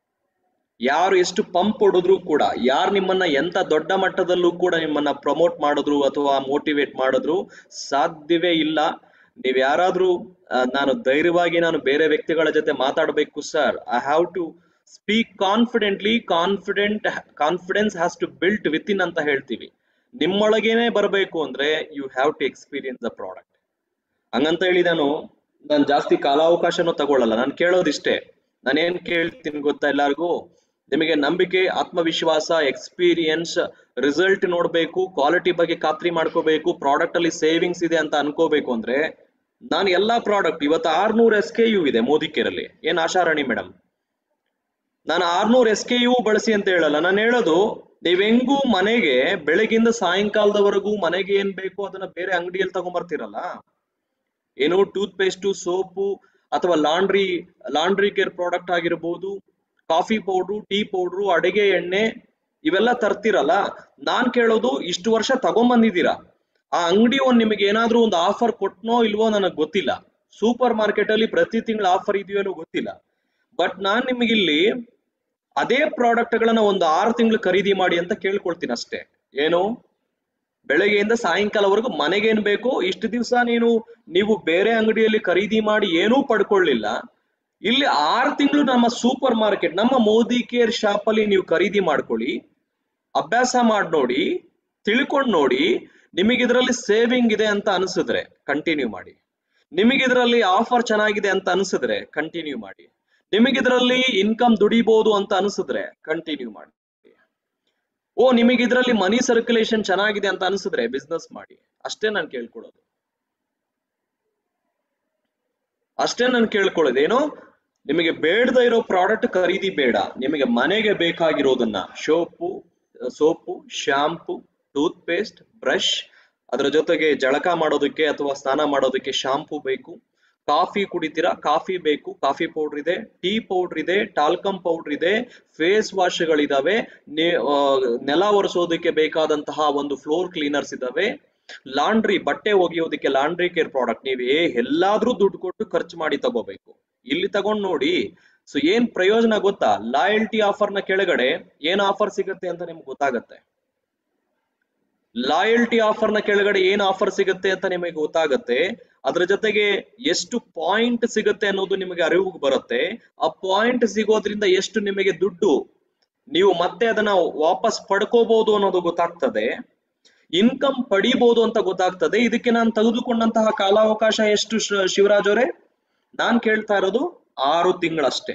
ಯಾರು ಎಷ್ಟು ಪಂಪ್ ಹೊಡೆದ್ರು ಕೂಡ ಯಾರು ನಿಮ್ಮನ್ನ ಎಂತ ದೊಡ್ಡ ಮಟ್ಟದಲ್ಲೂ ಕೂಡ ನಿಮ್ಮನ್ನ ಪ್ರಮೋಟ್ ಮಾಡಿದ್ರು ಅಥವಾ ಮೋಟಿವೇಟ್ ಮಾಡಿದ್ರು ಸಾಧ್ಯವೇ ಇಲ್ಲ ನೀವ್ ಯಾರಾದ್ರೂ ಆ, ನಾನು ಧೈರ್ಯವಾಗಿ ನಾನು ಬೇರೆ ವ್ಯಕ್ತಿಗಳ ಜೊತೆ ಮಾತಾಡಬೇಕು sir I have to speak confidently confident confidence has to built within ಅಂತ ಹೇಳ್ತೀವಿ ನಿಮ್ಮೊಳಗೇನೆ ಬರಬೇಕು ಅಂದ್ರೆ you have to experience the product ಹಂಗಂತ ಹೇಳಿ ನಾನು ನಾನು ಜಾಸ್ತಿ ಕಾಲಾವಕಾಶನೂ ತಗೊಳ್ಳಲ್ಲ ನಾನು ಕೇಳೋದಿಷ್ಟೇ ನಾನು ಏನ್ ಕೇಳ್ತೀನಿ ಗೊತ್ತಾ ಎಲ್ಲಾರ್ಗೂ ನಿಮಗೆ ನಂಬಿಕೆ ಆತ್ಮವಿಶ್ವಾಸ ಎಕ್ಸ್ಪೀರಿಯನ್ಸ್ ರಿಸಲ್ಟ್ ನೋಡ್ಬೇಕು ಕ್ವಾಲಿಟಿ ಬಗ್ಗೆ ಖಾತ್ರಿ ಮಾಡ್ಕೋಬೇಕು ಪ್ರಾಡಕ್ಟ್ ಅಲ್ಲಿ ಸೇವಿಂಗ್ಸ್ ಇದೆ ಅಂತ ಅನ್ಕೋಬೇಕು ಅಂದ್ರೆ ನಾನು ಎಲ್ಲಾ ಪ್ರಾಡಕ್ಟ್ ಇವತ್ತು ಆರ್ನೂರ್ ಎಸ್ ಕೆ ಯು ಇದೆ ಮೋದಿ ಕೇರಲ್ಲಿ ಏನ್ ಆಶಾರಾಣಿ ಮೇಡಮ್ ನಾನು ಆರ್ನೂರ್ ಎಸ್ ಕೆ ಯು ಬಳಸಿ ಅಂತ ಹೇಳಲ್ಲ ನಾನು ಹೇಳೋದು ನೀವ್ ಹೆಂಗೂ ಮನೆಗೆ ಬೆಳಗಿಂದ ಸಾಯಂಕಾಲದವರೆಗೂ ಮನೆಗೆ ಏನ್ ಬೇಕು ಅದನ್ನ ಬೇರೆ ಅಂಗಡಿಯಲ್ಲಿ ತಗೊಂಬರ್ತೀರಲ್ಲ ಏನು ಟೂತ್ ಪೇಸ್ಟು ಸೋಪು ಅಥವಾ ಲಾಂಡ್ರಿ ಲಾಂಡ್ರಿ ಕೇರ್ ಪ್ರಾಡಕ್ಟ್ ಆಗಿರ್ಬೋದು ಕಾಫಿ ಪೌಡ್ರು ಟೀ ಪೌಡ್ರು ಅಡಿಗೆ ಎಣ್ಣೆ ಇವೆಲ್ಲ ತರ್ತಿರಲ್ಲ ನಾನ್ ಕೇಳೋದು ಇಷ್ಟು ವರ್ಷ ತಗೊಂಬಂದಿದ್ದೀರಾ ಆ ಅಂಗಡಿ ಒಂದ್ ನಿಮಗೆ ಏನಾದ್ರೂ ಒಂದು ಆಫರ್ ಕೊಟ್ನೋ ಇಲ್ವೋ ನನಗೆ ಗೊತ್ತಿಲ್ಲ ಸೂಪರ್ ಮಾರ್ಕೆಟ್ ಅಲ್ಲಿ ಪ್ರತಿ ತಿಂಗಳ ಆಫರ್ ಇದೆಯೋ ಇಲ್ವೋ ಗೊತ್ತಿಲ್ಲ ಬಟ್ ನಾನ್ ನಿಮಗಿಲ್ಲಿ ಅದೇ ಪ್ರಾಡಕ್ಟ್ ಗಳನ್ನ ಒಂದು ಆರು ತಿಂಗಳು ಖರೀದಿ ಮಾಡಿ ಅಂತ ಕೇಳ್ಕೊಳ್ತೀನಿ ಅಷ್ಟೇ ಏನು ಬೆಳಗ್ಗೆಯಿಂದ ಸಾಯಂಕಾಲವರೆಗೂ ಮನೆಗೇನ್ ಬೇಕು ಇಷ್ಟು ದಿವಸ ನೀನು ನೀವು ಬೇರೆ ಅಂಗಡಿಯಲ್ಲಿ ಖರೀದಿ ಮಾಡಿ ಏನೂ ಪಡ್ಕೊಳ್ಳಿಲ್ಲ ಇಲ್ಲಿ ಆರು ತಿಂಗಳು ನಮ್ಮ ಸೂಪರ್ ಮಾರ್ಕೆಟ್ ನಮ್ಮ ಮೋದಿ ಕೇರ್ ಶಾಪ್ ಅಲ್ಲಿ ನೀವು ಖರೀದಿ ಮಾಡ್ಕೊಳ್ಳಿ ಅಭ್ಯಾಸ ಮಾಡಿ ನೋಡಿ ತಿಳ್ಕೊಂಡು ನೋಡಿ ನಿಮಗೆ ಇದರಲ್ಲಿ ಸೇವಿಂಗ್ ಇದೆ ಅಂತ ಅನಿಸಿದ್ರೆ ಕಂಟಿನ್ಯೂ ಮಾಡಿ ನಿಮಗೆ ಇದರಲ್ಲಿ ಆಫರ್ ಚೆನ್ನಾಗಿದೆ ಅಂತ ಅನಿಸಿದ್ರೆ ಕಂಟಿನ್ಯೂ ಮಾಡಿ ನಿಮಗೆ ಇದರಲ್ಲಿ ಇನ್ಕಮ್ ದುಡಿಬಹುದು ಅಂತ ಅನಿಸಿದ್ರೆ ಕಂಟಿನ್ಯೂ ಮಾಡಿ ಓ ನಿಮಗೆ ಇದರಲ್ಲಿ ಮನಿ ಸರ್ಕ್ಯುಲೇಷನ್ ಚೆನ್ನಾಗಿದೆ ಅಂತ ಅನಿಸಿದ್ರೆ ಬಿಸ್ನೆಸ್ ಮಾಡಿ ಅಷ್ಟೇ ನಾನು ಕೇಳ್ಕೊಳ್ಳೋದು ಅಷ್ಟೇ ನಾನು ಕೇಳ್ಕೊಳ್ಳೋದು ಏನು ನಿಮಗೆ ಬೇಡದ ಇರೋ ಪ್ರಾಡಕ್ಟ್ ಖರೀದಿ ಬೇಡ ನಿಮಗೆ ಮನೆಗೆ ಬೇಕಾಗಿರೋದನ್ನ soap soap shampoo toothpaste brush ಅದರ ಜೊತೆಗೆ ಜಳಕ ಮಾಡೋದಕ್ಕೆ ಅಥವಾ ಸ್ನಾನ ಮಾಡೋದಕ್ಕೆ ಶಾಂಪೂ ಬೇಕು ಕಾಫಿ ಕುಡಿತೀರಾ ಕಾಫಿ ಬೇಕು ಕಾಫಿ ಪೌಡರ್ ಇದೆ ಟೀ ಪೌಡರ್ ಇದೆ ಟಾಲ್ಕಮ್ ಪೌಡರ್ ಇದೆ ಫೇಸ್ ವಾಶ್ಗಳಿದಾವೆ ನೆಲ ಒರೆಸೋದಕ್ಕೆ ಬೇಕಾದಂತಹ ಒಂದು ಫ್ಲೋರ್ ಕ್ಲೀನರ್ಸ್ ಇದಾವೆ ಲಾಂಡ್ರಿ ಬಟ್ಟೆ ಒಗೆಯೋದಕ್ಕೆ ಲಾಂಡ್ರಿ ಕೇರ್ ಪ್ರಾಡಕ್ಟ್ ನೀವು ಏ ಎಲ್ಲಾದ್ರೂ ದುಡ್ಡು ಕೊಟ್ಟು ಖರ್ಚು ಮಾಡಿ ತಗೋಬೇಕು ಇಲ್ಲಿ ತಗೊಂಡ್ ನೋಡಿ ಸೊ ಏನ್ ಪ್ರಯೋಜನ ಗೊತ್ತಾ ಲಾಯಲ್ಟಿ ಆಫರ್ ನ ಕೆಳಗಡೆ ಏನ್ ಆಫರ್ ಸಿಗುತ್ತೆ ಅಂತ ನಿಮ್ಗೆ ಗೊತ್ತಾಗತ್ತೆ ಲಾಯಲ್ಟಿ ಆಫರ್ ನ ಕೆಳಗಡೆ ಏನ್ ಆಫರ್ ಸಿಗುತ್ತೆ ಅಂತ ನಿಮಗೆ ಗೊತ್ತಾಗತ್ತೆ ಅದ್ರ ಜೊತೆಗೆ ಎಷ್ಟು ಪಾಯಿಂಟ್ ಸಿಗುತ್ತೆ ಅನ್ನೋದು ನಿಮಗೆ ಅರಿವು ಬರುತ್ತೆ ಆ ಪಾಯಿಂಟ್ ಸಿಗೋದ್ರಿಂದ ಎಷ್ಟು ನಿಮಗೆ ದುಡ್ಡು ನೀವು ಮತ್ತೆ ಅದನ್ನ ವಾಪಸ್ ಪಡ್ಕೋಬಹುದು ಅನ್ನೋದು ಗೊತ್ತಾಗ್ತದೆ ಇನ್ಕಮ್ ಪಡಿಬಹುದು ಅಂತ ಗೊತ್ತಾಗ್ತದೆ ಇದಕ್ಕೆ ನಾನು ತೆಗೆದುಕೊಂಡಂತಹ ಕಾಲಾವಕಾಶ ಎಷ್ಟು ಶ- ಶಿವರಾಜ್ ಅವರೇ ನಾನ್ ಕೇಳ್ತಾ ಇರೋದು ಆರು ತಿಂಗಳಷ್ಟೇ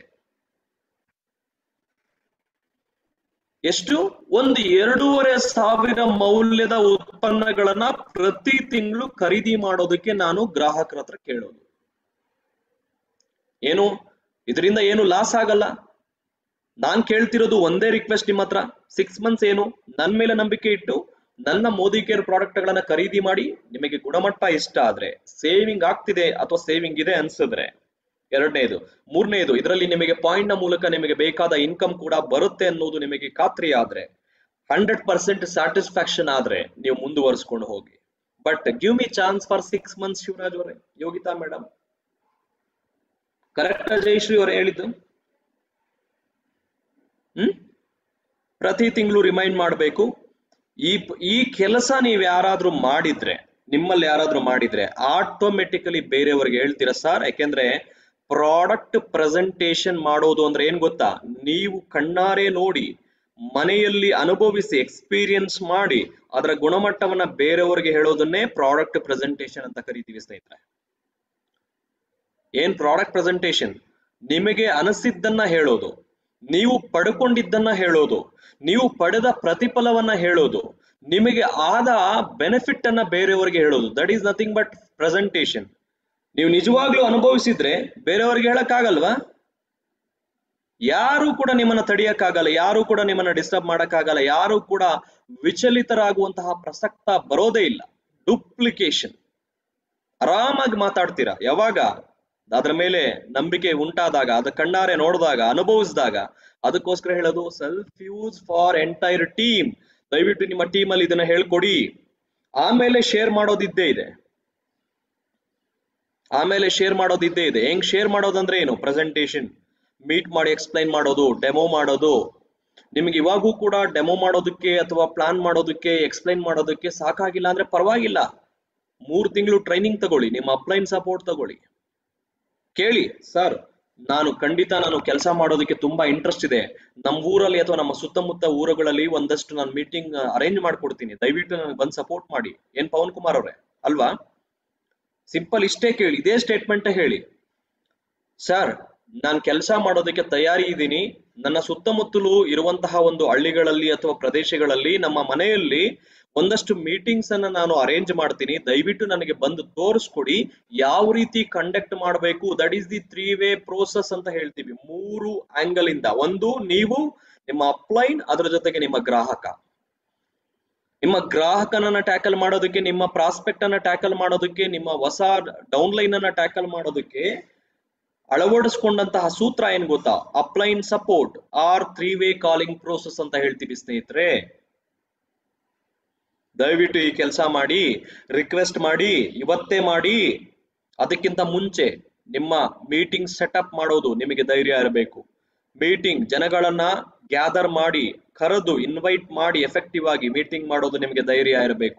ಎಷ್ಟು ಒಂದು ಎರಡೂವರೆ ಸಾವಿರ ಮೌಲ್ಯದ ಉತ್ಪನ್ನಗಳನ್ನ ಪ್ರತಿ ತಿಂಗಳು ಖರೀದಿ ಮಾಡೋದಕ್ಕೆ ನಾನು ಗ್ರಾಹಕರ ಹತ್ರ ಕೇಳೋದು ಏನು ಇದರಿಂದ ಏನು ಲಾಸ್ ಆಗಲ್ಲ ನಾನ್ ಕೇಳ್ತಿರೋದು ಒಂದೇ ರಿಕ್ವೆಸ್ಟ್ ನಿಮ್ಮ ಹತ್ರ ಸಿಕ್ಸ್ ಮಂತ್ಸ್ ಏನು ನನ್ ಮೇಲೆ ನಂಬಿಕೆ ಇಟ್ಟು ನನ್ನ ಮೋದಿ ಕೇರ್ ಪ್ರಾಡಕ್ಟ್ ಗಳನ್ನ ಖರೀದಿ ಮಾಡಿ ನಿಮಗೆ ಗುಣಮಟ್ಟ ಇಷ್ಟ ಆದ್ರೆ ಸೇವಿಂಗ್ ಆಗ್ತಿದೆ ಅಥವಾ ಸೇವಿಂಗ್ ಇದೆ ಅನ್ಸಿದ್ರೆ ಎರಡನೇದು ಮೂರನೇದು ಇದರಲ್ಲಿ ನಿಮಗೆ ಪಾಯಿಂಟ್ ನ ಮೂಲಕ ನಿಮಗೆ ಬೇಕಾದ ಇನ್ಕಮ್ ಕೂಡ ಬರುತ್ತೆ ಅನ್ನೋದು ನಿಮಗೆ ಖಾತ್ರಿ ಆದ್ರೆ ಹಂಡ್ರೆಡ್ ಪರ್ಸೆಂಟ್ ಸ್ಯಾಟಿಸ್ಫ್ಯಾಕ್ಷನ್ ಆದ್ರೆ ನೀವು ಮುಂದುವರಿಸ್ಕೊಂಡು ಹೋಗಿ but give me chance for six months Shivraj ಅವರೇ ಯೋಗಿತಾ ಮೇಡಮ್ ಕರೆಕ್ಟ್ ಜಯಶ್ರೀ ಅವರೇ ಹೇಳಿದ್ದು ಹ್ಮ್ ಪ್ರತಿ ತಿಂಗಳು ರಿಮೈಂಡ್ ಮಾಡಬೇಕು ಈ ಈ ಕೆಲಸ ನೀವು ಯಾರಾದ್ರೂ ಮಾಡಿದ್ರೆ ನಿಮ್ಮಲ್ಲಿ ಯಾರಾದ್ರೂ ಮಾಡಿದ್ರೆ ಆಟೋಮೆಟಿಕಲಿ ಬೇರೆಯವ್ರಿಗೆ ಹೇಳ್ತೀರಾ ಸರ್ ಯಾಕೆಂದ್ರೆ ಪ್ರಾಡಕ್ಟ್ ಪ್ರೆಸೆಂಟೇಶನ್ ಮಾಡೋದು ಅಂದ್ರೆ ಏನ್ ಗೊತ್ತಾ ನೀವು ಕಣ್ಣಾರೆ ನೋಡಿ ಮನೆಯಲ್ಲಿ ಅನುಭವಿಸಿ ಎಕ್ಸ್ಪೀರಿಯನ್ಸ್ ಮಾಡಿ ಅದರ ಗುಣಮಟ್ಟವನ್ನ ಬೇರೆಯವರಿಗೆ ಹೇಳೋದನ್ನೇ ಪ್ರಾಡಕ್ಟ್ ಪ್ರೆಸೆಂಟೇಶನ್ ಅಂತ ಕರಿತೀವಿ ಸ್ನೇಹಿತರೆ ಏನ್ ಪ್ರಾಡಕ್ಟ್ ಪ್ರೆಸೆಂಟೇಶನ್ ನಿಮಗೆ ಅನಿಸಿದ್ದನ್ನ ಹೇಳೋದು ನೀವು ಪಡ್ಕೊಂಡಿದ್ದನ್ನ ಹೇಳೋದು ನೀವು ಪಡೆದ ಪ್ರತಿಫಲವನ್ನ ಹೇಳೋದು ನಿಮಗೆ ಆದ ಬೆನಿಫಿಟ್ ಅನ್ನ ಬೇರೆಯವರಿಗೆ ಹೇಳೋದು that is nothing but presentation ನೀವು ನಿಜವಾಗ್ಲೂ ಅನುಭವಿಸಿದ್ರೆ ಬೇರೆಯವರಿಗೆ ಹೇಳಕ್ಕಾಗಲ್ವಾ ಯಾರು ಕೂಡ ನಿಮ್ಮನ್ನ ತಡೆಯಕ್ಕಾಗಲ್ಲ ಯಾರು ಕೂಡ ನಿಮ್ಮನ್ನ ಡಿಸ್ಟರ್ಬ್ ಮಾಡಕ್ಕಾಗಲ್ಲ ಯಾರು ಕೂಡ ವಿಚಲಿತರಾಗುವಂತಹ ಪ್ರಸಕ್ತ ಬರೋದೇ ಇಲ್ಲ ಡುಪ್ಲಿಕೇಶನ್ ಆರಾಮಾಗಿ ಮಾತಾಡ್ತೀರಾ ಯಾವಾಗ ಅದ್ರ ಮೇಲೆ ನಂಬಿಕೆ ಉಂಟಾದಾಗ ಅದ ಕಣ್ಣಾರೆ ನೋಡಿದಾಗ ಅನುಭವಿಸಿದಾಗ ಅದಕ್ಕೋಸ್ಕರ ಹೇಳೋದು self use for entire team ದಯವಿಟ್ಟು ನಿಮ್ಮ ಟೀಮ್ ಅಲ್ಲಿ ಇದನ್ನ ಹೇಳ್ಕೊಡಿ ಆಮೇಲೆ ಶೇರ್ ಮಾಡೋದಿದ್ದೇ ಇದೆ ಆಮೇಲೆ ಶೇರ್ ಮಾಡೋದಿದ್ದೇ ಇದೆ ಹೆಂಗ್ ಶೇರ್ ಮಾಡೋದಂದ್ರೆ ಏನು ಪ್ರೆಸೆಂಟೇಶನ್ ಮೀಟ್ ಮಾಡಿ ಎಕ್ಸ್ಪ್ಲೈನ್ ಮಾಡೋದು ಡೆಮೋ ಮಾಡೋದು ನಿಮ್ಗೆ ಇವಾಗೂ ಕೂಡ ಡೆಮೋ ಮಾಡೋದಕ್ಕೆ ಅಥವಾ ಪ್ಲಾನ್ ಮಾಡೋದಕ್ಕೆ ಎಕ್ಸ್ಪ್ಲೈನ್ ಮಾಡೋದಕ್ಕೆ ಸಾಕಾಗಿಲ್ಲ ಅಂದ್ರೆ ಪರವಾಗಿಲ್ಲ ಮೂರು ತಿಂಗಳು ಟ್ರೈನಿಂಗ್ ತಗೊಳ್ಳಿ ನಿಮ್ಮ ಅಪ್ಲೈನ್ ಸಪೋರ್ಟ್ ತಗೊಳ್ಳಿ ಕೇಳಿ ಸರ್ ನಾನು ಖಂಡಿತ ನಾನು ಕೆಲಸ ಮಾಡೋದಕ್ಕೆ ತುಂಬಾ ಇಂಟ್ರೆಸ್ಟ್ ಇದೆ ನಮ್ಮ ಊರಲ್ಲಿ ಅಥವಾ ನಮ್ಮ ಸುತ್ತಮುತ್ತ ಊರುಗಳಲ್ಲಿ ಒಂದಷ್ಟು ನಾನು ಮೀಟಿಂಗ್ ಅರೇಂಜ್ ಮಾಡ್ಕೊಡ್ತೀನಿ ದಯವಿಟ್ಟು ನನಗೆ ಬಂದು ಸಪೋರ್ಟ್ ಮಾಡಿ ಏನ್ ಪವನ್ ಕುಮಾರ್ ಅವರೇ ಅಲ್ವಾ ಸಿಂಪಲ್ ಇಷ್ಟೇ ಕೇಳಿ ಇದೇ ಸ್ಟೇಟ್ಮೆಂಟ್ ಹೇಳಿ ಸರ್ ನಾನು ಕೆಲಸ ಮಾಡೋದಕ್ಕೆ ತಯಾರಿ ಇದ್ದೀನಿ ನನ್ನ ಸುತ್ತಮುತ್ತಲು ಇರುವಂತಹ ಒಂದು ಹಳ್ಳಿಗಳಲ್ಲಿ ಅಥವಾ ಪ್ರದೇಶಗಳಲ್ಲಿ ನಮ್ಮ ಮನೆಯಲ್ಲಿ ಒಂದಷ್ಟು ಮೀಟಿಂಗ್ಸ್ ಅನ್ನ ನಾನು ಅರೇಂಜ್ ಮಾಡ್ತೀನಿ ದಯವಿಟ್ಟು ನನಗೆ ಬಂದು ತೋರಿಸ್ಕೊಡಿ ಯಾವ ರೀತಿ ಕಂಡಕ್ಟ್ ಮಾಡಬೇಕು that is the three way process ಅಂತ ಹೇಳ್ತೀವಿ ಮೂರು ಆಂಗಲ್ ಇಂದ ಒಂದು ನೀವು ನಿಮ್ಮ ಅಪ್ಲೈನ್ ಅದರ ಜೊತೆಗೆ ನಿಮ್ಮ ಗ್ರಾಹಕ ನಿಮ್ಮ ಗ್ರಾಹಕನನ್ನ ಟ್ಯಾಕಲ್ ಮಾಡೋದಕ್ಕೆ ನಿಮ್ಮ ಪ್ರಾಸ್ಪೆಕ್ಟ್ ಅನ್ನ ಟ್ಯಾಕಲ್ ಮಾಡೋದಕ್ಕೆ ನಿಮ್ಮ ಹೊಸ ಡೌನ್ಲೈನ್ ಅನ್ನ ಟ್ಯಾಕಲ್ ಮಾಡೋದಕ್ಕೆ ಅಳವಡಿಸ್ಕೊಂಡಂತಹ ಸೂತ್ರ ಏನ್ ಗೊತ್ತಾ upline support or three way calling process ಅಂತ ಹೇಳ್ತೀವಿ ಸ್ನೇಹಿತರೆ ದಯವಿಟ್ಟು ಈ ಕೆಲಸ ಮಾಡಿ ರಿಕ್ವೆಸ್ಟ್ ಮಾಡಿ ಇವತ್ತೇ ಮಾಡಿ ಅದಕ್ಕಿಂತ ಮುಂಚೆ ನಿಮ್ಮ ಮೀಟಿಂಗ್ ಸೆಟಪ್ ಮಾಡೋದು ನಿಮಗೆ ಧೈರ್ಯ ಇರಬೇಕು ಮೀಟಿಂಗ್ ಜನಗಳನ್ನ ಗ್ಯಾದರ್ ಮಾಡಿ ಕರೆದು ಇನ್ವೈಟ್ ಮಾಡಿ ಎಫೆಕ್ಟಿವ್ ಆಗಿ ಮೀಟಿಂಗ್ ಮಾಡೋದು ನಿಮಗೆ ಧೈರ್ಯ ಇರಬೇಕು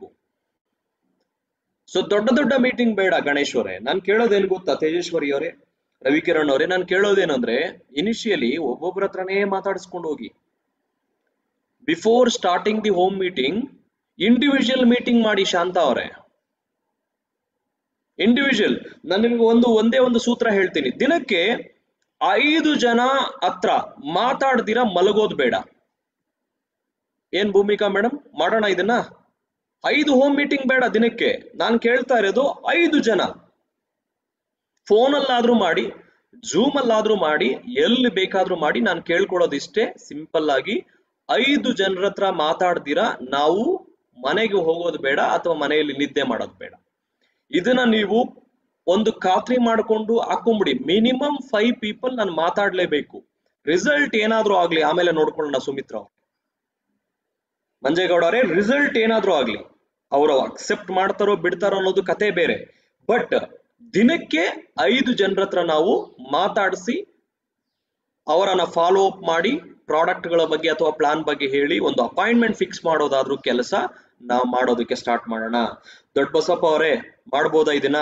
ಸೊ ದೊಡ್ಡ ದೊಡ್ಡ ಮೀಟಿಂಗ್ ಬೇಡ ಗಣೇಶ್ ಅವರೇ ನಾನು ಕೇಳೋದೇನು ಗೊತ್ತಾ ತೇಜೇಶ್ವರಿ ಅವರೇ ರವಿಕಿರಣ್ ಅವರೇ ನಾನು ಕೇಳೋದೇನಂದ್ರೆ ಇನಿಷಿಯಲಿ ಒಬ್ಬೊಬ್ಬರ ಹತ್ರನೇ ಮಾತಾಡಿಸ್ಕೊಂಡು ಹೋಗಿ before starting the home meeting individual meeting ಮಾಡಿ ಶಾಂತ ಅವರೇ ಇಂಡಿವಿಜುವಲ್ ನಾನು ನಿಮ್ಗೆ ಒಂದು ಒಂದೇ ಒಂದು ಸೂತ್ರ ಹೇಳ್ತೀನಿ ದಿನಕ್ಕೆ ಐದು ಜನ ಹತ್ರ ಮಾತಾಡ್ದಿರ ಮಲಗೋದು ಬೇಡ ಏನ್ ಭೂಮಿಕಾ ಮೇಡಮ್ ಮಾಡೋಣ ಇದನ್ನ ಐದು ಹೋಮ್ ಮೀಟಿಂಗ್ ಬೇಡ ದಿನಕ್ಕೆ ನಾನು ಕೇಳ್ತಾ ಇರೋದು ಐದು ಜನ ಫೋನಲ್ಲಾದ್ರೂ ಮಾಡಿ ಜೂಮ್ ಅಲ್ಲಾದ್ರೂ ಮಾಡಿ ಎಲ್ಲಿ ಬೇಕಾದ್ರೂ ಮಾಡಿ ನಾನು ಕೇಳ್ಕೊಳ್ಳೋದಿಷ್ಟೇ ಸಿಂಪಲ್ ಆಗಿ ಐದು ಜನರ ಹತ್ರ ಮಾತಾಡ್ದಿರಾ ನಾವು ಮನೆಗೆ ಹೋಗೋದು ಬೇಡ ಅಥವಾ ಮನೆಯಲ್ಲಿ ನಿದ್ದೆ ಮಾಡೋದು ಬೇಡ ಇದನ್ನ ನೀವು ಒಂದು ಖಾತ್ರಿ ಮಾಡ್ಕೊಂಡು ಹಾಕೊಂಬಿಡಿ ಮಿನಿಮಮ್ ಫೈವ್ ಪೀಪಲ್ ನಾನು ಮಾತಾಡ್ಲೇಬೇಕು ರಿಸಲ್ಟ್ ಏನಾದ್ರೂ ಆಗ್ಲಿ ಆಮೇಲೆ ನೋಡ್ಕೊಳ್ಳೋಣ ಸುಮಿತ್ರ ಅವ್ರು ಮಂಜೇಗೌಡ ಅವರೇ ರಿಸಲ್ಟ್ ಏನಾದ್ರೂ ಆಗ್ಲಿ ಅವರು ಅಕ್ಸೆಪ್ಟ್ ಮಾಡ್ತಾರೋ ಬಿಡ್ತಾರೋ ಅನ್ನೋದು ಕತೆ ಬೇರೆ ಬಟ್ ದಿನಕ್ಕೆ ಐದು ಜನರ ಹತ್ರ ನಾವು ಮಾತಾಡಿಸಿ ಅವರನ್ನ ಫಾಲೋ ಅಪ್ ಮಾಡಿ ಪ್ರಾಡಕ್ಟ್ಗಳ ಬಗ್ಗೆ ಅಥವಾ ಪ್ಲಾನ್ ಬಗ್ಗೆ ಹೇಳಿ ಒಂದು ಅಪಾಯಿಂಟ್ಮೆಂಟ್ ಫಿಕ್ಸ್ ಮಾಡೋದಾದ್ರೂ ಕೆಲಸ ನಾವು ಮಾಡೋದಕ್ಕೆ ಸ್ಟಾರ್ಟ್ ಮಾಡೋಣ ದೊಡ್ಡ ಬಸಪ್ಪ ಅವರೇ ಮಾಡ್ಬೋದಾ ಇದನ್ನ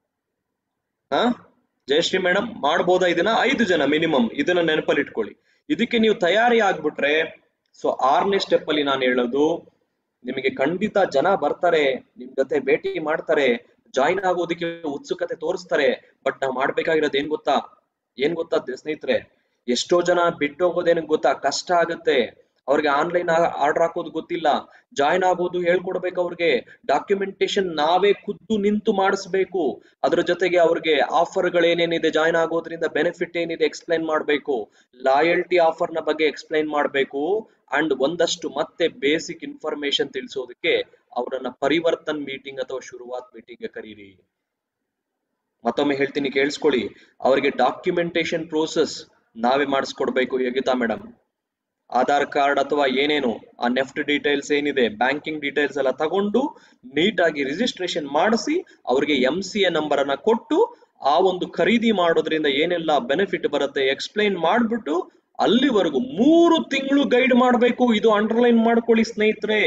ಹಾ ಜಯಶ್ರೀ ಮೇಡಮ್ ಮಾಡ್ಬೋದಾ ಇದನ್ನ ಐದು ಜನ ಮಿನಿಮಮ್ ಇದನ್ನ ನೆನಪಲ್ಲಿ ಇಟ್ಕೊಳ್ಳಿ ಇದಕ್ಕೆ ನೀವು ತಯಾರಿ ಆಗ್ಬಿಟ್ರೆ ಸೊ ಆರನೇ ಸ್ಟೆಪ್ ಅಲ್ಲಿ ನಾನು ಹೇಳೋದು ನಿಮಗೆ ಖಂಡಿತ ಜನ ಬರ್ತಾರೆ ನಿಮ್ ಜೊತೆ ಭೇಟಿ ಮಾಡ್ತಾರೆ ಜಾಯಿನ್ ಆಗೋದಕ್ಕೆ ಉತ್ಸುಕತೆ ತೋರಿಸ್ತಾರೆ ಬಟ್ ನಾವು ಮಾಡ್ಬೇಕಾಗಿರೋದು ಏನ್ ಗೊತ್ತಾ ಏನ್ ಗೊತ್ತಾ ಸ್ನೇಹಿತರೆ ಎಷ್ಟೋ ಜನ ಬಿಟ್ಟು ಹೋಗೋದೇನು ಗೊತ್ತಾ ಕಷ್ಟ ಆಗುತ್ತೆ ಅವ್ರಿಗೆ ಆನ್ಲೈನ್ ಆರ್ಡರ್ ಹಾಕೋದು ಗೊತ್ತಿಲ್ಲ ಜಾಯಿನ್ ಆಗೋದು ಹೇಳ್ಕೊಡ್ಬೇಕು ಅವ್ರಿಗೆ ಡಾಕ್ಯುಮೆಂಟೇಶನ್ ನಾವೇ ಖುದ್ದು ನಿಂತು ಮಾಡಿಸ್ಬೇಕು ಅದ್ರ ಜೊತೆಗೆ ಅವ್ರಿಗೆ ಆಫರ್ಗಳೇನೇನಿದೆ ಜಾಯಿನ್ ಆಗೋದ್ರಿಂದ ಬೆನಿಫಿಟ್ ಏನಿದೆ ಎಕ್ಸ್ಪ್ಲೈನ್ ಮಾಡಬೇಕು ಲಾಯಲ್ಟಿ ಆಫರ್ ನ ಬಗ್ಗೆ ಎಕ್ಸ್ಪ್ಲೈನ್ ಮಾಡಬೇಕು ಅಂಡ್ ಒಂದಷ್ಟು ಮತ್ತೆ ಬೇಸಿಕ್ ಇನ್ಫಾರ್ಮೇಶನ್ ತಿಳಿಸೋದಕ್ಕೆ ಅವರನ್ನ ಪರಿವರ್ತನ್ ಮೀಟಿಂಗ್ ಅಥವಾ ಶುರುವಾತ್ ಮೀಟಿಂಗ್ ಕರೀರಿ ಮತ್ತೊಮ್ಮೆ ಹೇಳ್ತೀನಿ ಕೇಳಿಸ್ಕೊಳ್ಳಿ ಅವರಿಗೆ ಡಾಕ್ಯುಮೆಂಟೇಶನ್ ಪ್ರೋಸೆಸ್ ನಾವೇ ಮಾಡಿಸ್ಕೊಡ್ಬೇಕು ಯೋಗಿತಾ ಮೇಡಮ್ ಆಧಾರ್ ಕಾರ್ಡ್ ಅಥವಾ ಏನೇನು ಆ ನೆಫ್ಟ್ ಡೀಟೇಲ್ಸ್ ಏನಿದೆ ಬ್ಯಾಂಕಿಂಗ್ ಡೀಟೇಲ್ಸ್ ಎಲ್ಲ ತಗೊಂಡು ನೀಟಾಗಿ ರಿಜಿಸ್ಟ್ರೇಷನ್ ಮಾಡಿಸಿ ಅವರಿಗೆ ಎಂ ಸಿ ಎ ನಂಬರ್ ಅನ್ನ ಕೊಟ್ಟು ಆ ಒಂದು ಖರೀದಿ ಮಾಡೋದ್ರಿಂದ ಏನೆಲ್ಲ ಬೆನಿಫಿಟ್ ಬರುತ್ತೆ ಎಕ್ಸ್ಪ್ಲೈನ್ ಮಾಡ್ಬಿಟ್ಟು ಅಲ್ಲಿವರೆಗೂ ಮೂರು ತಿಂಗಳು ಗೈಡ್ ಮಾಡಬೇಕು ಇದು ಅಂಡರ್ಲೈನ್ ಮಾಡ್ಕೊಳ್ಳಿ ಸ್ನೇಹಿತರೆ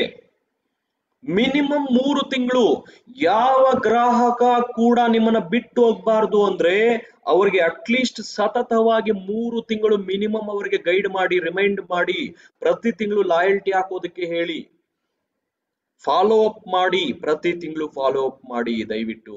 ಮಿನಿಮಮ್ ಮೂರು ತಿಂಗಳು ಯಾವ ಗ್ರಾಹಕ ಕೂಡ ನಿಮ್ಮನ್ನ ಬಿಟ್ಟು ಹೋಗ್ಬಾರ್ದು ಅಂದ್ರೆ ಅವರಿಗೆ ಅಟ್ಲೀಸ್ಟ್ ಸತತವಾಗಿ ಮೂರು ತಿಂಗಳು ಮಿನಿಮಮ್ ಅವರಿಗೆ ಗೈಡ್ ಮಾಡಿ ರಿಮೈಂಡ್ ಮಾಡಿ ಪ್ರತಿ ತಿಂಗಳು ಲಾಯಲ್ಟಿ ಹಾಕೋದಕ್ಕೆ ಹೇಳಿ ಫಾಲೋ ಅಪ್ ಮಾಡಿ ಪ್ರತಿ ತಿಂಗಳು ಫಾಲೋ ಅಪ್ ಮಾಡಿ ದಯವಿಟ್ಟು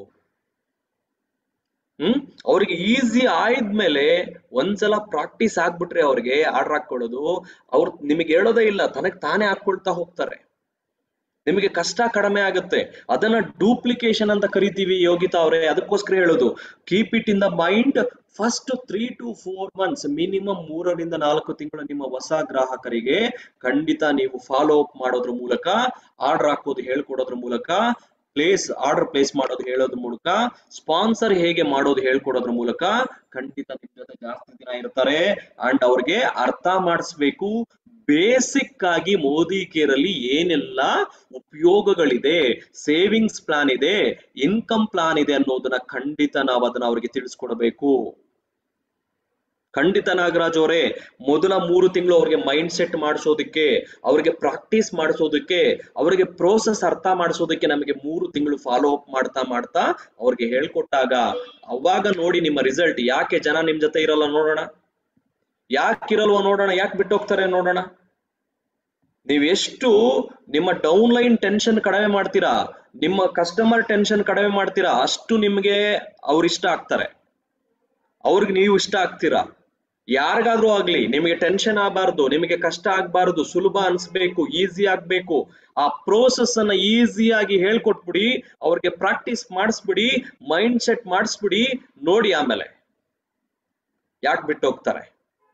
ಹ್ಮ್ ಅವ್ರಿಗೆ ಈಸಿ ಆಯ್ದ್ಮೇಲೆ ಒಂದ್ಸಲ ಪ್ರಾಕ್ಟೀಸ್ ಆಗ್ಬಿಟ್ರೆ ಅವ್ರಿಗೆ ಆರ್ಡರ್ ಹಾಕೊಳ್ಳೋದು ಅವ್ರು ನಿಮಗೆ ಹೇಳೋದೇ ಇಲ್ಲ ತನಗ್ ತಾನೇ ಹಾಕೊಳ್ತಾ ಹೋಗ್ತಾರೆ ನಿಮಗೆ ಕಷ್ಟ ಕಡಿಮೆ ಆಗುತ್ತೆ ಅದನ್ನ ಡೂಪ್ಲಿಕೇಶನ್ ಅಂತ ಕರಿತೀವಿ ಯೋಗಿತಾ ಅವರೇ ಅದಕ್ಕೋಸ್ಕರ ಹೇಳೋದು keep it in the mind first three to four months minimum ಮೂರರಿಂದ ನಾಲ್ಕು ತಿಂಗಳು ನಿಮ್ಮ ಹೊಸ ಗ್ರಾಹಕರಿಗೆ ಖಂಡಿತ ನೀವು ಫಾಲೋ ಅಪ್ ಮಾಡೋದ್ರ ಮೂಲಕ ಆರ್ಡರ್ ಹಾಕೋದು ಹೇಳ್ಕೊಡೋದ್ರ ಮೂಲಕ ಪ್ಲೇಸ್ ಆರ್ಡರ್ ಪ್ಲೇಸ್ ಮಾಡೋದು ಹೇಳೋದ್ರ ಮೂಲಕ ಸ್ಪಾನ್ಸರ್ ಹೇಗೆ ಮಾಡೋದು ಹೇಳ್ಕೊಡೋದ್ರ ಮೂಲಕ ಖಂಡಿತ ನಿಮ್ ಜೊತೆ ಜಾಸ್ತಿ ದಿನ ಇರ್ತಾರೆ ಅಂಡ್ ಅವ್ರಿಗೆ ಅರ್ಥ ಮಾಡಿಸ್ಬೇಕು ಬೇಸಿಕ್ ಆಗಿ ಮೋದಿ ಕೇರ್ ಅಲ್ಲಿ ಏನೆಲ್ಲ ಉಪಯೋಗಗಳಿದೆ ಸೇವಿಂಗ್ಸ್ ಪ್ಲಾನ್ ಇದೆ ಇನ್ಕಮ್ ಪ್ಲಾನ್ ಇದೆ ಅನ್ನೋದನ್ನ ಖಂಡಿತ ನಾವು ಅದನ್ನ ಅವ್ರಿಗೆ ತಿಳಿಸ್ಕೊಡ್ಬೇಕು ಖಂಡಿತ ನಾಗರಾಜ್ ಅವರೇ ಮೊದಲ ಮೂರು ತಿಂಗಳು ಅವ್ರಿಗೆ ಮೈಂಡ್ ಸೆಟ್ ಮಾಡಿಸೋದಕ್ಕೆ ಅವ್ರಿಗೆ ಪ್ರಾಕ್ಟೀಸ್ ಮಾಡಿಸೋದಕ್ಕೆ ಅವರಿಗೆ ಪ್ರೋಸೆಸ್ ಅರ್ಥ ಮಾಡಿಸೋದಕ್ಕೆ ನಮಗೆ ಮೂರು ತಿಂಗಳು ಫಾಲೋ ಅಪ್ ಮಾಡ್ತಾ ಮಾಡ್ತಾ ಅವ್ರಿಗೆ ಹೇಳ್ಕೊಟ್ಟಾಗ ಅವಾಗ ನೋಡಿ ನಿಮ್ಮ ರಿಸಲ್ಟ್ ಯಾಕೆ ಜನ ನಿಮ್ ಜೊತೆ ಇರಲ್ಲ ನೋಡೋಣ ಯಾಕಿರಲ್ವ ನೋಡೋಣ ಯಾಕೆ ಬಿಟ್ಟು ಹೋಗ್ತಾರೆ ನೋಡೋಣ ನೀವ್ ಎಷ್ಟು ನಿಮ್ಮ ಡೌನ್ ಲೈನ್ ಟೆನ್ಷನ್ ಕಡಿಮೆ ಮಾಡ್ತೀರಾ ನಿಮ್ಮ ಕಸ್ಟಮರ್ ಟೆನ್ಷನ್ ಕಡಿಮೆ ಮಾಡ್ತೀರಾ ಅಷ್ಟು ನಿಮ್ಗೆ ಅವ್ರು ಇಷ್ಟ ಆಗ್ತಾರೆ ಅವ್ರಿಗೆ ನೀವು ಇಷ್ಟ ಆಗ್ತೀರಾ ಯಾರಿಗಾದ್ರೂ ಆಗ್ಲಿ ನಿಮಗೆ ಟೆನ್ಷನ್ ಆಗಬಾರ್ದು ನಿಮಗೆ ಕಷ್ಟ ಆಗ್ಬಾರ್ದು ಸುಲಭ ಅನ್ಸ್ಬೇಕು ಈಸಿ ಆಗ್ಬೇಕು ಆ ಪ್ರೋಸೆಸ್ ಅನ್ನ ಈಸಿಯಾಗಿ ಹೇಳ್ಕೊಟ್ಬಿಡಿ ಅವ್ರಿಗೆ ಪ್ರಾಕ್ಟೀಸ್ ಮಾಡಿಸ್ಬಿಡಿ ಮೈಂಡ್ ಸೆಟ್ ಮಾಡಿಸ್ಬಿಡಿ ನೋಡಿ ಆಮೇಲೆ ಯಾಕೆ ಬಿಟ್ಟು ಹೋಗ್ತಾರೆ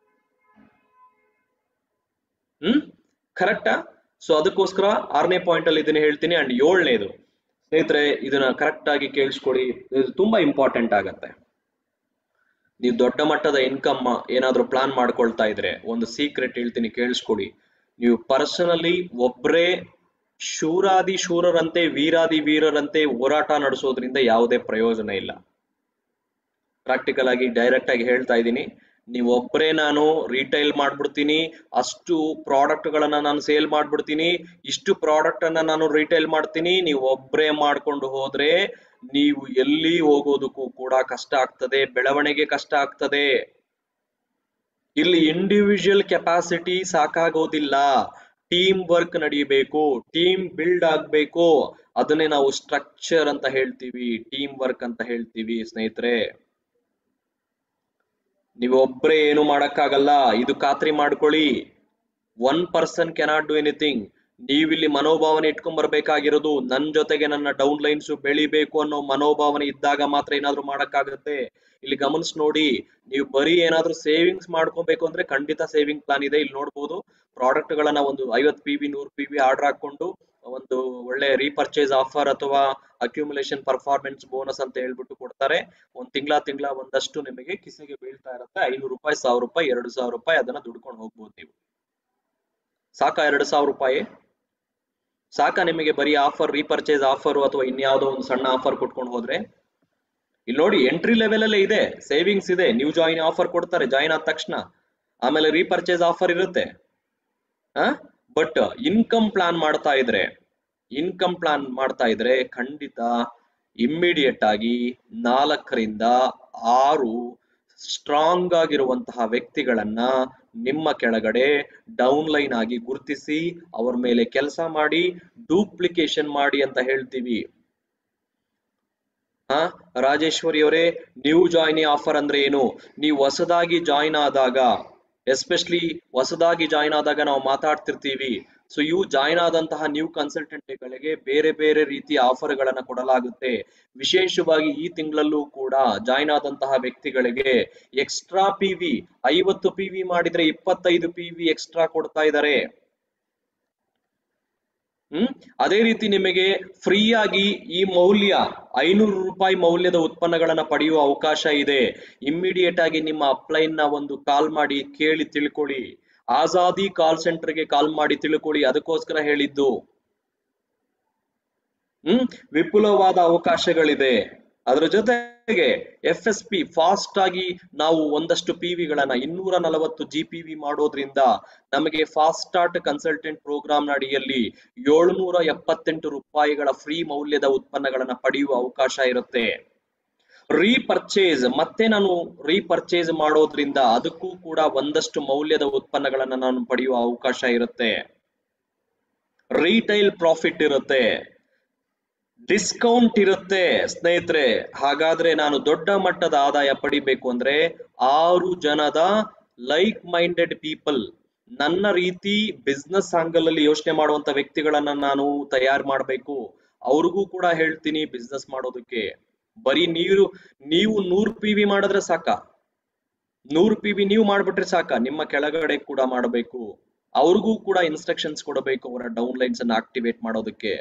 ಹ್ಮ್ ಕರೆಕ್ಟಾ ಸೊ ಅದಕ್ಕೋಸ್ಕರ ಆರನೇ ಪಾಯಿಂಟ್ ಅಲ್ಲಿ ಇದನ್ನ ಹೇಳ್ತೀನಿ ಅಂಡ್ ಏಳನೇದು ಸ್ನೇಹಿತರೆ ಇದನ್ನ ಕರೆಕ್ಟ್ ಆಗಿ ಕೇಳಿಸ್ಕೊಡಿ ಇದು ತುಂಬಾ ಇಂಪಾರ್ಟೆಂಟ್ ಆಗತ್ತೆ ನೀವು ದೊಡ್ಡ ಮಟ್ಟದ ಇನ್ಕಮ್ ಏನಾದ್ರೂ ಪ್ಲಾನ್ ಮಾಡ್ಕೊಳ್ತಾ ಇದ್ರೆ ಒಂದು ಸೀಕ್ರೆಟ್ ಹೇಳ್ತೀನಿ ಕೇಳಿಸ್ಕೊಡಿ ನೀವು ಪರ್ಸನಲಿ ಒಬ್ರೇ ಶೂರಾದಿ ಶೂರರಂತೆ ವೀರಾದಿ ವೀರರಂತೆ ಹೋರಾಟ ನಡೆಸೋದ್ರಿಂದ ಯಾವುದೇ ಪ್ರಯೋಜನ ಇಲ್ಲ ಪ್ರಾಕ್ಟಿಕಲ್ ಆಗಿ ಡೈರೆಕ್ಟ್ ಆಗಿ ಹೇಳ್ತಾ ಇದ್ದೀನಿ ನೀವು ಒಬ್ಬರೇ ನಾನು ರಿಟೈಲ್ ಮಾಡ್ಬಿಡ್ತೀನಿ ಅಷ್ಟು ಪ್ರಾಡಕ್ಟ್ ಗಳನ್ನ ನಾನು ಸೇಲ್ ಮಾಡ್ಬಿಡ್ತೀನಿ ಇಷ್ಟು ಪ್ರಾಡಕ್ಟ್ ಅನ್ನ ನಾನು ರಿಟೈಲ್ ಮಾಡ್ತೀನಿ ನೀವು ಒಬ್ಬರೇ ಮಾಡ್ಕೊಂಡು ಹೋದ್ರೆ ನೀವು ಎಲ್ಲಿ ಹೋಗೋದಕ್ಕೂ ಕೂಡ ಕಷ್ಟ ಆಗ್ತದೆ ಬೆಳವಣಿಗೆ ಕಷ್ಟ ಆಗ್ತದೆ ಇಲ್ಲಿ ಇಂಡಿವಿಜುವಲ್ ಕೆಪಾಸಿಟಿ ಸಾಕಾಗೋದಿಲ್ಲ ಟೀಮ್ ವರ್ಕ್ ನಡೀಬೇಕು ಟೀಮ್ ಬಿಲ್ಡ್ ಆಗ್ಬೇಕು ಅದನ್ನೇ ನಾವು ಸ್ಟ್ರಕ್ಚರ್ ಅಂತ ಹೇಳ್ತೀವಿ ಟೀಮ್ ವರ್ಕ್ ಅಂತ ಹೇಳ್ತೀವಿ ಸ್ನೇಹಿತರೆ ನೀವು ಒಬ್ರೇ ಏನು ಮಾಡಕ್ಕಾಗಲ್ಲ ಇದು ಖಾತ್ರಿ ಮಾಡ್ಕೊಳ್ಳಿ one person cannot do anything ನೀವಿಲ್ಲಿ ಮನೋಭಾವನೆ ಇಟ್ಕೊಂಡ್ ಬರ್ಬೇಕಾಗಿರೋದು ನನ್ ಜೊತೆಗೆ ನನ್ನ ಡೌನ್ ಲೈನ್ಸ್ ಬೆಳಿಬೇಕು ಅನ್ನೋ ಮನೋಭಾವನೆ ಇದ್ದಾಗ ಮಾತ್ರ ಏನಾದ್ರೂ ಮಾಡಕ್ಕಾಗತ್ತೆ ಇಲ್ಲಿ ಗಮನಿಸ್ ನೋಡಿ ನೀವು ಬರೀ ಏನಾದ್ರೂ ಸೇವಿಂಗ್ಸ್ ಮಾಡ್ಕೊಬೇಕು ಅಂದ್ರೆ ಖಂಡಿತ ಸೇವಿಂಗ್ ಪ್ಲಾನ್ ಇದೆ ಇಲ್ಲಿ ನೋಡ್ಬೋದು ಪ್ರಾಡಕ್ಟ್ ಗಳನ್ನ ಒಂದು ಐವತ್ ಪಿ ವಿ ನೂರ್ ಪಿ ವಿ ಆರ್ಡರ್ ಹಾಕೊಂಡು ಒಂದು ಒಳ್ಳೆ ರೀಪರ್ಚೇಸ್ ಆಫರ್ ಅಥವಾ ಅಕ್ಯುಮುಲೇಷನ್ ಪರ್ಫಾರ್ಮೆನ್ಸ್ ಬೋನಸ್ ಅಂತ ಹೇಳ್ಬಿಟ್ಟು ಕೊಡ್ತಾರೆ ಒಂದ್ ತಿಂಗಳ ತಿಂಗಳ ಒಂದಷ್ಟು ನಿಮಗೆ ಕಿಸೆಗೆ ಬೀಳ್ತಾ ಇರುತ್ತೆ ಐನೂರು ರೂಪಾಯಿ ಸಾವಿರ ರೂಪಾಯಿ ಎರಡು ಸಾವಿರ ರೂಪಾಯಿ ಅದನ್ನ ದುಡ್ಕೊಂಡು ಹೋಗ್ಬೋದು ನೀವು ಸಾಕಾ ಎರಡು ಸಾವಿರ ರೂಪಾಯಿ ಸಾಕಾ ನಿಮಗೆ ಬರೀ ಆಫರ್ ರೀಪರ್ಚೇಸ್ ಆಫರ್ ಅಥವಾ ಇನ್ಯಾವುದೋ ಒಂದು ಸಣ್ಣ ಆಫರ್ ಕೊಟ್ಕೊಂಡು ಹೋದ್ರೆ ಇಲ್ಲಿ ನೋಡಿ ಎಂಟ್ರಿ ಲೆವೆಲ್ ಅಲ್ಲೇ ಇದೆ ಸೇವಿಂಗ್ಸ್ ಇದೆ ನ್ಯೂ ಜಾಯಿನ್ ಆಫರ್ ಕೊಡ್ತಾರೆ ಜಾಯಿನ್ ಆದ ತಕ್ಷಣ ಆಮೇಲೆ ರೀಪರ್ಚೇಸ್ ಆಫರ್ ಇರುತ್ತೆ ಬಟ್ ಇನ್ಕಮ್ ಪ್ಲಾನ್ ಮಾಡ್ತಾ ಇದ್ರೆ ಇನ್ಕಮ್ ಪ್ಲಾನ್ ಮಾಡ್ತಾ ಇದ್ರೆ ಖಂಡಿತ ಇಮ್ಮಿಡಿಯೇಟ್ ಆಗಿ ನಾಲ್ಕರಿಂದ ಆರು ಸ್ಟ್ರಾಂಗ್ ಆಗಿರುವಂತಹ ವ್ಯಕ್ತಿಗಳನ್ನ ನಿಮ್ಮ ಕೆಳಗಡೆ ಡೌನ್ ಲೈನ್ ಆಗಿ ಗುರುತಿಸಿ ಅವ್ರ ಮೇಲೆ ಕೆಲಸ ಮಾಡಿ ಡೂಪ್ಲಿಕೇಶನ್ ಮಾಡಿ ಅಂತ ಹೇಳ್ತೀವಿ ಹಾ ರಾಜೇಶ್ವರಿ ಅವರೇ ನ್ಯೂ ಜಾಯ್ನಿ ಆಫರ್ ಅಂದ್ರೆ ಏನು ನೀವು ಹೊಸದಾಗಿ ಜಾಯಿನ್ ಆದಾಗ ಎಸ್ಪೆಷಲಿ ಹೊಸದಾಗಿ ಜಾಯಿನ್ ಆದಾಗ ನಾವು ಮಾತಾಡ್ತಿರ್ತೀವಿ ಸೊ ಇವು ಜಾಯಿನ್ ಆದಂತಹ ನ್ಯೂ ಕನ್ಸಲ್ಟೆಂಟ್ಗಳಿಗೆ ಬೇರೆ ಬೇರೆ ರೀತಿಯ ಆಫರ್ ಗಳನ್ನ ಕೊಡಲಾಗುತ್ತೆ ವಿಶೇಷವಾಗಿ ಈ ತಿಂಗಳಲ್ಲೂ ಕೂಡ ಜಾಯಿನ್ ಆದಂತಹ ವ್ಯಕ್ತಿಗಳಿಗೆ ಎಕ್ಸ್ಟ್ರಾ ಪಿ ವಿ ಐವತ್ತು ಪಿ ವಿ ಮಾಡಿದ್ರೆ ಇಪ್ಪತ್ತೈದು ಪಿ ವಿ ಎಕ್ಸ್ಟ್ರಾ ಕೊಡ್ತಾ ಇದ್ದಾರೆ ಹ್ಮ್ ಅದೇ ರೀತಿ ನಿಮಗೆ ಫ್ರೀ ಆಗಿ ಈ ಮೌಲ್ಯ ಐನೂರು ರೂಪಾಯಿ ಮೌಲ್ಯದ ಉತ್ಪನ್ನಗಳನ್ನ ಪಡೆಯುವ ಅವಕಾಶ ಇದೆ ಇಮ್ಮಿಡಿಯೇಟ್ ಆಗಿ ನಿಮ್ಮ ಅಪ್ಲೈನ್ ನ ಒಂದು ಕಾಲ್ ಮಾಡಿ ಕೇಳಿ ತಿಳ್ಕೊಳ್ಳಿ ಆಜಾದಿ ಕಾಲ್ ಸೆಂಟರ್ಗೆ ಕಾಲ್ ಮಾಡಿ ತಿಳ್ಕೊಳ್ಳಿ ಅದಕ್ಕೋಸ್ಕರ ಹೇಳಿದ್ದು ಹ್ಮ್ ವಿಪುಲವಾದ ಅವಕಾಶಗಳಿದೆ ಅದರ ಜೊತೆಗೆ ಎಫ್ ಎಸ್ ಪಿ ಫಾಸ್ಟ್ ಆಗಿ ನಾವು ಒಂದಷ್ಟು ಪಿ ವಿಗಳನ್ನ ಇನ್ನೂರ ನಲವತ್ತು ಜಿ ಪಿ ವಿ ಮಾಡೋದ್ರಿಂದ ನಮಗೆ ಫಾಸ್ಟ್ ಸ್ಟಾರ್ಟ್ ಕನ್ಸಲ್ಟೆಂಟ್ ಪ್ರೋಗ್ರಾಮ್ ಅಡಿಯಲ್ಲಿ ಏಳ್ನೂರ ಎಪ್ಪತ್ತೆಂಟು ರೂಪಾಯಿಗಳ ಫ್ರೀ ಮೌಲ್ಯದ ಉತ್ಪನ್ನಗಳನ್ನ ಪಡೆಯುವ ಅವಕಾಶ ಇರುತ್ತೆ ರೀಪರ್ಚೇಸ್ ಮತ್ತೆ ನಾನು ರೀಪರ್ಚೇಸ್ ಮಾಡೋದ್ರಿಂದ ಅದಕ್ಕೂ ಕೂಡ ಒಂದಷ್ಟು ಮೌಲ್ಯದ ಉತ್ಪನ್ನಗಳನ್ನ ನಾನು ಪಡೆಯುವ ಅವಕಾಶ ಇರುತ್ತೆ ರೀಟೈಲ್ ಪ್ರಾಫಿಟ್ ಇರುತ್ತೆ ಡಿಸ್ಕೌಂಟ್ ಇರುತ್ತೆ ಸ್ನೇಹಿತರೆ ಹಾಗಾದ್ರೆ ನಾನು ದೊಡ್ಡ ಮಟ್ಟದ ಆದಾಯ ಪಡಿಬೇಕು ಅಂದ್ರೆ ಆರು ಜನದ ಲೈಕ್ ಮೈಂಡೆಡ್ ಪೀಪಲ್ ನನ್ನ ರೀತಿ ಬಿಸ್ನೆಸ್ ಆಂಗಲ್ ಅಲ್ಲಿ ಯೋಚನೆ ಮಾಡುವಂತ ವ್ಯಕ್ತಿಗಳನ್ನ ನಾನು ತಯಾರು ಮಾಡಬೇಕು ಅವ್ರಿಗೂ ಕೂಡ ಹೇಳ್ತೀನಿ ಬಿಸ್ನೆಸ್ ಮಾಡೋದಕ್ಕೆ ಬರೀ ನೀರು ನೀವು ನೂರು ಪಿ ವಿ ಮಾಡಿದ್ರೆ ಸಾಕ ನೂರು ಪಿ ವಿ ನೀವು ಮಾಡ್ಬಿಟ್ರೆ ಸಾಕ ನಿಮ್ಮ ಕೆಳಗಡೆ ಕೂಡ ಮಾಡಬೇಕು ಅವ್ರಿಗೂ ಕೂಡ ಇನ್ಸ್ಟ್ರಕ್ಷನ್ಸ್ ಕೊಡಬೇಕು ಅವರ ಡೌನ್ ಲೈನ್ಸ್ ಅನ್ನ ಆಕ್ಟಿವೇಟ್ ಮಾಡೋದಕ್ಕೆ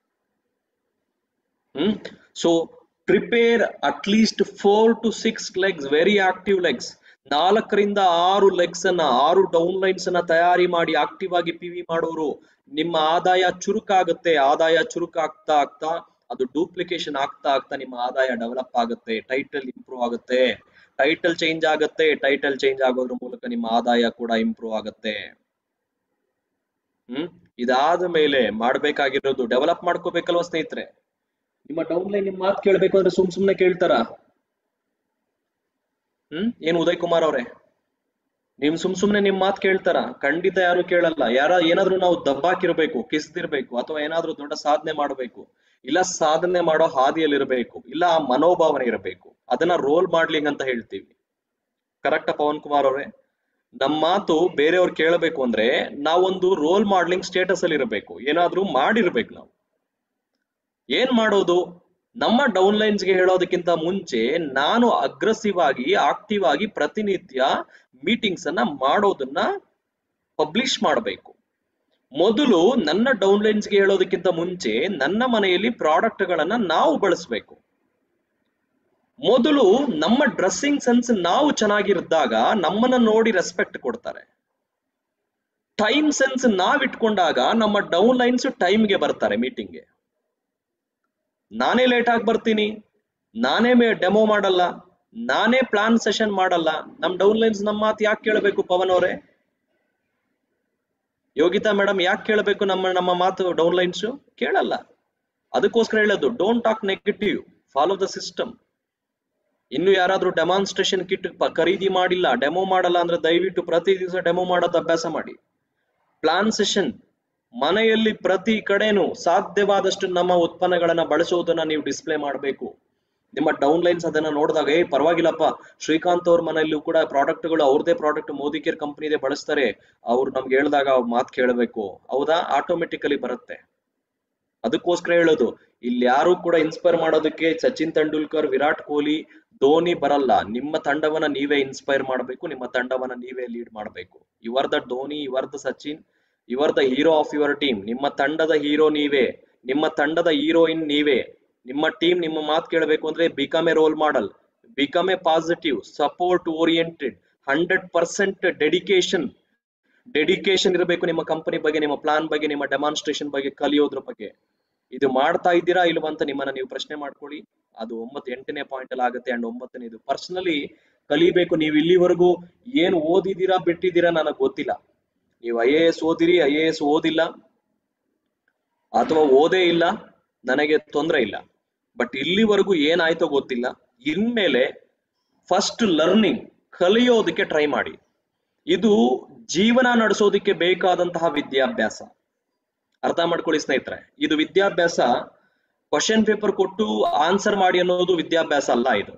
hmm so prepare at least four to six legs very active legs ನಾಲ್ಕರಿಂದ ಆರು ಲೆಗ್ಸ್ ಅನ್ನ ಆರು ಡೌನ್ ಲೈನ್ಸ್ ಅನ್ನ ತಯಾರಿ ಮಾಡಿ ಆಕ್ಟಿವ್ ಆಗಿ ಪಿ ವಿ ಮಾಡೋರು ನಿಮ್ಮ ಆದಾಯ ಚುರುಕಾಗುತ್ತೆ ಆದಾಯ ಚುರುಕಾಗ್ತಾ ಆಗ್ತಾ ಅದು ಡೂಪ್ಲಿಕೇಶನ್ ಆಗ್ತಾ ಆಗ್ತಾ ನಿಮ್ಮ ಆದಾಯ ಡೆವಲಪ್ ಆಗುತ್ತೆ ಟೈಟಲ್ ಇಂಪ್ರೂವ್ ಆಗುತ್ತೆ ಟೈಟಲ್ ಚೇಂಜ್ ಆಗುತ್ತೆ ಟೈಟಲ್ ಚೇಂಜ್ ಆಗೋದ್ರ ಮೂಲಕ ನಿಮ್ಮ ಆದಾಯ ಕೂಡ ಇಂಪ್ರೂವ್ ಆಗುತ್ತೆ ಹ್ಮ್ ಇದಾದ ಮೇಲೆ ಮಾಡ್ಬೇಕಾಗಿರೋದು ಡೆವಲಪ್ ಮಾಡ್ಕೋಬೇಕಲ್ವಾ ಸ್ನೇಹಿತರೆ ನಿಮ್ಮ ಡೌನ್ ಲೈನ್ ನಿಮ್ ಮಾತು ಕೇಳ್ಬೇಕು ಅಂದ್ರೆ ಸುಮ್ ಸುಮ್ನೆ ಕೇಳ್ತಾರ ಹ್ಮ್ ಏನ್ ಉದಯ್ ಕುಮಾರ್ ಅವ್ರೆ ನಿಮ್ ಸುಮ್ ಸುಮ್ನೆ ನಿಮ್ ಮಾತು ಕೇಳ್ತಾರ ಖಂಡಿತ ಯಾರು ಕೇಳಲ್ಲ ಯಾರ ಏನಾದ್ರೂ ನಾವು ದಬ್ಬಾಕಿರ್ಬೇಕು ಕಿಸ್ದಿರ್ಬೇಕು ಅಥವಾ ಏನಾದ್ರೂ ದೊಡ್ಡ ಸಾಧನೆ ಮಾಡಬೇಕು ಇಲ್ಲ ಸಾಧನೆ ಮಾಡೋ ಹಾದಿಯಲ್ಲಿರ್ಬೇಕು ಇಲ್ಲ ಆ ಮನೋಭಾವನೆ ಇರಬೇಕು ಅದನ್ನ ರೋಲ್ ಮಾಡ್ಲಿಂಗ್ ಅಂತ ಹೇಳ್ತೀವಿ ಕರೆಕ್ಟಾ ಪವನ್ ಕುಮಾರ್ ಅವ್ರೆ ನಮ್ ಮಾತು ಬೇರೆಯವ್ರು ಕೇಳಬೇಕು ಅಂದ್ರೆ ನಾವೊಂದು ರೋಲ್ ಮಾಡ್ಲಿಂಗ್ ಸ್ಟೇಟಸ್ ಅಲ್ಲಿ ಇರಬೇಕು ಏನಾದ್ರೂ ಮಾಡಿರ್ಬೇಕು ನಾವು ಏನ್ ಮಾಡೋದು ನಮ್ಮ ಡೌನ್ ಲೈನ್ಸ್ಗೆ ಹೇಳೋದಕ್ಕಿಂತ ಮುಂಚೆ ನಾನು ಅಗ್ರೆಸಿವ್ ಆಗಿ ಆಕ್ಟಿವ್ ಆಗಿ ಪ್ರತಿನಿತ್ಯ ಮೀಟಿಂಗ್ಸ್ ಅನ್ನ ಮಾಡೋದನ್ನ ಪಬ್ಲಿಷ್ ಮಾಡಬೇಕು ಮೊದಲು ನನ್ನ ಡೌನ್ ಲೈನ್ಸ್ಗೆ ಹೇಳೋದಕ್ಕಿಂತ ಮುಂಚೆ ನನ್ನ ಮನೆಯಲ್ಲಿ ಪ್ರಾಡಕ್ಟ್ ಗಳನ್ನ ನಾವು ಬಳಸಬೇಕು ಮೊದಲು ನಮ್ಮ ಡ್ರೆಸ್ಸಿಂಗ್ ಸೆನ್ಸ್ ನಾವು ಚೆನ್ನಾಗಿರಿದ್ದಾಗ ನಮ್ಮನ್ನ ನೋಡಿ ರೆಸ್ಪೆಕ್ಟ್ ಕೊಡ್ತಾರೆ ಟೈಮ್ ಸೆನ್ಸ್ ನಾವ್ ಇಟ್ಕೊಂಡಾಗ ನಮ್ಮ ಡೌನ್ ಲೈನ್ಸ್ ಟೈಮ್ಗೆ ಬರ್ತಾರೆ ಮೀಟಿಂಗ್ಗೆ ನಾನೇ ಲೇಟ್ ಆಗಿ ಬರ್ತೀನಿ ನಾನೇ ಡೆಮೋ ಮಾಡಲ್ಲ ನಾನೇ ಪ್ಲಾನ್ ಸೆಷನ್ ಮಾಡಲ್ಲ ನಮ್ ಡೌನ್ ಲೈನ್ಸ್ ನಮ್ಮ ಮಾತು ಯಾಕೆ ಕೇಳಬೇಕು ಪವನ್ ಅವರೇ ಯೋಗಿತಾ ಮೇಡಮ್ ಯಾಕೆ ಕೇಳಬೇಕು ನಮ್ಮ ನಮ್ಮ ಮಾತು ಡೌನ್ ಲೈನ್ಸ್ ಕೇಳಲ್ಲ ಅದಕ್ಕೋಸ್ಕರ ಹೇಳೋದು don't talk negative follow the system ಇನ್ನು ಯಾರಾದ್ರೂ ಡೆಮಾನ್ಸ್ಟ್ರೇಷನ್ ಕಿಟ್ ಖರೀದಿ ಮಾಡಿಲ್ಲ ಡೆಮೋ ಮಾಡಲ್ಲ ಅಂದ್ರೆ ದಯವಿಟ್ಟು ಪ್ರತಿ ದಿವಸ ಡೆಮೋ ಮಾಡೋದು ಅಭ್ಯಾಸ ಮಾಡಿ ಪ್ಲಾನ್ ಸೆಷನ್ ಮನೆಯಲ್ಲಿ ಪ್ರತಿ ಕಡೆನೂ ಸಾಧ್ಯವಾದಷ್ಟು ನಮ್ಮ ಉತ್ಪನ್ನಗಳನ್ನ ಬಳಸುವುದನ್ನ ನೀವು ಡಿಸ್ಪ್ಲೇ ಮಾಡಬೇಕು ನಿಮ್ಮ ಡೌನ್ ಲೈನ್ಸ್ ಅದನ್ನ ನೋಡಿದಾಗ ಏ ಪರವಾಗಿಲ್ಲಪ್ಪ ಶ್ರೀಕಾಂತ್ ಅವ್ರ ಮನೆಯಲ್ಲೂ ಕೂಡ ಪ್ರಾಡಕ್ಟ್ಗಳು ಅವ್ರದೇ ಪ್ರಾಡಕ್ಟ್ ಮೋದಿ ಕೇರ್ ಕಂಪ್ನಿದೇ ಬಳಸ್ತಾರೆ ಅವ್ರು ನಮ್ಗೆ ಹೇಳಿದಾಗ ಮಾತು ಕೇಳಬೇಕು ಹೌದಾ ಆಟೋಮೆಟಿಕಲಿ ಬರುತ್ತೆ ಅದಕ್ಕೋಸ್ಕರ ಹೇಳೋದು ಇಲ್ಲಿ ಯಾರು ಕೂಡ ಇನ್ಸ್ಪೈರ್ ಮಾಡೋದಕ್ಕೆ ಸಚಿನ್ ತೆಂಡೂಲ್ಕರ್ ವಿರಾಟ್ ಕೊಹ್ಲಿ ಧೋನಿ ಬರಲ್ಲ ನಿಮ್ಮ ತಂಡವನ್ನ ನೀವೇ ಇನ್ಸ್ಪೈರ್ ಮಾಡಬೇಕು ನಿಮ್ಮ ತಂಡವನ್ನ ನೀವೇ ಲೀಡ್ ಮಾಡಬೇಕು ಇವರ್ ದ ಧೋನಿ ಇವರ್ ದ ಸಚಿನ್ ಇವರ್ the hero of your team ನಿಮ್ಮ ತಂಡದ ಹೀರೋ ನೀವೇ ನಿಮ್ಮ ತಂಡದ ಹೀರೋಯಿನ್ ನೀವೇ ನಿಮ್ಮ ಟೀಮ್ ನಿಮ್ಮ ಮಾತು ಕೇಳಬೇಕು ಅಂದ್ರೆ become a role model become a positive support oriented hundred percent dedication dedication ಇರಬೇಕು ನಿಮ್ಮ ಕಂಪನಿ ಬಗ್ಗೆ ನಿಮ್ಮ ಪ್ಲಾನ್ ಬಗ್ಗೆ ನಿಮ್ಮ ಡೆಮಾನ್ಸ್ಟ್ರೇಷನ್ ಬಗ್ಗೆ ಕಲಿಯೋದ್ರ ಬಗ್ಗೆ ಇದು ಮಾಡ್ತಾ ಇದ್ದೀರಾ ಇಲ್ವಾ ಅಂತ ನಿಮ್ಮನ್ನ ನೀವು ಪ್ರಶ್ನೆ ಮಾಡ್ಕೊಳ್ಳಿ ಅದು ಒಂಬತ್ತು ಎಂಟನೇ ಪಾಯಿಂಟ್ ಅಲ್ಲಿ ಆಗುತ್ತೆ ಅಂಡ್ ಒಂಬತ್ತನೇದು ಪರ್ಸನಲಿ ಕಲಿಬೇಕು ನೀವು ಇಲ್ಲಿವರೆಗೂ ಏನ್ ಓದಿದೀರಾ ಬಿಟ್ಟಿದ್ದೀರಾ ನನಗೆ ಗೊತ್ತಿಲ್ಲ ನೀವು ಐ ಎ ಎಸ್ ಓದಿರಿ ಐ ಎ ಎಸ್ ಓದಿಲ್ಲ ಅಥವಾ ಓದೇ ಇಲ್ಲ ನನಗೆ ತೊಂದರೆ ಇಲ್ಲ ಬಟ್ ಇಲ್ಲಿವರೆಗೂ ಏನಾಯ್ತೋ ಗೊತ್ತಿಲ್ಲ ಇನ್ಮೇಲೆ ಫಸ್ಟ್ ಲರ್ನಿಂಗ್ ಕಲಿಯೋದಕ್ಕೆ ಟ್ರೈ ಮಾಡಿ ಇದು ಜೀವನ ನಡೆಸೋದಕ್ಕೆ ಬೇಕಾದಂತಹ ವಿದ್ಯಾಭ್ಯಾಸ ಅರ್ಥ ಮಾಡ್ಕೊಳ್ಳಿ ಸ್ನೇಹಿತರೆ ಇದು ವಿದ್ಯಾಭ್ಯಾಸ ಕ್ವಶನ್ ಪೇಪರ್ ಕೊಟ್ಟು ಆನ್ಸರ್ ಮಾಡಿ ಅನ್ನೋದು ವಿದ್ಯಾಭ್ಯಾಸ ಅಲ್ಲ ಇದು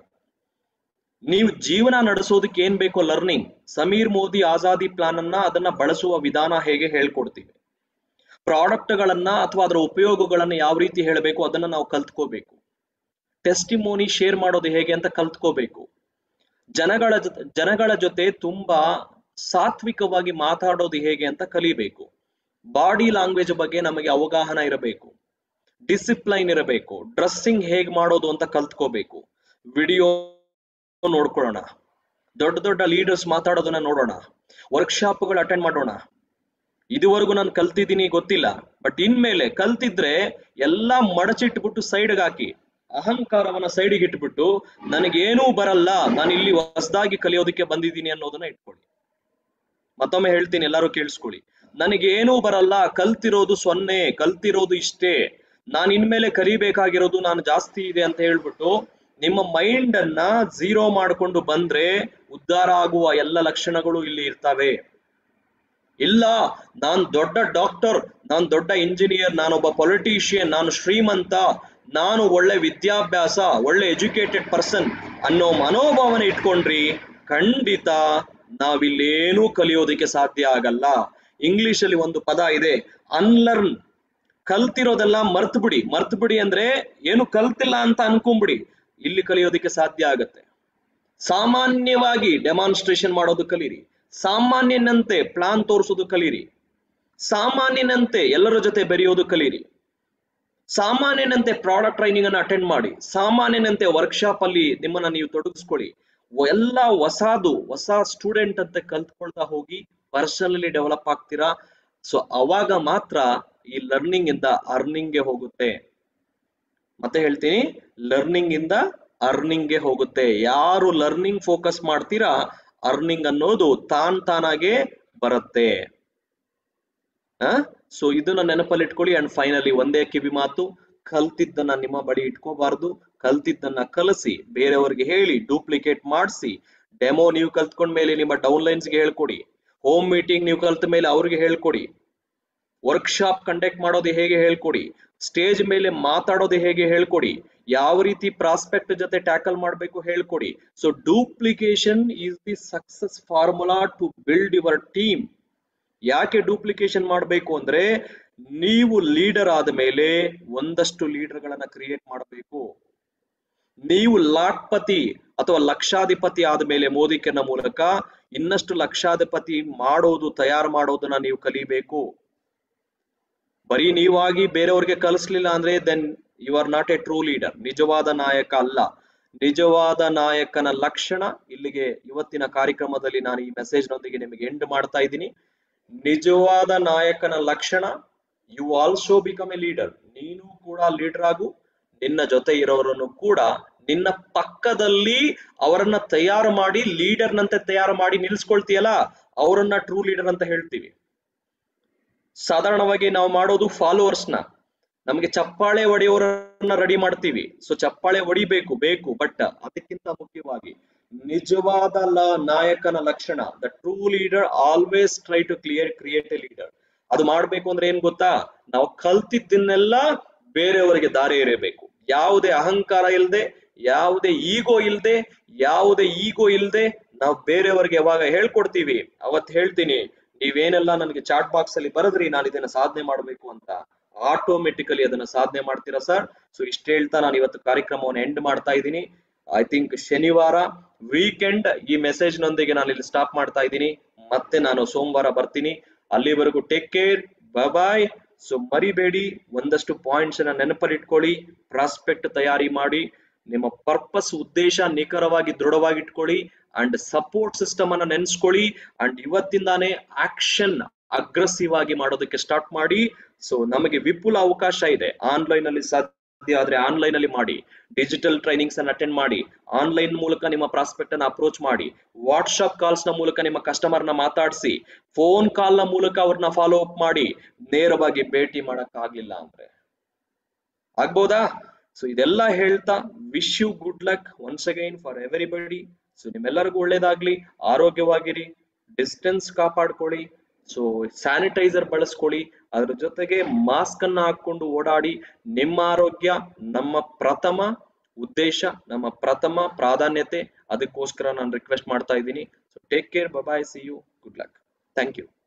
ನೀವು ಜೀವನ ನಡೆಸೋದಕ್ಕೆ ಏನ್ ಬೇಕೋ ಲರ್ನಿಂಗ್ ಸಮೀರ್ ಮೋದಿ ಆಜಾದಿ ಪ್ಲಾನ್ ಅನ್ನ ಅದನ್ನ ಬಳಸುವ ವಿಧಾನ ಹೇಗೆ ಹೇಳ್ಕೊಡ್ತೀವಿ ಪ್ರಾಡಕ್ಟ್ ಗಳನ್ನ ಅಥವಾ ಅದರ ಉಪಯೋಗಗಳನ್ನ ಯಾವ ರೀತಿ ಹೇಳಬೇಕು ಅದನ್ನ ನಾವು ಕಲ್ತ್ಕೋಬೇಕು ಟೆಸ್ಟಿಮೋನಿ ಶೇರ್ ಮಾಡೋದು ಹೇಗೆ ಅಂತ ಕಲ್ತ್ಕೋಬೇಕು ಜನಗಳ ಜೊತೆ ಜನಗಳ ಜೊತೆ ತುಂಬಾ ಸಾತ್ವಿಕವಾಗಿ ಮಾತಾಡೋದು ಹೇಗೆ ಅಂತ ಕಲಿಬೇಕು ಬಾಡಿ ಲ್ಯಾಂಗ್ವೇಜ್ ಬಗ್ಗೆ ನಮಗೆ ಅವಗಾಹನ ಇರಬೇಕು ಡಿಸಿಪ್ಲೈನ್ ಇರಬೇಕು ಡ್ರೆಸ್ಸಿಂಗ್ ಹೇಗ್ ಮಾಡೋದು ಅಂತ ಕಲ್ತ್ಕೋಬೇಕು ವಿಡಿಯೋ ನೋಡ್ಕೊಳ್ಳೋಣ ದೊಡ್ಡ ದೊಡ್ಡ ಲೀಡರ್ಸ್ ಮಾತಾಡೋದನ್ನ ನೋಡೋಣ ವರ್ಕ್ಶಾಪ್ಗಳು ಅಟೆಂಡ್ ಮಾಡೋಣ ಇದುವರೆಗೂ ನಾನು ಕಲ್ತಿದ್ದೀನಿ ಗೊತ್ತಿಲ್ಲ ಬಟ್ ಇನ್ಮೇಲೆ ಕಲ್ತಿದ್ರೆ ಎಲ್ಲಾ ಮಡಚಿಟ್ಬಿಟ್ಟು ಸೈಡ್ಗೆ ಹಾಕಿ ಅಹಂಕಾರವನ್ನ ಸೈಡಿಗೆ ಇಟ್ಬಿಟ್ಟು ನನಗೇನೂ ಬರಲ್ಲ ನಾನು ಇಲ್ಲಿ ಹೊಸದಾಗಿ ಕಲಿಯೋದಕ್ಕೆ ಬಂದಿದ್ದೀನಿ ಅನ್ನೋದನ್ನ ಇಟ್ಕೊಳ್ಳಿ ಮತ್ತೊಮ್ಮೆ ಹೇಳ್ತೀನಿ ಎಲ್ಲರೂ ಕೇಳಿಸ್ಕೊಳ್ಳಿ ನನಗೇನೂ ಬರಲ್ಲ ಕಲ್ತಿರೋದು ಸೊನ್ನೆ ಕಲ್ತಿರೋದು ಇಷ್ಟೇ ನಾನು ಇನ್ಮೇಲೆ ಕಲಿಬೇಕಾಗಿರೋದು ನಾನು ಜಾಸ್ತಿ ಇದೆ ಅಂತ ಹೇಳ್ಬಿಟ್ಟು ನಿಮ್ಮ ಮೈಂಡ್ ಅನ್ನ ಝೀರೋ ಮಾಡ್ಕೊಂಡು ಬಂದ್ರೆ ಉದ್ಧಾರ ಆಗುವ ಎಲ್ಲ ಲಕ್ಷಣಗಳು ಇಲ್ಲಿ ಇರ್ತವೆ ಇಲ್ಲ ನಾನ್ ದೊಡ್ಡ ಡಾಕ್ಟರ್ ನಾನ್ ದೊಡ್ಡ ಇಂಜಿನಿಯರ್ ನಾನೊಬ್ಬ ಪೊಲಿಟಿಷಿಯನ್ ನಾನು ಶ್ರೀಮಂತ ನಾನು ಒಳ್ಳೆ ವಿದ್ಯಾಭ್ಯಾಸ ಒಳ್ಳೆ ಎಜುಕೇಟೆಡ್ ಪರ್ಸನ್ ಅನ್ನೋ ಮನೋಭಾವನೆ ಇಟ್ಕೊಂಡ್ರಿ ಖಂಡಿತ ನಾವಿಲ್ಲೇನೂ ಕಲಿಯೋದಕ್ಕೆ ಸಾಧ್ಯ ಆಗಲ್ಲ ಇಂಗ್ಲಿಷ್ ಅಲ್ಲಿ ಒಂದು ಪದ ಇದೆ ಅನ್ಲರ್ನ್ ಕಲ್ತಿರೋದೆಲ್ಲ ಮರ್ತು ಬಿಡಿ ಮರ್ತು ಬಿಡಿ ಅಂದ್ರೆ ಏನು ಕಲ್ತಿಲ್ಲ ಅಂತ ಅನ್ಕೊಂಬಿಡಿ ಇಲ್ಲಿ ಕಲಿಯೋದಕ್ಕೆ ಸಾಧ್ಯ ಆಗತ್ತೆ ಸಾಮಾನ್ಯವಾಗಿ ಡೆಮಾನ್ಸ್ಟ್ರೇಷನ್ ಮಾಡೋದು ಕಲೀರಿ ಸಾಮಾನ್ಯನಂತೆ ಪ್ಲಾನ್ ತೋರಿಸೋದು ಕಲೀರಿ ಸಾಮಾನ್ಯನಂತೆ ಎಲ್ಲರ ಜೊತೆ ಬೆರೆಯೋದು ಕಲೀರಿ ಸಾಮಾನ್ಯನಂತೆ ಪ್ರಾಡಕ್ಟ್ ಟ್ರೈನಿಂಗ್ ಅನ್ನು ಅಟೆಂಡ್ ಮಾಡಿ ಸಾಮಾನ್ಯನಂತೆ ವರ್ಕ್ಶಾಪ್ ಅಲ್ಲಿ ನಿಮ್ಮನ್ನ ನೀವು ತೊಡಗಿಸ್ಕೊಳ್ಳಿ ಎಲ್ಲ ಹೊಸದು ಹೊಸ ಸ್ಟೂಡೆಂಟ್ ಅಂತ ಕಲ್ತ್ಕೊಳ್ತಾ ಹೋಗಿ ಪರ್ಸನಲಿ ಡೆವಲಪ್ ಆಗ್ತೀರಾ ಸೊ ಅವಾಗ ಮಾತ್ರ ಈ ಲರ್ನಿಂಗ್ ಇಂದ ಅರ್ನಿಂಗ್ ಗೆ ಹೋಗುತ್ತೆ ಮತ್ತೆ ಹೇಳ್ತೀನಿ ಲರ್ನಿಂಗ್ ಇಂದ ಅರ್ನಿಂಗ್ ಗೆ ಹೋಗುತ್ತೆ ಯಾರು ಲರ್ನಿಂಗ್ ಫೋಕಸ್ ಮಾಡ್ತೀರಾ ಅರ್ನಿಂಗ್ ಅನ್ನೋದು ತಾನ್ ತಾನಾಗೆ ಬರುತ್ತೆ ಸೊ ಇದನ್ನ ನೆನಪಲ್ಲಿ ಇಟ್ಕೊಳ್ಳಿ ಅಂಡ್ ಫೈನಲಿ ಒಂದೇ ಕಿವಿ ಮಾತು ಕಲ್ತಿದ್ದನ್ನ ನಿಮ್ಮ ಬಳಿ ಇಟ್ಕೋಬಾರ್ದು ಕಲ್ತಿದ್ದನ್ನ ಕಲಿಸಿ ಬೇರೆಯವರಿಗೆ ಹೇಳಿ ಡೂಪ್ಲಿಕೇಟ್ ಮಾಡಿಸಿ ಡೆಮೋ ನೀವು ಕಲ್ತ್ಕೊಂಡ ಮೇಲೆ ನಿಮ್ಮ ಡೌನ್ಲೈನ್ಸ್ಗೆ ಹೇಳ್ಕೊಡಿ ಹೋಮ್ ಮೀಟಿಂಗ್ ನೀವು ಕಲ್ತ ಮೇಲೆ ಅವ್ರಿಗೆ ಹೇಳ್ಕೊಡಿ ವರ್ಕ್ಶಾಪ್ ಕಂಡಕ್ಟ್ ಮಾಡೋದು ಹೇಗೆ ಹೇಳ್ಕೊಡಿ ಸ್ಟೇಜ್ ಮೇಲೆ ಮಾತಾಡೋದು ಹೇಗೆ ಹೇಳ್ಕೊಡಿ ಯಾವ ರೀತಿ ಪ್ರಾಸ್ಪೆಕ್ಟ್ ಜೊತೆ ಟ್ಯಾಕಲ್ ಮಾಡಬೇಕು ಹೇಳ್ಕೊಡಿ so duplication is the success formula to build your team ಯಾಕೆ ಡೂಪ್ಲಿಕೇಶನ್ ಮಾಡಬೇಕು ಅಂದ್ರೆ ನೀವು ಲೀಡರ್ ಆದ ಮೇಲೆ ಒಂದಷ್ಟು ಲೀಡರ್ ಗಳನ್ನ ಕ್ರಿಯೇಟ್ ಮಾಡಬೇಕು ನೀವು ಲಾಟ್ಪತಿ ಅಥವಾ ಲಕ್ಷಾಧಿಪತಿ ಆದ ಮೇಲೆ ಮೋದಿಕೆನ ಮೂಲಕ ಇನ್ನಷ್ಟು ಲಕ್ಷಾಧಿಪತಿ ಮಾಡೋದು ತಯಾರು ಮಾಡೋದನ್ನ ನೀವು ಕಲಿಬೇಕು ಬರೀ ನೀವಾಗಿ ಬೇರೆಯವ್ರಿಗೆ ಕಲಿಸ್ಲಿಲ್ಲ ಅಂದ್ರೆ then you are not a true leader ನಿಜವಾದ ನಾಯಕ ಅಲ್ಲ ನಿಜವಾದ ನಾಯಕನ ಲಕ್ಷಣ ಇಲ್ಲಿಗೆ ಇವತ್ತಿನ ಕಾರ್ಯಕ್ರಮದಲ್ಲಿ ನಾನು ಈ ಮೆಸೇಜ್ ನೊಂದಿಗೆ ನಿಮಗೆ ಎಂಡ್ ಮಾಡ್ತಾ ಇದ್ದೀನಿ ನಿಜವಾದ ನಾಯಕನ ಲಕ್ಷಣ you also become a leader ನೀನು ಕೂಡ ಲೀಡರ್ ಆಗು ನಿನ್ನ ಜೊತೆ ಇರೋರನ್ನು ಕೂಡ ನಿನ್ನ ಪಕ್ಕದಲ್ಲಿ ಅವರನ್ನ ತಯಾರು ಮಾಡಿ ಲೀಡರ್ನಂತೆ ತಯಾರು ಮಾಡಿ ನಿಲ್ಸ್ಕೊಳ್ತೀಯಲ್ಲ ಅವರನ್ನ ಟ್ರೂ ಲೀಡರ್ ಅಂತ ಹೇಳ್ತೀವಿ ಸಾಧಾರಣವಾಗಿ ನಾವು ಮಾಡೋದು ಫಾಲೋವರ್ಸ್ನ ನಮಗೆ ಚಪ್ಪಾಳೆ ಹೊಡೆಯೋರನ್ನ ರೆಡಿ ಮಾಡ್ತೀವಿ ಸೊ ಚಪ್ಪಾಳೆ ಹೊಡಿಬೇಕು ಬೇಕು ಬಟ್ ಅದಕ್ಕಿಂತ ಮುಖ್ಯವಾಗಿ ನಿಜವಾದ ಲ ನಾಯಕನ ಲಕ್ಷಣ the true leader always try to clear create a leader ಅದು ಮಾಡ್ಬೇಕು ಅಂದ್ರೆ ಏನ್ ಗೊತ್ತಾ ನಾವು ಕಲ್ತಿದ್ದನ್ನೆಲ್ಲ ಬೇರೆಯವರಿಗೆ ದಾರಿ ಎರೆಯಬೇಕು ಯಾವುದೇ ಅಹಂಕಾರ ಇಲ್ಲದೆ ಯಾವುದೇ ಈಗೋ ಇಲ್ದೆ ಯಾವುದೇ ಈಗೋ ಇಲ್ದೆ ನಾವು ಬೇರೆಯವ್ರಿಗೆ ಯಾವಾಗ ಹೇಳ್ಕೊಡ್ತೀವಿ ಅವತ್ ಹೇಳ್ತೀನಿ ನೀವೇನೆಲ್ಲ ನನಗೆ ಚಾಟ್ ಬಾಕ್ಸ್ ಅಲ್ಲಿ ಬರದ್ರಿ ನಾನು ಇದನ್ನ ಸಾಧನೆ ಮಾಡ್ಬೇಕು ಅಂತ ಆಟೋಮೆಟಿಕಲಿ ಅದನ್ನ ಸಾಧನೆ ಮಾಡ್ತೀರಾ ಸರ್ ಸೊ ಇಷ್ಟ ಹೇಳ್ತಾ ನಾನು ಇವತ್ತು ಕಾರ್ಯಕ್ರಮವನ್ನು ಎಂಡ್ ಮಾಡ್ತಾ ಇದ್ದೀನಿ ಐ ಥಿಂಕ್ ಶನಿವಾರ ವೀಕೆಂಡ್ ಈ ಮೆಸೇಜ್ ನೊಂದಿಗೆ ನಾನು ಇಲ್ಲಿ ಸ್ಟಾಪ್ ಮಾಡ್ತಾ ಇದ್ದೀನಿ ಮತ್ತೆ ನಾನು ಸೋಮವಾರ ಬರ್ತೀನಿ ಅಲ್ಲಿವರೆಗೂ ಟೇಕ್ ಕೇರ್ ಬಾಯ್ ಸೊ ಮರಿಬೇಡಿ ಒಂದಷ್ಟು ಪಾಯಿಂಟ್ಸ್ ಅನ್ನ ನೆನಪಲ್ಲಿಟ್ಕೊಳ್ಳಿ ಪ್ರಾಸ್ಪೆಕ್ಟ್ ತಯಾರಿ ಮಾಡಿ ನಿಮ್ಮ ಪರ್ಪಸ್ ಉದ್ದೇಶ ನಿಖರವಾಗಿ ದೃಢವಾಗಿ ಇಟ್ಕೊಳ್ಳಿ ಅಂಡ್ ಸಪೋರ್ಟ್ ಸಿಸ್ಟಮ್ ಅನ್ನ ನೆನ್ಸ್ಕೊಳ್ಳಿ ಅಂಡ್ ಇವತ್ತಿಂದಾನೇ ಆಕ್ಷನ್ ಅಗ್ರೆಸಿವ್ ಆಗಿ ಮಾಡೋದಕ್ಕೆ ಸ್ಟಾರ್ಟ್ ಮಾಡಿ ಸೊ ನಮಗೆ ವಿಪುಲ ಅವಕಾಶ ಇದೆ ಆನ್ಲೈನ್ ಅಲ್ಲಿ ಸಾಧ್ಯ ಆದ್ರೆ ಆನ್ಲೈನ್ ಅಲ್ಲಿ ಮಾಡಿ ಡಿಜಿಟಲ್ ಟ್ರೈನಿಂಗ್ಸ್ ಅನ್ನು ಅಟೆಂಡ್ ಮಾಡಿ ಆನ್ಲೈನ್ ಮೂಲಕ ನಿಮ್ಮ ಪ್ರಾಸ್ಪೆಕ್ಟ್ ಅನ್ನು ಅಪ್ರೋಚ್ ಮಾಡಿ ವಾಟ್ಸ್ಆಪ್ ಕಾಲ್ಸ್ ನ ಮೂಲಕ ನಿಮ್ಮ ಕಸ್ಟಮರ್ ನ ಮಾತಾಡಿಸಿ ಫೋನ್ ಕಾಲ್ ನ ಮೂಲಕ ಅವ್ರನ್ನ ಫಾಲೋ ಅಪ್ ಮಾಡಿ ನೇರವಾಗಿ ಭೇಟಿ ಮಾಡಕ್ ಆಗ್ಲಿಲ್ಲ ಅಂದ್ರೆ ಆಗ್ಬೋದಾ ಸೊ ಇದೆಲ್ಲ ಹೇಳ್ತಾ wish you good luck once again for everybody so ನಿಮ್ಮೆಲ್ಲರಿಗೂ ಒಳ್ಳೇದಾಗ್ಲಿ ಆರೋಗ್ಯವಾಗಿರಿ ಡಿಸ್ಟೆನ್ಸ್ ಕಾಪಾಡ್ಕೊಳ್ಳಿ ಸೊ ಸ್ಯಾನಿಟೈಸರ್ ಬಳಸ್ಕೊಳ್ಳಿ ಅದ್ರ ಜೊತೆಗೆ ಮಾಸ್ಕ್ ಅನ್ನ ಹಾಕೊಂಡು ಓಡಾಡಿ ನಿಮ್ಮ ಆರೋಗ್ಯ ನಮ್ಮ ಪ್ರಥಮ ಉದ್ದೇಶ ನಮ್ಮ ಪ್ರಥಮ ಪ್ರಾಧಾನ್ಯತೆ ಅದಕ್ಕೋಸ್ಕರ ನಾನು ರಿಕ್ವೆಸ್ಟ್ ಮಾಡ್ತಾ ಇದ್ದೀನಿ so take care bye bye see you good luck thank you